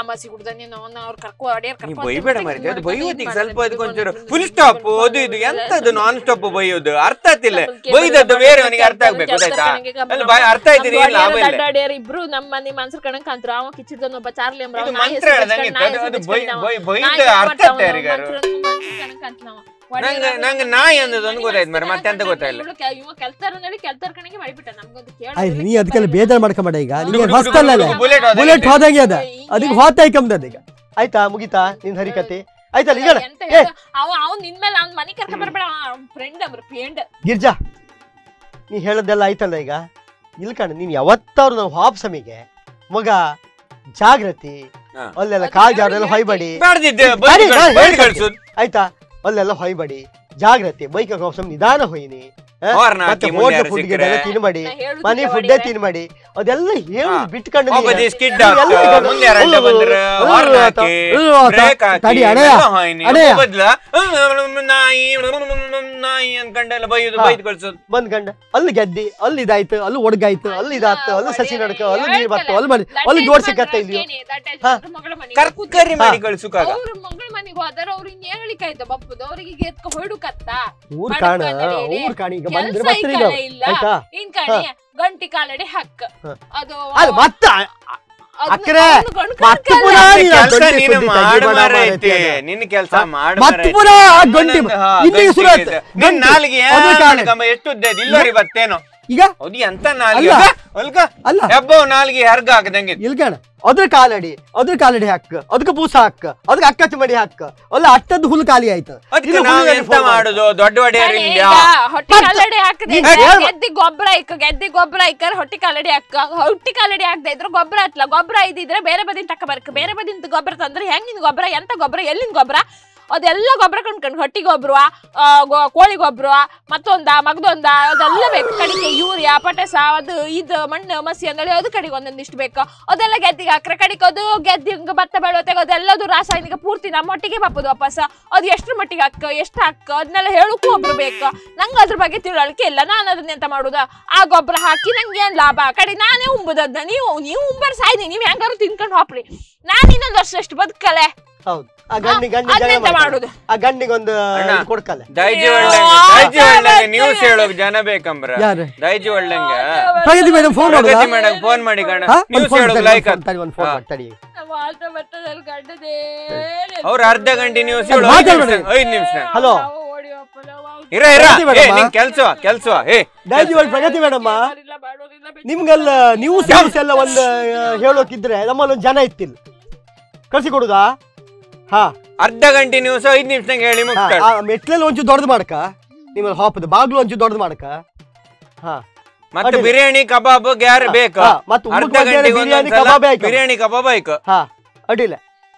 ನೀ ಬೈಬೇಡ ಮಾರಿತೆ ಅದು ಬೈಯೋದಿಗೆ ಸ್ವಲ್ಪ ಅದಕ್ಕೊಂಚೂರು ಫುಲ್ ಸ್ಟಾಪ್ ಅದು ಇದು ಎಂತದು ನಾನ್ ಸ್ಟಾಪ್ ಬೈಯೋದು ಅರ್ಥ ಆಗ್ತಿಲ್ಲ ಬೈದದ್ದು ಬೇರೆಯವನಿಗೆ ಅರ್ಥ ಆಗ್ಬೇಕು ಗೊತ್ತಾಯ್ತಾ ಅಲ್ಲಿ ಬೈ- ಅರ್ಥ ಆಯ್ತಿರಿ ಲಾಭ ಇಲ್ಲ ಇಬ್ರು ನಮ್ಮ ಮನೆ ಮನ್ಸರ್ ಕಣಕ್ ಅಂತ್ರ ಅವ ಕಿಚ್ಚಿಡ್ದನ್ ಒಬ್ಬ ಚಾರ್ಲಿ ಅಂಬ್ರ ಇದು ಮಂತ್ರ ಹೇಳ್ದಂಗೆ ಇತ್ತು. ಅದು- ಅದು ಬೈ- ಬೈ- ಬೈದ ಅರ್ಥ ಆಗ್ತಾ ಯಾರಿಗಾರು ನಂಗೆ ನಂಗೆ ನಾಯಿ ಅನ್ನೋದು ಒಂದು ಗೊತ್ತಾಯ್ತು ಮರ ಮತ್ತೆ ಅಂತ ಗೊತ್ತಾಯಿಲ್ಲ ಕೆಲ್ತಾರ ನಡಿ ಕೆಲ್ತಾರ ಕಣಗೆ ಮಾಡಿಬಿಟ್ಟ ನಮ್ಗೊಂದು ಆಯ್ತು ನೀ ಅದಕ್ಕೆಲ್ಲ ಬೇಜಾರ್ ಮಾಡ್ಕೊಂಬೇಡ ಈಗ ನಿಂಗೆ ಡುಗು ಡುಗು ಹೊಸ್ತಲ್ಲ ಡುಗು ಬುಲೆಟ್ ಹೋದಂಗೆ ಬುಲೆಟ್ ಇದೆ. ಹೋದಂಗೆ ಅದ ಅದಕ್ಕೆ ಹೋತಾಯ್ ಕಮ್ದದ ಈಗ ಆಯ್ತಾ ಮುಗಿತಾ ನಿನ್ ಹರಿಕತೆ ಆಯ್ತಲ್ಲ ಈಗ ಎಂತ ಏ ಹೇಳ್ದ? ಅವ ಅವ್ನ್ ನಿನ್ ಮೇಲೆ ಅವ್ನ್ ಮನಿ ಕರ್ಕ ಬರ್ಬೇಡ ಫ್ರೆಂಡ್ ಅವ್ರ ಫ್ರೆಂಡ್ ಗಿರ್ಜಾ ನೀ ಹೇಳದ್ದೆಲ್ಲ ಆಯ್ತಲ್ಲ ಈಗ ಇಲ್ಲಿ ಕಣ ನೀನ್ ಯಾವತ್ತಾದ್ರು ನಾವು ಹಾಪ್ ಸಮಿಗೆ ಮಗ ಜಾಗೃತಿ ಹಾ. ಅಲ್ಲೆಲ್ಲ ಅದು ಕಾಲ್ ಜಾರೆಲ್ಲ ಯಾವ್ದು ಹೊಯ್ಬೇಡಿ ಮಾಡ್ದಿದ್ದೆ ಅರೆ, ಬೈಕ್ ನಾನು ಬೈಕ್ ಹೇಳ್ತಾ ಕಳ್ಸೋದು ಆಯ್ತಾ ಅಲ್ಲೆಲ್ಲ ಹೊಯ್ಬೇಡಿ ಜಾಗ್ರತೆ ಬೈಕ್ ಹೋಗ್ಸಮ್ ನಿಧಾನ ಹೊಯ್ನಿ ಆ? Horn ಹಾಕಿ ಮತ್ತೆ ಮುಂದೆ ಹೋಟ್ಲು ಯಾರು ಫುಡ್ ಸಿಕ್ಕ್ರೆ. ತಿನ್ಬೇಡಿ ನಾ ಹೇಳುದು ಮನೆ ಕೇಳಿ ಫುಡ್ಡೇ ಹೊಡಿವೆ. ತಿನ್ಬೇಡಿ ಅದೆಲ್ಲ ಹೇಳಿ ಹಾ. ಬಿಟ್ಕೊಂಡು ಹೋಗೋದು ನೀನು- ಸ್ಕಿಡ್ ನೀನು ಎಲ್ಲ ಹಾಕ್ತಾ, ಈಗ- ಮುಂದೆ ಯಾರು ಅಡ್ಡ ಅಯ್ಯೋ, ಬಂದ್ರೆ ಅಯ್ಯೋ, horn ಆತ, ಹಾಕಿ, ಅಯ್ಯೋ, ಆತ. ಬ್ರೇಕ್ ಹಾಕಿ, ತಡಿ, ಅಣೆಯ, ಎಲ್ಲ ಹಾಯ್ನಿ. ಅಣೆಯ. ಬದ್ಲ, ನಾಯಿ ನಾಯಿ ಅನ್ಕೊಂಡೆಲ್ಲ ಬೈಯೋದು ಹಾ. ಬೈದ್ ಕಳ್ಸೋದು ಬಂದ್ ಗಂಡ ಅಲ್ಲಿ ಗೆದ್ದಿ ಅಲ್ಲಿ ಇದಾಯ್ತು ಅಲ್ಲಿ ಒಡ್ಗಾಯ್ತು ಅಲ್ಲಿ ಇದಾಯ್ತು ಅಲ್ಲಿ ಸಸಿ ನಡ್ಕ ಅಲ್ಲಿ ನೀರ್ ಬತ್ತು ಅಲ್ಲಿ ಮಾಡಿ ಅಲ್ಲಿ ಜೋಡ್ಸಿಕತ್ತ ಇಲ್ಲಿಯೋ ಹಾ. ಕರ್ಕರಿ ಮಾಡಿ ಕಳ್ಸುಕಾಗ ಅವ್ರ ಮಗಳ ಮನೆಗೆ ಹೋದಾರ ಅವ್ರ ಇನ್ ಹೇಳಿಕಾಯ್ತ ಬಪ್ಪದು ಅವ್ರಿಗೆ ಎತ್ಕ ಹೊಡುಕತ್ತ ಊರ್ ಕಾಣ ಮಡ್ಕೊಂಡ್ ಊರ್ ಕಾಣಿ ಈಗ ಬಂದ್ರೆ ಕೆಲ್ಸ ಬರ್ತೀರಿ ಐಕಲ್ಲ ಈಗ ಇಲ್ಲ ಆಯ್ತಾ ಇನ್ ಕಣಿ ಗಂಟಿ ಕಾಲಡಿ ಹಕ್ಕ ಹಾ. ಅದು ಅದು ಮತ್ತ ಅದ್ನ- ಅಕ್ರೆ, ಅವ್ನು ಗಂಡ್ ಮತ್ತೆ ಕರ್ಕಲ್ಲ. ಪುನಃ ನೀನು ಕೆಲ್ಸ ಗಂಟಿ ನೀನು ಸುದ್ದಿ ಮಾಡು ತೆಗಿಬೇಡ ಮಾರೈತಿ ಮಾರೈತಿ ಅದ. ನಿನ್ನ ಕೆಲಸ ಹಾ? ಮಾಡು ಮತ್ತೆ ಮಾರೈತಿ. ಪುನಃ ಗಂಟಿ ಒಂದೊಂದು, ಹಾ, ಇಲ್ಲಿಗೆ ಗಂಟಿ ಶುರು ಆಯ್ತು. ಇದೆ. ನಿನ್ ಗಂಟಿ. ನಾಲಿಗೆ ಅದ್ರ ಏನ್ ಕಾರಣ. ಕಮ್ಮ ಎಷ್ಟುದ್ದೆ ಇಲ್ಲರಿ ಬತ್ತೇನೋ ಈಗ ಅದು ಎಂತ ನಾಲಿಗೆ ಅಲ್ಲ. ಅಲ್ಕ? ಅಲ್ಕ ಅಲ್ಲ ಹೆಬ್ಬವ್ ನಾಲಿಗೆ ಹರ್ಗ ಹಾಕದಂಗೆ ಇಲ್ಕಣ ಅದ್ರ ಕಾಲಡಿ ಅದ್ರ ಕಾಲಡಿ ಹಾಕ ಅದಕ್ಕೆ ಪೂಸ ಹಾಕ ಅದಕ್ಕೆ ಅಕ್ಕಚ್ಚ ಮಡಿ ಹಾಕ ಅಲ್ಲ ಅಟ್ಟದ್ದು ಹುಲ್ ಖಾಲಿ ಆಯ್ತು ಅದಕ್ಕೆ ಇದು ನಾವು ಹುಲ್ಲಿನಲ್ಲಿ ಎಂತ phone ಮಾಡು. ಮಾಡುದು ದೊಡ್ಡ ಕಣಿ ಒಡೆಯರಿಂದ ಈಗ ಹೊಟ್ಟಿ ಮತ್ತೆ ಕಾಲಡಿ ಹಾಕದೆ ನೀನ್ ಇದ್ರೆ ಹೇಳ್- ಗೆದ್ದಿ ಗೊಬ್ಬರ ಇಕ್ಕ ಗೆದ್ದಿ ಗೊಬ್ಬರ ಇಕ್ಕರ್ ಹೊಟ್ಟಿ ಕಾಲಡಿ ಹಾಕ ಹೊಟ್ಟಿ ಕಾಲಡಿ ಹಾಕದೆ ಇದ್ರೆ ಗೊಬ್ಬರ ಹತ್ಲ ಗೊಬ್ಬರ ಇದ್ದಿದ್ರೆ ಬೇರೆ ಬದಿನ ತಕ ಬರ್ಕ ಬೇರೆ ಬದಿನ ಗೊಬ್ಬರ ತಂದ್ರೆ ಹೆಂಗಿನ ಗೊಬ್ಬರ ಎಂತ ಗೊಬ್ಬರ ಎಲ್ಲಿನ ಗೊಬ್ಬರ ಅದೆಲ್ಲ ಗೊಬ್ಬರ ಕೊಂಡ್ಕೊಂಡು ಹೊಟ್ಟಿ ಗೊಬ್ಬರ ಕೋಳಿ ಗೊಬ್ಬರ ಮತ್ತೊಂದ ಮಗದೊಂದ ಅದೆಲ್ಲ ಬೇಕು ಕಡೆಗೆ ಯೂರಿಯಾ ಪಟಸ ಅದು ಇದು ಮಣ್ಣು ಮಸಿ ಅಂದೇಳಿ ಅದು ಕಡೆಗೆ ಒಂದೊಂದಿಷ್ಟು ಬೇಕು ಅದೆಲ್ಲ ಗೆದ್ದಿಗೆ ಹಾಕ್ರೆ ಕಡೆಗೆ ಅದು ಗೆದ್ದಿ ಹಿಂಗ ಭತ್ತ ಬೆಳೆ ಅದೆಲ್ಲದು ರಾಸಾಯನಿಕ ಪೂರ್ತಿ ನಮ್ಮ ಒಟ್ಟಿಗೆ ಬಾಪದು ವಾಪಸ್ ಅದು ಎಷ್ಟ್ರ ಮಟ್ಟಿಗೆ ಹಾಕ ಎಷ್ಟು ಹಾಕ ಅದನ್ನೆಲ್ಲ ಹೇಳಕ್ಕೂ ಒಬ್ರು ಬೇಕು ನಂಗೆ ಅದ್ರ ಬಗ್ಗೆ ತಿಳುವಳಿಕೆ ಇಲ್ಲ ನಾನು ಅದನ್ನ ಎಂತ ಮಾಡುದ ಆ ಗೊಬ್ಬರ ಹಾಕಿ ನಂಗೆ ಏನ್ ಲಾಭ ಆ ಕಡೆ ನಾನೇ ಉಂಬುದದ್ನ ನೀವು ನೀವು ಉಂಬರ್ ಸಾಯ್ದಿ ನೀವು ಹೆಂಗಾರು ತಿನ್ಕೊಂಡು ಹೋಪ್ರಿ ನಾನು ಇನ್ನೊಂದು ವರ್ಷ ಅಷ್ಟು ಬದುಕಲೆ ಹೌದು ಆ ಗಂಡಿ ಗಂಡಿ ಜಗಳ ಅದನ್ನೆಂತ ಮಾಡ್ತಾನೆ. ಮಾಡುದು ಆ ಗಂಡಿಗೆ ಒಂದು ಅಣ್ಣ. ಕೊಡ್ಕಲ್ಲ ದೈಜಿ ಅಯ್ಯೋ, ಒಳ್ಳಂಗೆ ದೈಜಿ ಆ ಒಳ್ಳಂಗೆ ಜನ ನ್ಯೂಸ್ ಹೇಳೋಕ್ ಜನ ಬೇಕಂಬ್ರ ಯಾರು ದೈಜಿ ಒಳ್ಳಂಗೆ Pragati madam phone Pragati madam phone ಮಾಡಿ ಕಣ ನ್ಯೂಸ್ ಹೇಳೋಕ್ ಲೈಕ್ ಒಂದು ಫೋನ್ ಮಾಡಿ ಮಾತ್ರ ಬೆಟ್ಟದಲ್ಲಿ ಗಡ್ಡದೇ ಅವ್ರ ಅರ್ಧ ಗಂಟೆ ನ್ಯೂಸ್ ಅದು ಹೇಳು ಐದ್ ಮಾತಾಡ್ಬೇಡಿ. ನಿಮಿಷ ಐದ್ ನಿಮಿಷ ಹಲೋ ಇರ ಇರ ಪ್ರಗತಿ ಏ ಮೇಡಮ್ಮ. ನಿಂಗ್ ಕೆಲ್ಸವ ಕೆಲ್ಸವ ಏ ಡೈಜಿ ಒಳಗೆ ಪ್ರಗತಿ ಮೇಡಮ್ಮ ನಿಮ್ಗೆಲ್ಲ ನ್ಯೂಸ್ ನ್ಯೂಸ್ ಎಲ್ಲ ಒಂದು ಆ, ಹೇಳೋಕಿದ್ರೆ ನಮ್ಮಲ್ಲಿ ಒಂದು ಜನ ಇತ್ತಿಲ್ಲ ಕಳ್ಸಿ ಕೊಡುದಾ ಹಾ ಅರ್ಧ ಗಂಟೆ ನ್ಯೂಸ್ ಐದ್ ನಿಮಿಷದಂಗೆ ಹೇಳಿ ಹಾ, ಮುಗ್ತಾಳ ಆ ಮೆಟ್ಲಲ್ಲಿ ಒಂಚೂರು ದೊಡ್ಡದು ಮಾಡಕ ನಿಮ್ಮಲ್ಲಿ ಹಾಪದ ಬಾಗ್ಲು ಒಂಚೂರು ದೊಡ್ಡದು ಮಾಡಕ ಹಾ ಮತ್ತೆ ಅಡ್ಡಿಲ್ಲ. ಬಿರಿಯಾನಿ ಕಬಾಬ್ ಗ್ಯಾರ್ ಬೇಕು ಹಾ, ಮತ್ತೆ ಅರ್ಧ ಊಟಕ್ಕೆ ಗಂಟೆಗೆ ಬಿರಿಯಾನಿ ಒಂದೊಂದ್ಸಲ ಕಬಾಬ್ ಆಯ್ತು ಬಿರಿಯಾನಿ ಕಬಾಬ್ ಆಯ್ತು ಹಾ ಅಡ್ಡಿಲ್ಲ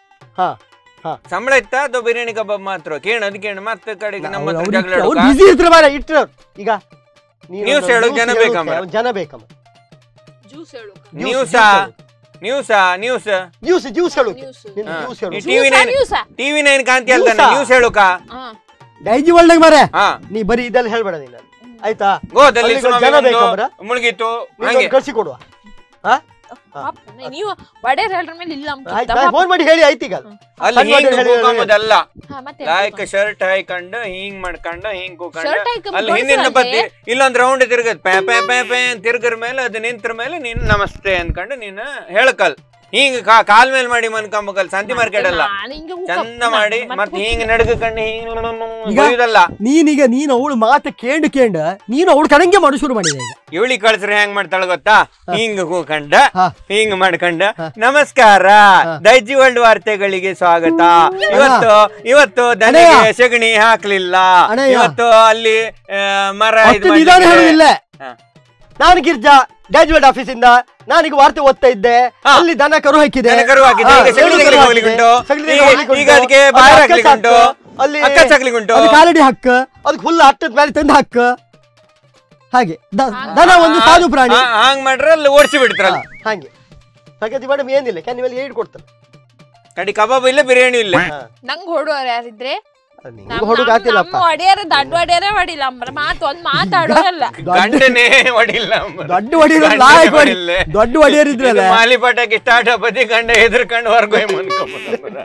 ಸಂಬಳ ಇತ್ತ ಅದು ಬಿರಿಯಾನಿ ಕಬಾಬ್ ಮಾತ್ರ ಕೇಣ ಅದ್ ಕೇಣ ಮತ್ತೆ ಕಡೆಗೆ ನಮ್ಮ ಹತ್ರ ಜಗಳ ಅವ್ರು ಆಡುಕ? ಬಿಸಿ ಇರ್ತಾರೆ ಮಾರ ಇಟ್ರ ಈಗ ನೀನು News ಒಂದು ಹೇಳೋಕ್ news ಜನ ಹೇಳೋಕೆ ಬೇಕಮ್ಮ. ಒಂದು ಜನ ಬೇಕಮ್ಮ ಜ್ಯೂಸ್ ಹೇಳು News, ನ್ಯೂಸಾ news ನ್ಯೂಸಾ ನ್ಯೂಸ್ ಜ್ಯೂಸ್ ಜ್ಯೂಸ್ ಹೇಳೋಕೆ ನ್ಯೂಸ್ ನಿನ್ನ ಹಾ. ಜ್ಯೂಸ್ ಈ ಹೇಳು TV nine news TV nine ಕಾಂತಿ ಅಲ್ತಾನೆ News ಆ? ನ್ಯೂಸ್ ಹೇಳುಕ ಡೈಜಿ ಒಳ್ಳೆ ಮಾರೆ ಹಾ ನೀ ಬರೀ ಇದೆಲ್ಲ ಹೇಳ್ಬೇಡ ನೀನು ಆಯ್ತಾ ಗೋದಲ್ಲಿ ಅಲ್ಲಿಗೆ ಸುನಾಮಿ ಜನ ಬಂದು ಬೇಕಂಬ್ರ? ಮುಳುಗಿತ್ತು ನೀನು ಹಂಗೆ ಕಳ್ಸಿ ಕೊಡುವ ಹಾ ನೀವು ಒಡೆಯರ್ ಹೇಳ್ರ ಮೇಲೆ ಇಲ್ಲ ಆಯ್ತಾ ಫೋನ್ ಮಾಡಿ ಹೇಳಿ ಆಯ್ತು ಈಗ ಅಲ್ಲಿ ಸಣ್ಣ ಹಿಂಗ್ ಹೇಳಿ- ಕೂಕೊಂಬುದಲ್ಲ ಹಾ, ಮತ್ತೆ ಲಾಯ್ಕ್ ಶರ್ಟ್ ಹಾಕೊಂಡು ಹಿಂಗ್ ಮಾಡ್ಕೊಂಡು ಹಿಂಗ್ ಕೂಕೊಂಡು ಶರ್ಟ್ ಹಾಕೊಂಡ್ ಅಲ್ಲಿ ಹಿಂದಿಂದ ಬತ್ತಿ ಇಲ್ಲೊಂದ್ ರೌಂಡ್ ತಿರ್ಗತ್ ಪೇ ಪೇ ಪೇ ಪೇ ಅಂತ ತಿರ್ಗರ್ ಮೇಲೆ ಅದು ನಿಂತ್ರ ಮೇಲೆ ನೀನು ನಮಸ್ತೆ ಅನ್ಕೊಂಡು ನೀನು ಹೇಳಕಲ್ ಹಿಂಗ್ ಕಾ- ಕಾಲ್ ಮೇಲೆ ಮಾಡಿ ಮನ್ಕೊಂಬಕಲ್ ಸಂತಿ ಮಾರ್ಕೆಟ್ ಅಲ್ಲ ಚಂದ ಮಾಡಿ ಮತ್ತೆ ಹಿಂಗ್ ನಡ್ಕೊಂಡು ಹಿಂಗ್ ಈಗ- ಬೈಯುದಲ್ಲ ನೀನೀಗ ನೀನು ಅವಳು ಮಾತು ಕೇಂಡು ಕೇಂಡ ನೀನು ಅವಳು ಕಣಂಗೆ ಮಾಡು ಶುರು ಮಾಡಿದೆ ಈಗ ಇವಳಿ ಕಳ್ಸ್ರೆ ಹೆಂಗ್ ಮಾಡ್ತಾಳ ಗೊತ್ತಾ ಹಿಂಗ್ ಕೂಕಂಡ ಹಾ. ಹಿಂಗ್ ಮಾಡ್ಕೊಂಡ ನಮಸ್ಕಾರ ದೈಜಿ ವರ್ಲ್ಡ್ ವಾರ್ತೆಗಳಿಗೆ ಸ್ವಾಗತ ಇವತ್ತು ಇವತ್ತು ದನಿಗೆ ಅಣ್ಣಯ್ಯ. ಸಗಣಿ ಹಾಕ್ಲಿಲ್ಲ ಅಣ್ಣಯ್ಯ. ಇವತ್ತು ಅಲ್ಲಿ ಆ, ಮರ ಇದು ಅಷ್ಟು ನಿಧಾನ ಮಾಡ್ಲಿಕ್ಕೆ- ಹೇಳುದಿಲ್ಲ ಹಾ. ನಾನು ಗಿರ್ಜಾ ಗ್ರಾಜುಯೇಟ್ ಆಫೀಸ್ ಇಂದ ನಾನೀಗ ವಾರ್ತೆ ಓದ್ತಾ ಇದ್ದೆ ಹಾ. ಅಲ್ಲಿ ದನ ಕರು ಹಾಕಿದೆ ದನ ಕರು ಹಾಕಿದೆ, ಹಾ, ಈಗ ಸಗಣಿ ಎಳ್ಳು ಕರು ತೆಗಿಲಿಕ್ಕೆ ಹಾಕಿದೆ, ಹೋಗ್ಲಿಕ್ಕುಂಟು. ಸಗಣಿ ಈಗ- ತೆಗಿಲಿಕ್ಕೆ ಈಗ ಅದಕ್ಕೆ ಹೋಗ್ಲಿಕ್ಕುಂಟು. ಬಾಯಿ ಅದು ಹಾಕ್ಲಿಕ್ಕುಂಟು. ಅಕ್ಕಸ್ ಹಾಕು, ಅಲ್ಲಿ ಅಕ್ಕಸ್ ಹಾಕ್ಲಿಕ್ಕುಂಟು. ಅದು ಕಾಲಡಿ ಹಾಕ ಅದಕ್ಕೆ ಹುಲ್ಲು ಹಟ್ಟದ ಮೇಲೆ ತಂದು ಹಾಕ ಹಾಗೆ ದ- ದನ ಒಂದು ಸಾಧು ಪ್ರಾಣಿ ಹಾ, ಹಾಂಗ್ ಮಾಡ್ರೆ ಅಲ್ಲಿ ಓಡಿಸಿ ಬಿಡ್ತಾರಲ್ಲ ಹಾ, ಹಾಗೆ ಪ್ರಗತಿ ಮೇಡಮ್ ಏನಿಲ್ಲ ಕ್ಯಾನ್ ಇವೆಲ್ಲ ಏಡ್ ಕೊಡ್ತಾರೆ ಕಡಿ ಕಬಾಬ್ ಇಲ್ಲ ಬಿರಿಯಾನಿ ಇಲ್ಲ ನಂಗ್ ಹೊಡೋರ್ ಯಾರಿದ್ರೆ ನಿಮ್ಗೆ ಹುಡುಗ ಆಗ್ತಿಲ್ಲಪ್ಪ ಒಡೆಯರ ದಡ್ಡ ಒಡೆಯರೇ ಹೊಡಿಲ್ಲ ಅಂಬ್ರ ಮಾತು ಒಂದ್ ಮಾತಾಡೋರಲ್ಲ ಗಂಡನೇ ಹೊಡಿಲ್ಲ ಅಂಬ. ದೊಡ್ಡ ಒಡೆಯರು ಗಂಡನೇ ಲಾಯಕ್ ಹೊಡಿ ಹೊಡಿಲ್ಲ. ದೊಡ್ಡ ಒಡೆಯರ್ ಇದ್ರಲ್ಲ ಇದು ಮಾಲಿ ಪಟಾಕಿ ಸ್ಟಾರ್ಟ್ ಆಪತಿ ಗಂಡ ಹೆದರ್ಕೊಂಡು ಹೊರಗೋಯ್ ಮನ್ಕೊಂಬ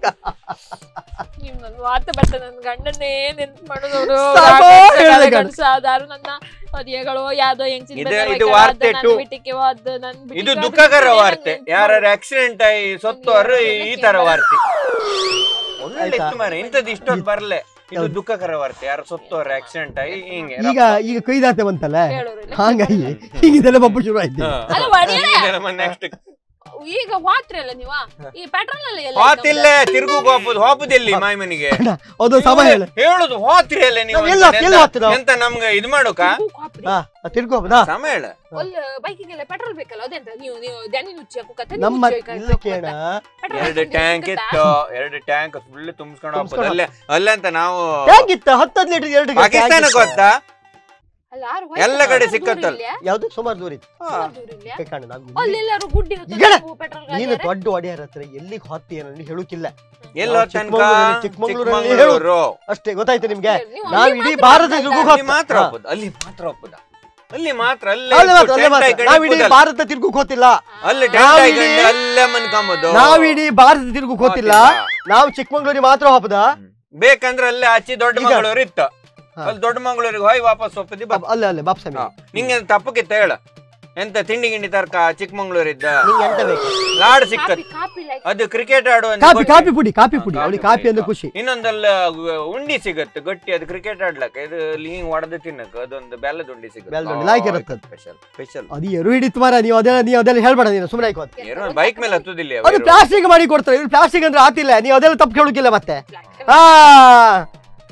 ನಿಮ್ ನನ್ ಮಾತು ಬತ್ತ ನನ್ ಗಂಡನ್ನೇ ನೆನ್ಪ್ ಮಾಡೋದವ್ರು ಸಾಕು ಹೇಳ್ದೆ ಗಂಡ. ಸಾಧಾರು ನನ್ನ ಮದಿಯಗಳು ಯಾವ್ದೋ ಹೆಂಗ್ಸಿನ ಇದು- ಬೇಕಾದ್ರೆ ಇದು ಹೋಯ್ಕಳ, ವಾರ್ತೆ ಅದ್ ನನ್ ಟು. ಬಿಟ್ಟಿಗೆ ಹೋದ್, ನನ್ ಇದು ಬಿಟ್ಟಿಗೆ ದುಃಖಕರ ಹೋದ್, ವಾರ್ತೆ ನಂಗ್ ಯಾರ ನೆನ್ಪ್ ಆಕ್ಸಿಡೆಂಟ್ ಆಗಿ ಸತ್ತೋರು ಈ ತರ ವಾರ್ತೆ ಒಳ್ಳೆ ಆಯ್ತಾ? ಇತ್ತು ಮಾರ್ರೆ, ಇಂಥದ್ದು ಇಷ್ಟೊಂದು ಬರ್ಲೆ ಇದು ದುಃಖಕರ ವಾರ್ತೆ ಯಾರು ಸತ್ತೋರು ಆಕ್ಸಿಡೆಂಟ್ ಆಗಿ ಹಿಂಗೆ ಈಗ ಈಗ ಕೊಯ್ದಾತೆ ಬಂತಲ್ಲ ಹೇಳೋರಿಲ್ಲ. ಹಾಗಾಗಿ ಈಗ ಇದೆಲ್ಲ ಬಬ್ಬು ಶುರು ಆಯ್ತು ಹಾ. ಅಲ್ಲ, ಒಡೆಯರೇ. ನೆಕ್ಸ್ಟ್ ಈಗ ವಾತ್ರಿ ಅಲ್ಲ ನೀವ ಈ ಪೆಟ್ರೋಲ್ ಅಲ್ಲಿ ಎಲ್ಲ ಹೋತಿಲ್ಲ ತಿರುಗು ಹೋಪುದು ಹೋಪುದಿಲ್ಲಿ ಮಾಯಿ ಮನಿಗೆ ಅದು ಸಮ ಹೇಳು ಹೇಳುದು ಹೋತ್ರಿ ಅಲ್ಲ ನೀವು ನಾವ್ ಎಲ್ಲ ಅಂತ. ಎಲ್ಲ ಹೋಗ್ತೀವಿ ನಾವು. ಎಂತ ನಮ್ಗೆ ಇದು ಮಾಡೋಕ ಹಾ ತಿರ್ಗೋಬೋದಾ ಸಮ ಹೇಳ ಬೈಕಿಗೆಲ್ಲ ಪೆಟ್ರೋಲ್ ಬೇಕಲ್ಲ ಅದೆಂತ ನೀವು ನೀವು ದನಿ ನುಚ್ಚಿ ಹಾಕುಕತ್ತ ನಮ್ಮ ಇಲ್ಲ ಕೇಳ ಎರಡು ಟ್ಯಾಂಕ್ ಇತ್ತು ಎರಡು ಟ್ಯಾಂಕ್ ಫುಲ್ ತುಂಬಿಸ್ಕೊಂಡು ಹೋಗ್ಬೋದು ಅಲ್ಲೇ ಅಲ್ಲಂತ ನಾವು ಹೇಗಿತ್ತ ಹತ್ತದ್ ಲೀಟರ್ ಎರಡು ಗಂಟೆ ಪಾಕಿಸ್ತಾನ ಆಗಿತ್ತು. ಗೊತ್ತಾ ಅಲ್ಲ ಯಾರು ಎಲ್ಲ ಕಡೆ ಸಿಕ್ಕತ್ತಲ್ಲ. ಯಾವ್ದು ಸುಮಾರು ದೂರ ಇತ್ತು ಹಾ. ಕಾರಣ ನಾವು ಅಲ್ಲೆಲ್ಲಾರು ಗುಡ್ಡಿ ಈಗ ಪೆಟ್ರೋಲ್ ನೀನು ದೊಡ್ಡ ಒಡೆಯರ ಹತ್ರ ಎಲ್ಲಿಗೆ ಹೋಗ್ತಿ ಏನೋ ಹೇಳುಕಿಲ್ಲ ಎಲ್ಲ ನಾವು ತನಕ ಚಿಕ್ಕಮಂಗ್ಳೂರಲ್ಲಿ- ಚಿಕ್ಕಮಂಗ್ಳೂರಲ್ಲಿ ಚಿಕ್ಕಮಂಗ್ಳೂರು ಅಷ್ಟೇ ಗೊತ್ತಾಯ್ತು ನಿಮ್ಗೆ ನೀವು ನಾವ್ ಅಲ್ಲಿ ಇಡೀ ಮಾತ್ರ ಭಾರತ ಹೋಗ್ತಾ ತಿರುಗು ಇಲ್ಲ. ಅಲ್ಲಿ ಮಾತ್ರ ಹಾ. ಹೋಗ್ಬೋದು ಅಲ್ಲಿ ಮಾತ್ರ ಹೋಗ್ಬೋದ ಅಲ್ಲಿ ಮಾತ್ರ ಅಲ್ಲೇ ಅಲ್ಲೇ ಮಾತ್ರ, tent ಅಲ್ಲೇ ಮಾತ್ರ. ಹಾಕೊಂಡು ನಾವ್ ಇಡೀ ಕೂದಲ್ಲ. ಭಾರತ ತಿರ್ಗು ಹೋತಿಲ್ಲ ಅಲ್ಲಿ ನಾವ್ ಟೆಂಟ್ ಇಡೀ- ಹಾಕೊಂಡು ಅಲ್ಲೇ ಮನ್ಕೊಂಬೋದು ನಾವ್ ಇಡೀ ಭಾರತ ತಿರ್ಗು ಹೋತಿಲ್ಲ ನಾವು ಚಿಕ್ಕಮಂಗ್ಳೂರಿಗೆ ಮಾತ್ರ ಹೋಗ್ಬೋದಾ ಬೇಕಂದ್ರೆ ಅಲ್ಲೇ ಆಚೆ ದೊಡ್ಡ ಈಗ- ಮಂಗಳೂರು ಇತ್ತು ಹಾ. ಅಲ್ಲಿ ದೊಡ್ಡ ಮಂಗಳೂರಿಗೆ ಹೋಗಿ ವಾಪಸ್ ಒಪ್ಪದಿ ಬಾ ಅಲ್ಲೇ ಅಲ್ಲೇ ಬಾಪ್ ಸ್ವಾಮಿ ನಿಂಗೆ ತಪ್ಪಕ್ಕಿತ್ತ ಹೇಳ ಎಂತ ತಿಂಡಿ ಗಿಂಡಿ ತರ್ಕ ಚಿಕ್ಕಮಂಗ್ಳೂರಿದ್ದ ನಿಂಗೆ ಎಂತ ಬೇಕು ಲಾಡ್ ಸಿಕ್ಕತ್ ಕಾಪಿ ಕಾಪಿ ಲೈಕ್ ಅದು ಕ್ರಿಕೆಟ್ ಆಡುವ ಒಂದು ಕಾಪಿ ಗೊಟ್ಟೆ. ಕಾಪಿ ಪುಡಿ ಕಾಪಿ ಪುಡಿ ಹಾ, ಅವಳಿಗೆ ಕಾಪಿ ಕಾಪಿ ಅಂದ್ರೆ ಪುಡಿ. ಖುಷಿ ಇನ್ನೊಂದಲ್ಲ ಗು- ಉಂಡಿ ಸಿಗತ್ತೆ ಗಟ್ಟಿ ಅದು ಕ್ರಿಕೆಟ್ ಆಡ್ಲಕ್ಕ ಇದು ಇಲ್ಲಿ ಹಿಂಗ್ ಹೊಡೆದು ತಿನ್ನಕ ಅದೊಂದು ಬೆಲ್ಲದ ಉಂಡಿ ಸಿಗುತ್ತೆ ಬೆಲ್ಲದ ಉಂಡಿ, ಲಾಯ್ಕ್ ಇರುತ್ತೆ ಅದು. ಸ್ಪೆಷಲ್ ಸ್ಪೆಷಲ್ ಅದು ಎರು ಹಿಡಿತು ಮಾರ ನೀವು ಅದೆಲ್ಲ ನೀವು ಅದೆಲ್ಲ ಹೇಳ್ಬೇಡ ನೀನು ಸುಮ್ಮನೆ ಆಯ್ತು ಬೈಕ್ ಮೇಲೆ ಹತ್ತುದಿಲ್ಲ ಅದು ಅವರು. ಪ್ಲಾಸ್ಟಿಕ್ ಮಾಡಿ ಕೊಡ್ತಾರೆ ಇವ್ರು ಪ್ಲಾಸ್ಟಿಕ್ ಅಂದ್ರೆ ಆತಿಲ್ಲ ನೀವು ಅದೆಲ್ಲ ತಪ್ಪು ಕೇಳೋಕಿಲ್ಲ ಮತ್ತೆ ಹಾ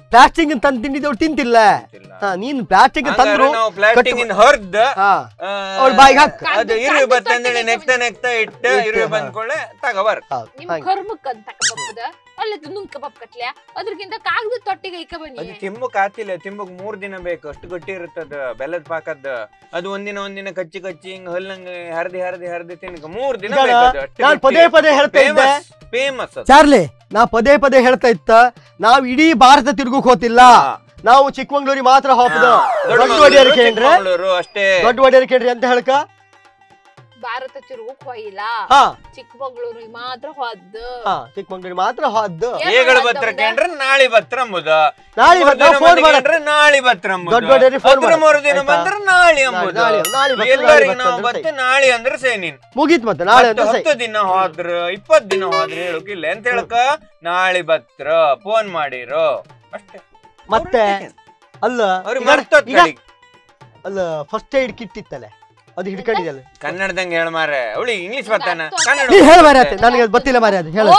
ಪ್ಲಾಸ್ಟಿಕ್ ತಂದು ತಿಂದಿದ್ದವ್ರು ತಿಂತಿಲ್ಲ ಹಾ ನೀನ್ ಪ್ಲಾಸ್ಟಿಕ್ ತಂದ್ರು ನಾವು ಪ್ಲಾಸ್ಟಿಕ್ ಇಂದ ಹೊರ್ದ ಹಾ ಆ, ಅವ್ಳ್ ಬಾಯಿಗ್ ಹಾಕ್. ಅದು ಇರುವೆ ಬತ್ತಂದೇಳಿ ನೆಕ್ಸ್ಟ್ ನೆಕ್ಸ್ಟ್ ಇಟ್ಟು ಇರುವೆ ಬಂದ್ಕೊಳ್ಳೆ ತಗೋಬಾರ ಹೌದು, ನಿಮ್ ಹಾಗೆ. ಕರ್ಮಕ್ ಅಂತ ಬಪ್ಪದ ಅಲ್ಲೇ ನುಂಗ್ ಕಬಾಬ್ ಕಟ್ಲೆ ಅದ್ರಗಿಂತ ಕಾಗದ ತೊಟ್ಟಿಗೆ ಇಕ್ಕ ಅದು ಬನ್ನಿ ತಿಂಬಕ್ ಆತಿಲ್ಲ ತಿಂಬಕ್ ಮೂರ್ ದಿನ ಬೇಕು ಅಷ್ಟು ಗಟ್ಟಿ ಇರುತ್ತದ ಬೆಲ್ಲದ ಪಾಕದ ಅದು ಒಂದಿನ ಒಂದಿನ ಕಚ್ಚಿ ಕಚ್ಚಿ ಹಿಂಗ್ ಹಲ್ಲಂಗ ಹರಿದಿ ಹರಿದಿ ಹರಿದಿ ತಿನ್ಕ ಮೂರ್ ದಿನ ಈಗ ಬೇಕು ಅದು ಅಷ್ಟು ನಾನ್ ಪದೇ ಪದೇ ಹೇಳ್ತಾ ಇದ್ದೆ ಫೇಮಸ್ ಫೇಮಸ್ ಚಾರ್ಲಿ ನಾ ಪದೇ ಪದೇ ಹೇಳ್ತಾ ಇತ್ತ ನಾವ್ ಇಡೀ ಭಾರತ ತಿರುಗಕ್ ಹೋತಿಲ್ಲ ನಾವು ಚಿಕ್ಕಮಂಗ್ಳೂರಿಗೆ ಮಾತ್ರ ಹೋಗ್ದು ದೊಡ್ಡ ಒಡೆಯರ್ ಕೇಳ್ರೆ ಅಷ್ಟೇ ದೊಡ್ಡ ಒಡೆಯರ್ ಕೇಳ್ರಿ ಅಂತ ಹೇಳ್ಕ ಭಾರತ ತಿರುಗಕ್ ಹೋಯಿಲ್ಲ ಹಾ ಚಿಕ್ಕಮಂಗ್ಳೂರಿಗೆ ಮಾತ್ರ ಹೋದ್ ಹಾ ಚಿಕ್ಕಮಂಗ್ಳೂರಿಗೆ ಮಾತ್ರ ಹೋದ್ದು ಏಗಳು ಬತ್ರ ಕೇಂದ್ರ ನಾಳೆ ಬತ್ರ ಅಂಬುದ ನಾಳೆ ಮೂರ್ ನಾವು ದಿನ ಫೋನ್ ಮಂದಿ ಮಾಡ ಕೇಂದ್ರ ನಾಳೆ ಬತ್ರ ಅಂಬುದ ದೊಡ್ಡ ಒಡೆಯರಿಗೆ ಫೋನ್ ಅದ್ರ ಮೂರು ದಿನ ಆಯ್ತಾ? ಬಂದ್ರೆ ನಾಳೆ ಅಂಬುದ ನಾಳೆ ನಾಳೆ ಬರ್ತದೆ, ನಾಳೆ ಎಲ್ಲರಿಗೆ ನಾವು ಬರ್ತದೆ ಬತ್ತೆ ನಾಳೆ ಅಂದ್ರೆ ಸೇನಿನ್ ಮುಗೀತ್ ಮತ್ತೆ ನಾಳೆ ಅಂತ ಸೈ ಹತ್ತು ದಿನ ಹೋದ್ರ ಇಪ್ಪತ್ ದಿನ ಹೋದ್ರ ಹೇಳಕ್ಕಿಲ್ಲ ಅಂತ ಹೇಳಕ ನಾಳೆ ಬತ್ರ ಫೋನ್ ಮಾಡಿರೋ ಅಷ್ಟೇ ಮತ್ತೆ ಅಲ್ಲ ಅವ್ರಿಗೆ ಈಗ- ಮರ್ತೋತ್ ಈಗ- ಕಡೆಗೆ. ಅಲ್ಲ ಫಸ್ಟ್ ಏಡ್ ಕಿಟ್ ಇತ್ತಲ್ಲ ಅದು ಹಿಡ್ಕೊಂಡಿದ್ದಲ್ಲ ಕನ್ನಡದಂಗ ಹೇಳ ಮಾರೆ ಅವಳಿ ಇಂಗ್ಲಿಷ್ ಬರ್ತಾನ ಅರ್ಥ ಆಗ್ತದೆ. ಕನ್ನಡ ನೀ ಹೇಳ ಮಾರ ನನಗೆ ಅದು ಗೊತ್ತಿಲ್ಲ ಮಾರ ಅದು ಹೇಳ ಓ,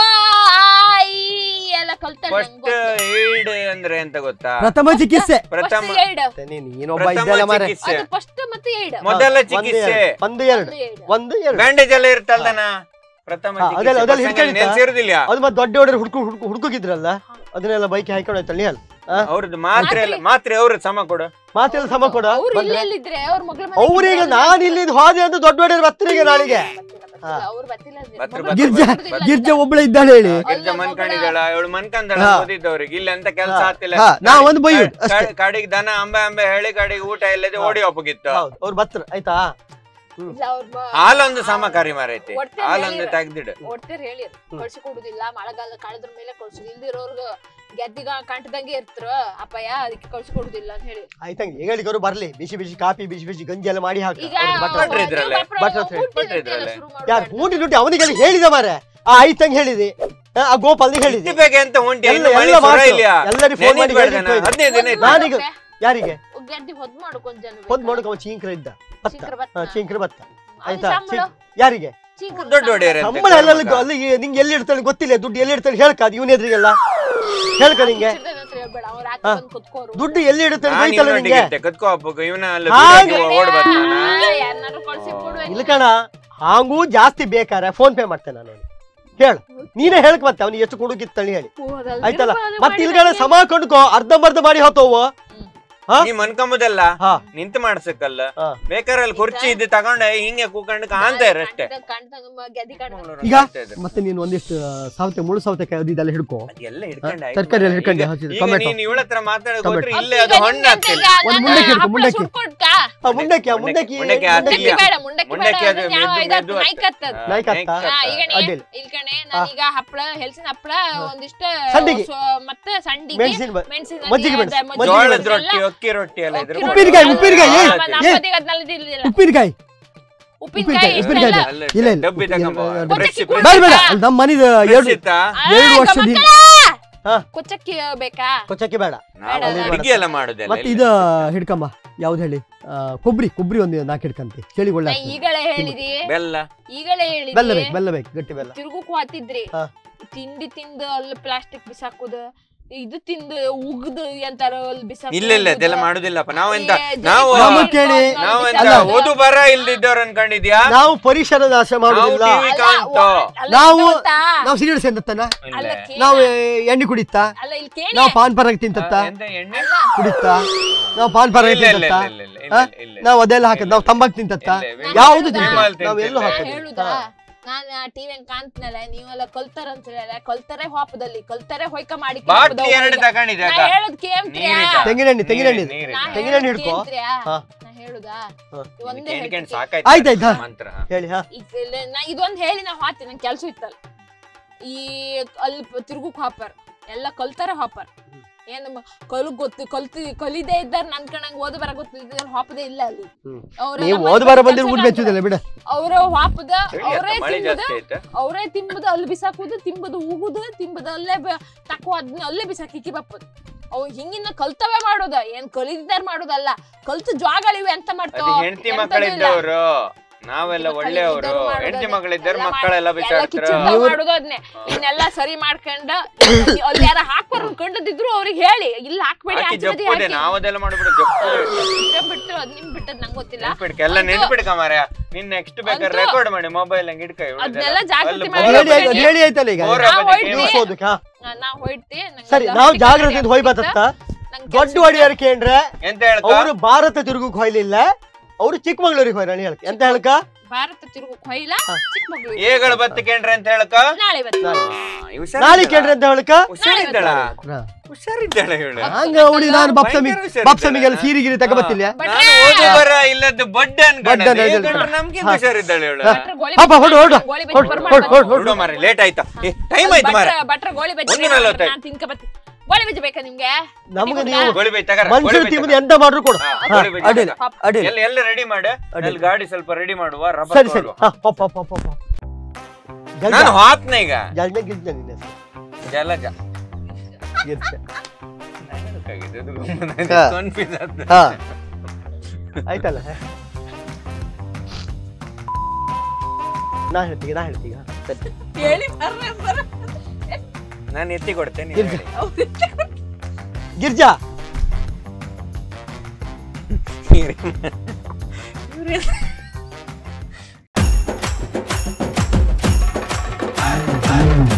ಆ, ಈ ಎಲ್ಲ ಕಲ್ತಾಳೆ ಫಸ್ಟ್ ಏಡ್ ಅಂದ್ರೆ ಎಂತ ಗೊತ್ತಾ ಪ್ರಥಮ ಚಿಕಿತ್ಸೆ ಪ್ರಥಮ ನೀನೊಬ್ಬ ಪ್ರಥಮ ಇದ್ದಲ್ಲ ಮಾರ ಚಿಕಿತ್ಸೆ ಅದು ಫಸ್ಟ್ ಮತ್ತೆ ಏಡ್ ಮೊದಲ ಒಂದು ಚಿಕಿತ್ಸೆ ಎರಡು, ಒಂದು ಎರಡು ಒಂದು ಏಡ್. ಒಂದು ಎರಡು ಬ್ಯಾಂಡೇಜ್ ಎಲ್ಲ ಇರ್ತಲ್ದನ ಪ್ರಥಮ ಹಾ, ಚಿಕಿತ್ಸೆ. ಅದೆಲ್ಲ- ಅದೆಲ್ಲ ಬಸ್ಸಂಗ ಹಿಡ್ಕೊಂಡಿದ್ದ? ನೆನ್ಸಿರುದಿಲ್ಲ ಅದು ಮತ್ತೆ ದೊಡ್ಡ ಹೊಡೆರು ಹುಡ್ಕು ಹುಡ್ಕು ಹುಡ್ಕೋಗಿದ್ರಲ್ಲ ಅದನ್ನೆಲ್ಲ ಬೈಕ್ ಹಾಕೊಂಡು ಹೋಯ್ತಲ್ಲ ನೀ ಅಲ್ಲ ಅವ್ರದ್ದು ಮಾತ್ರೆ ಎಲ್ಲ ಮಾತ್ರೆ ಅವ್ರ ಸಮ ಕೊಡು ಮಾತೆಲ್ಲ ಸಮ ಕೊಡ ಅವ್ರು ಬಂದ್ರೆ ಇಲ್ಲಿದ್ರೆ ಅವ್ರ ಮಗಳ ಅವ್ರೀಗ ನಾನು ಇಲ್ಲಿಂದ ಹೋದೆ ಅಂತ ದೊಡ್ಡ ಹೊಡೆಯರ್ ಬತ್ತರಿಗೆ ನಾಳೆಗೆ ಅವ್ರು ಬತ್ತಿಲ್ಲ ಅಂದ್ರೆ. ಬತ್ರು, ಮಗಳು ಬತ್ರು, ಗಿರ್ಜಾ ಬತ್ತಿಲ್ಲ ಗಿರ್ಜಾ ಒಬ್ಳು ಇದ್ದಾಳೆ ಹೇಳಿ ಗಿರ್ಜ ಮನ್ಕೊಂಡಿದ್ದಾಳ ಇವಳು ಮನ್ಕಂದಳ ಹಾ. ಓದಿದ್ದವ್ರಿಗೆ ಇಲ್ಲ ಅಂತ ಕೆಲಸ ಹಾ. ಆಗ್ತಿಲ್ಲ ಹಾ, ನಾ ಒಂದು ಬೈಯು ಅಷ್ಟೇ ಕಾಡಿಗೆ ದನ ಅಂಬೆ ಅಂಬೆ ಹೇಳಿ ಕಾಡಿಗೆ ಊಟ ಇಲ್ಲದೆ ಹಾ. ಓಡಿ ಹೋಗಿತ್ತು ಹೌದು ಅವ್ರು ಬತ್ತರ ಆಯ್ತಾ ಇಲ್ಲ, ಅವ್ರ್ ಮ- ಹಾಲೊಂದು ಸಮಕಾರಿ ಮಾರೈತಿ ಒಟ್ಟೆ ಹಾಲೊಂದು ಹೇಳಿರು. ತೆಗ್ದಿಡು ಒಡ್ತೇರ್ ಹೇಳಿ ಕಳ್ಸಿ ಕೊಡುದಿಲ್ಲ ಮಳೆಗಾಲ ಕಳೆದ್ರ ಮೇಲೆ ಕಳ್ಸುದು ಇಲ್ದಿರೋರ್ಗ ಗೆದ್ದಿಗ ಕಂಟದಂಗೆ ಇರ್ತಾರ ಅಪ್ಪಯ್ಯ ಅದಕ್ಕೆ ಕಳ್ಸಿ ಕೊಡುದಿಲ್ಲ ಅಂತ ಹೇಳಿ ಆಯ್ತಂಗೆ ಹೇಳಿಕರು ಬರ್ಲಿ ಬಿಸಿ ಬಿಸಿ ಕಾಫಿ ಬಿಸಿ ಬಿಸಿ ಗಂಜಿ ಎಲ್ಲ ಮಾಡಿ ಹಾಕಿ ಈಗ ಬಟ್ರ ಭಟ್ರು ಇದ್ರಲ್ಲೇ. ಭಟ್ರು ಹತ್ರ ಹುಟ್ಟಿದ ಇದ್ರಲ್ಲೇ. ಶುರು ಯಾರು ಮಾಡ್ಬಾರ್ದು. ಊಟಿ ದುಡ್ಡಿ ಅವನಿಗೆಲ್ಲ ಹೇಳಿದೆ ಮಾರೆ ಆ ಆಯ್ತಂಗೆ ಹೇಳಿದೆ ಆ, ಆ ಗೋಪಾಲ್ನಿಗೆ ಹೇಳಿದೆ ಇಷ್ಟು ಬೇಗ ಎಂತ ಹೊಂಟಿ ಎಲ್ಲ- ಇನ್ನು ಮಳೆ ಎಲ್ಲ ಸುರ ಮಾತು. ಇಲ್ಲ ಎಲ್ಲರಿಗೂ ಫೋನ್ ಮಾಡಿ ನೆನ್ನಿದ್ ಹೇಳಿದ್ದು ಬೇಡ ಇದು. ಹದಿನೈದು ದಿನ ಒಂದ್ ಇತ್ತು. ನಾನೀಗ ಮಾಡ್ಬೇಕು. ಯಾರಿಗೆ ಗೆದ್ದಿ ಹೊದ್ ಮಾಡು ಕೊಂಚ ಜನ ಹೊದ್ ಮಾಡೋಕೆ ಅವ ಚೀಂಕ್ರ ಇದ್ದ ಬತ್ತ ಚೀಂಕ್ರ ಬತ್ತ. ಹಾ, ಚೀಂಕ್ರ ಬತ್ತ ಅವ್ನ್ ಆಯ್ತಾ ಸಂಬಳ ಚೀ- ಯಾರಿಗೆ ಚೀಂಕ್ರ ದೊಡ್ಡ ಒಡೆಯರ್ ಅಂತ ಸಂಬಳ ಎಲ್ಲ ಅಲ್ಲಿ ನಿಂಗೆ ಎಲ್ಲಿ ಇಡ್ತಾಳೆ ಗೊತ್ತಿಲ್ಲ ದುಡ್ಡು ಎಲ್ಲಿ ಇಡ್ತಾಳೆ ಹೇಳ್ಕ ಅದು ಇವನ ಎದುರಿಗೆಲ್ಲ ಹೇಳ್ಕ ನಿಂಗೆ ಚಿರ್ದನ ಹತ್ರ ಹೇಳ್ಬೇಡ, ಅವ್ರ್ ರಾತ್ರಿ ಹಾ. ಬಂದ್ ಕುತ್ಕೋರು. ದುಡ್ಡು ಎಲ್ಲಿ ಇಡ್ತಾಳೆ ನಾನು ಗೊತ್ತಲ್ಲ ನಿಂಗೆ ಇವನೊಟ್ಟಿಗೆ ಕತ್ಕೋ ಹಬ್ಬಕ್ಕೆ ಇವನ ಅಲ್ಲಿ ಹಾಗೆ. ಬೀದಿಗೆ ಓಡ್ ಬರ್ತಾನ ಆ, ಯಾರ್ನಾರು ಕಳ್ಸಿ ಕೊಡು ಇಲ್ಲ ಕಣ ಹಾಗೂ ಜಾಸ್ತಿ ಬೇಕಾರೆ ಫೋನ್ ಪೇ ಮಾಡ್ತೇನೆ ನಾನು ಅವ್ನಿಗೆ. ಹೇಳು ನೀನೇ ಹೇಳ್ಕ ಮತ್ತೆ ಅವ್ನಿಗೆ ಎಷ್ಟು ಕೊಡುಗಿತ್ತಳಿ ಹೇಳಿ ಓ, ಅದಲ್ದಿರ ಆಯ್ತಲ್ಲ ಬಾಧೆ ಮತ್ತೆ ಮಾಡಿದ್ರೆ ಇಲ್ಗಡೆ ಸಮ ಕೊಂಡ್ಕೋ ಅರ್ಧಂಬರ್ಧ ಮಾಡಿ ಹೋತವು ಹಾ? ನೀ ಮನ್ಕೊಂಬುದಲ್ಲ ಹಾ ನಿಂತು ಮಾಡ್ಸಕ್ಕಲ್ಲ ಹಾ. ಬೇಕಾದ್ರೆ ಅಲ್ಲಿ ಕುರ್ಚಿ ಇದ್ದು ತಗೊಂಡೆ ಹಿಂಗೆ ಕೂಕೊಂಡು ಕಾಣ್ತಾರೆ ಅಷ್ಟೇ ಕಾಣ್ತದ- ಕಾಣ್ತದ, ಮ- ಗೆದ್ದಿ ಕಾಣ್ತದ. ಈಗ ಕಾಣ್ತಾ ಇದೆ. ಮತ್ತೆ ನೀನು ಒಂದಿಷ್ಟು ಸೌತೆ ಮುಳು ಸೌತೆಕಾಯಿ ಅದು ಇದೆಲ್ಲ ಹಿಡ್ಕೋ ಅದೆಲ್ಲ ಹಿಡ್ಕೊಂಡೆ ಆಯ್ತು ತರ್ಕಾರಿ ಎಲ್ಲ ಮಾರ್ರೆ. ಹಿಡ್ಕೊಂಡೆ, ಈಗ- ಹಸಿದು ಈಗ ಟೊಮೆಟೊ. ನೀನ್ ಇವಳ ಹತ್ರ ಮಾತಾಡಕ್ ಟೊಮೆಟೊ. ಹೋದ್ರೆ ಅಪ್ಪಿ, ಇಲ್ಲೇ ಈಗ ಅದು ಹಣ್ಣು ನಿಮ್ಗೆ ಆಗ್ತಿಲ್ಲ ಈಗ ಒಂದ್ ನಾನು ಮುಂಡಕ್ಕಿ ಹಿಡ್ಕೊ, ಹಪ್ಳ ಮುಂಡಕ್ಕಿ. ಸುಟ್ಕೊಡ್ತಾ? ಆ, ಮುಂಡಕ್ಕಿ ಆ, ಮುಂಡಕ್ಕಿ ಮುಂಡಕ್ಕಿ ಮುಂಡಕ್ಕಿ ಮುಂಡಕ್ಕಿ ಇಲ್ಲ. ಬೇಡ, ಮುಂಡಕ್ಕಿ ಬೇಡ, ಮುಂಡಕ್ಕಿ ಅದು ಅದನ್ನ ಯಾವ ಮೆದ್ದು ಇದಾಗ್ತದೆ, ಮೆದ್ದು ನಾಯಿ ಕತ್ತದ. ಹಾ, ನಾಯಿ ಕತ್ತ? ನಾಯಿ ಹಾ, ಕತ್ತ. ಈಗ ಅಡ್ಡಿಲ್ಲ. ಇಲ್ಕಣೆ ನಾನೀಗ ಹಪ್ಳ ಹೆಲ್ಸಿನ ಹಪ್ಳ ಒಂದಿಷ್ಟ ಸಂಡಿಗೆ. ಸೊ- ಮತ್ತೆ ಸಂಡಿಗೆ ಮೆಣಸಿನ ಬ- ಮೆಣಸಿನ ಮಜ್ಜಿಗೆ ಅದೇ ಮೆಣಸು, ಮಜ್ಜಿಗೆ ಜೋಳದ ಮೆಣಸು ಎಲ್ಲ ರೊಟ್ಟಿ ಅಕ್ಕಿ ರೊಟ್ಟಿ ಎಲ್ಲ ಇದ್ರ ಅಕ್ಕಿ ಉಪ್ಪಿನಕಾಯಿ, ರೊಟ್ಟಿ ಉಪ್ಪಿನಕಾಯಿ, ಎಲ್ಲ ಏ, ನಮ್ಮ ಏ. ಅಪ್ಪನಿಗೆ ಅದ್ನೆಲ್ಲ ಇದಿರ್ಲಿಲ್ಲ. ಉಪ್ಪಿನಕಾಯಿ ಉಪ್ಪಿನಕಾಯಿ ಉಪ್ಪಿನಕಾಯಿ, ಇಷ್ಟೆಲ್ಲ. ಅಲ್ಲ, ಇಲ್ಲ, ಇಲ್ಲ. ಡಬ್ಬಿ ತಗೊಂಬ ಇಲ್ಲ, ಫ್ರೆಶ್ ಕೊಚ್ಚಕ್ಕಿ ಫ್ರೆಶ್ ಬೇಡ ಬೇಡ ಅಲ್ಲಿ ನಮ್ಮ ಮನಿದ ಎರಡು ಇತ್ತಾ? ಆ, ಎರಡು ಈಗ ವರ್ಷದ ಮಕ್ಕಳ! ಹಾ. ಕೊಚ್ಚಕ್ಕಿ ಬೇಕಾ ಕೊಚ್ಚಕ್ಕೆ ಬೇಡ ನಾವು ಬೇಡ. ಅಡಿಗೆ ಎಲ್ಲ ಮಾಡುದಲ್ಲ ಮತ್ತೆ ಇದು ಹಿಡ್ಕಂಬ ಯಾವ್ದು ಹೇಳಿ ಆ, ಕೊಬ್ಬರಿ ಕೊಬ್ಬರಿ ಒಂದು ನಾಲ್ಕು ಹಿಡ್ಕಂತಿ ಚಳಿ ಒಳ್ಳೆ ನಾ ಈಗಳೇ ಹೇಳಿದಿ ಬೆಲ್ಲ ಈಗಳೇ ಬೆಲ್ಲ ಹೇಳಿದಿ ಬೇಕು ಬೆಲ್ಲ ಬೇಕು ಗಟ್ಟಿ ಬೆಲ್ಲ ತಿರುಗುಕ್ ಹಾತಿದ್ರಿ ಹಾ. ತಿಂಡಿ ತಿಂದು ಅಲ್ಲಿ ಪ್ಲಾಸ್ಟಿಕ್ ಬಿಸಾಕುದ ಇದು ತಿಂದು ಉಗ್ದು ಎಂತಾರ ಅಲ್ಲಿ ಬಿಸಾಕುದು ಇಲ್ಲ ಇಲ್ಲ ಅದೆಲ್ಲ ಮಾಡುದಿಲ್ಲಪ್ಪ ನಾವೆಂತ ಏ, ಜೈ ನಾವು ಕೊಡು, ನಮಗ್ ಕೇಳಿ. ನಾವು ನಾವೆಂತ ಅಲ್ಲ. ಬಿಸಾಕುದು. ಓದು ಬರ ಇಲ್ದಿದ್ದವ್ರು ಅನ್ಕೊಂಡಿದ್ಯಾ ನಾವು ಪರಿಸರ ನಾಶ ಮಾಡುದಿಲ್ಲ ನಾವು TV ಅಲ್ಲ, ಕಾಣ್ತೋ. ಅಲ್ಲ, ನಾವು- ಎಂತ ಗೊತ್ತಾ? ನಾವು ಸಿಗರೇಟ್ ಸೇರ್ತನ ಅಲ್ಲ, ಇಲ್ಲ. ಕೇಳ. ನಾವು ಎಣ್ಣೆ ಕುಡಿತಾ ಅಲ್ಲ ಇಲ್ಲಿ ಕೇಳಿ ನಾವು ಪಾನ್ ಪರಾಗ ತಿಂತತ್ತ ಎಂತ ಎಣ್ಣೆ ಕುಡಿತಾ ನಾವು ಪಾನ್ ಪರಾಗ ಇಲ್ಲ, ಇಲ್ಲ, ತಿಂತತ್ತ ಇಲ್ಲ, ಇಲ್ಲ, ಇಲ್ಲ, ಹಾ? ಇಲ್ಲ, ಇಲ್ಲ. ನಾವು ಅದೆಲ್ಲ ಹಾಕದ್ ನಾವು ತಂಬಾಕ್ ತಿಂತತ್ತ ಇಲ್ಲ, ಇಲ್ಲ. ಯಾವ್ದು ನಾನು ತಿಂತಿಲ್ಲ. ಹೇಳುದಾ? ನಾವು ಎಲ್ಲೂ ನಾ ಹಾಕೋದಿಲ್ಲ ಹೇಳುದಾ ನಾನು ಆ ಟಿವಿ ಕಾಣ್ತೀನಲ್ಲ ನೀವೆಲ್ಲ ಕಲ್ತಾರ ಅಂತ ಕಲ್ತಾರೆ ಹಾಪದಲ್ಲಿ ಕಲ್ತಾರೆ ಹೊಯ್ಕ ಮಾಡಿ ಬಾಟ್ಲಿ ಎರಡು ತಗೊಂಡಿದ್ದೆ ನಾ ಹೇಳದ್ ಕೇಳ್ತೀಯಾ ನೀರಿದೆ. ತೆಂಗಿನ ಎಣ್ಣೆ ತೆಂಗಿನ ಎಣ್ಣೆ ಇದೆ. ನೀರಿದೆ. ನಾ ತೆಂಗಿನ ಹೇಳೋದ್ ಎಣ್ಣೆ ಹಿಡ್ಕೊ. ಕೇಳ್ತೀಯಾ? ಹಾ. ನಾ ಹೇಳುದಾ ಹಾ. ಒಂದೇ ಕೇಳ್ಕೊಂಡು ಹೇಳ್ತೀನಿ. ಸಾಕಾಯ್ತು ಆಯ್ತಾಯ್ತಾ? ಮಂತ್ರ ಹೇಳಿ ಹಾ ಈಗ ಇಲ್ಲ- ನಾ ಇದೊಂದ್ ಹೇಳಿ ನಾ ಹಾಕ್ತೀನಿ ನಂಗೆ ಕೆಲ್ಸ ಇತ್ತಲ್ಲ ಈ ಅಲ್ಲಿ ತಿರುಗುಕ್ ಹಾಪರ್ ಎಲ್ಲ ಕಲ್ತಾರ ಹಾಪರ್ ಏನ್ ಮ- ಕಲು ಗೊತ್ತು ಕಲ್ತಿ ಕಲಿದೇ ಇದ್ದಾರ ನನ್ ಕಣಂಗ್ ಓದ ಬರ ಗೊತ್ತಿದ್ದ ಹಾಪದೇ ಇಲ್ಲ ಅಲ್ಲಿ ಹ್ಮ್. ಅವ್ರೆಲ್ಲ ನೀವು ಮತ್ತೆ ಓದ್ ಬಾರ ಬಂದಿರ್ ಕೆಲ್ಸ ಊಟ ಬೆಚ್ಚಿದಲ್ಲ ಬಿಡ ಅವ್ರ ಹಾಪದ ಚಳಿ ಅವರೇ ಆಯ್ತಾ? ಮಳೆ ತಿಂಬುದ ಜಾಸ್ತಿ ಆಯ್ತಾ ಅವರೇ ತಿಂಬುದ ಅಲ್ಲಿ ಬಿಸಾಕುದು ತಿಂಬುದು ಉಗುದು ತಿಂಬುದು ಅಲ್ಲೇ ಬ- ತಕ್ಕೋ ಅದನ್ನ ಅಲ್ಲೇ ಬಿಸಾಕಿ ಬಪ್ಪದು ಅವ್ ಹಿಂಗಿನ ಕಲ್ತವೇ ಮಾಡೋದ ಏನ್ ಕಲಿದಿದ್ದಾರ ಮಾಡೋದಲ್ಲ ಕಲ್ತು ಜಾಗಳಿವೆ ಅಂತ ಅದು ಮಾಡ್ತಾವ ಹೆಂಡತಿ ಮಕ್ಕಳಿದ್ದವ್ರು ನಾವೆಲ್ಲ ಇದು ಒಳ್ಳೆಯವರು ಕಲಿತಿದ್ದವ್ರು ಮಾಡೋದು ಹೆಂಡತಿ ಅದ್ನೇ. ಮಗಳಿದ್ದಾರೆ ಎಲ್ಲ ಮಕ್ಕಳೆಲ್ಲ ಮಾಡಿ- ಬಿಸಾಡ್ತಾರ ಎಲ್ಲ ಕಿಚನ್ ಮಾಡೋದು ಅದ್ನೇ ಇನ್ನೆಲ್ಲ ಸರಿ ಮಾಡ್ಕೊಂಡ ಅಲ್ಲಿ ಯಾರ ಹಾಕ್ಬಾರ ಕಂಡದಿದ್ರು ಅವ್ರಿಗೆ ಹೇಳಿ ಇಲ್ಲ ಹಾಕ್ಬೇಡಿ ಹಾಕಿ ಆಚೆ ಬದಿ ಜಪ್ಪುದೆ ಹಾಕಿ. ನಾವು ಅದೆಲ್ಲ ಮಾಡ್ಬಿಡು ಜಪ್ಪುದೆ ಇದ್ರೆ ಬಿಟ್ಟು ಅದ್ ನಿಮ್ ಬಿಟ್ಟದ್ ನಂಗೆ ಗೊತ್ತಿಲ್ಲ ನೆನ್ಪಿಡ್ಕ ಎಲ್ಲ ಅಂತೂ- ನೆನ್ಪಿಡ್ಕ ಮಾರ್ಯ ನಿನ್ ನೆಕ್ಸ್ಟ್ ಬೇಕಾದ್ರೆ ಅಂತೂ ರೆಕಾರ್ಡ್ ಮಾಡಿ ಮೊಬೈಲ್ ಹಂಗೆ ಇಡ್ಕ ಅದ್ನೆಲ್ಲ ಜಾಗೃತಿ ಅಲ್ಲಿ ಮಾಡಿ ಹೇಳಿ ಬೋರ ಆಯ್ತು, ಹೇಳಿ ಆಯ್ತಲ್ಲ ಈಗ ಬೋರ ನಾವು ಬದಿಗೆ ಹೊಯ್ಡ್ತೀವಿ. ನಿಲ್ಸೋದಕ್ಕೆ, ಹಾ. ನಾ ಹೊಯ್ಡ್ತಿ ಸರಿ ನಾವು ಜಾಗ್ರತೆಯಿಂದ ಹೋಯ್ ಬತ್ತ ದೊಡ್ಡ ಒಡೆಯರ್ ಕೇಂದ್ರ ಎಂತ ಹೇಳ್ಕ ಅವರು ಭಾರತ ತಿರುಗಕ್ ಹೊಯ್ಲಿಲ್ಲ ಅವರು ಚಿಕ್ಕಮಂಗ್ಳೂರಿಗೆ ಹೋಯ್ರ ಹೇಳ್ಕ ಎಂತ ಹೇಳ್ಕ ಭಾರತ ತಿರುಗು ಕೊಯ್ಲ ಚಿಕ್ಕಮಗಳೂರು ಏಗಳು ಬತ್ತ ಕೇಂದ್ರ ಅಂತ ಹೇಳ್ಕ ನಾಳೆ ಬರ್ತದೆ ನಾಳೆ ಕೇಂದ್ರ ಅಂತ ಹೇಳ್ಕ ಹುಷಾರಿದ್ದಾಳ ಹುಷಾರಿದ್ದಾಳ ಹೇಳು ಹಂಗ ಅವಳಿ ನಾನು ಬಪ್ಸಮಿ ಭಯಂಕರ ಹುಷಾರಿದ್ದಾಳೆ. ಬಪ್ಸಮಿಗೆಲ್ಲ ಸೀರಿ ಗಿರಿ ತಗೋಬತ್ತಿಲ್ಲ ನಾನು ಓದು ಬರ ಇಲ್ಲದ್ದು ಬಡ್ಡ ಬಡ್ಡ ಅನ್ಕೊಂಡೆ ಅನ್ಕೊಂಡೆ. ನಮ್ಗೆ ಹುಷಾರಿದ್ದಾಳೆ ಹೇಳು ಭಟ್ರ ಗೋಳಿ ಅಪ್ಪ, ಹೊರ್ಡು, ಹೊರ್ಡು. ಗೋಳಿ ಬಜ್ಜಿ ಹೊರ್ಡು, ಬರ್ಮಾಡ್ಬೇಕು. ಹೊರ್ಡು, ಹೊರ್ಡು, ಹೊರಡು ಮಾರ ಲೇಟ್ ಆಯ್ತಾ ಏ ಟೈಮ್ ಆಯ್ತು ಮಾರ ಭಟ್ರ- ಭಟ್ರ ಗೋಳಿ ಬಜ್ಜಿ ಒಂದು ನಲವತ್ತೈದು. ನಾನು ತಿನ್ಕ ಬರ್ತೀನಿ ಗೋಳಿ ಬಜ್ಜಿ ಬೇಕಾ ನಿಮ್ಗೆ ನಮ್ಗೆ ನೀವು ಗೋಳಿ ಬೈ ತಗರ ಮನುಷ್ಯರು ತಿಂಬುದು ಎಂತ ಮಾಡ್ರು ಕೊಡು ಹಾ, ಹಾ, ಗೋಳಿ ಬಜ್ಜಿ ಅಡ್ಡಿಲ್ಲ ಪಾಪ. ಅಡ್ಡಿಲ್ಲ ಎಲ್ಲ ಎಲ್ಲ ರೆಡಿ ಮಾಡು ಅಲ್ಲಿ ಗಾಡಿ ಸ್ವಲ್ಪ ರೆಡಿ ಮಾಡುವ ರಬ್ಬರ್ ಸರಿ ಸರಿ ತಗೊಳ್ಳುವ. ಹಾ ಪಪ್ಪ ಪಪ್ಪ ಪಪ್ಪ ಜಲ್ದ ನಾನು ಹಾಕ್ನ ಈಗ ಜಲ್ದ ಗಿಲ್ದ ನಿನ್ನ ಹೆಸರು. ಜಲಜ ಗಿಲ್ದ. ಬೇಕಾಗಿದೆ, ಅದು ಹಾ. confuse ಆದ್ದು. ಹಾ ಆಯ್ತಲ್ಲ ನಾ ಹೇಳ್ತೀಗ ನಾ ಹೇಳ್ತೀಗ ಸರಿ ಹೇಳಿ ಬರ್ರೆ ಬರ್ರೆ. ನಾನು ಎತ್ತಿ ಕೊಡ್ತೇನೆ ಗಿರ್ಜ ಗಿರ್ಜಾ ಹೇಳಿ.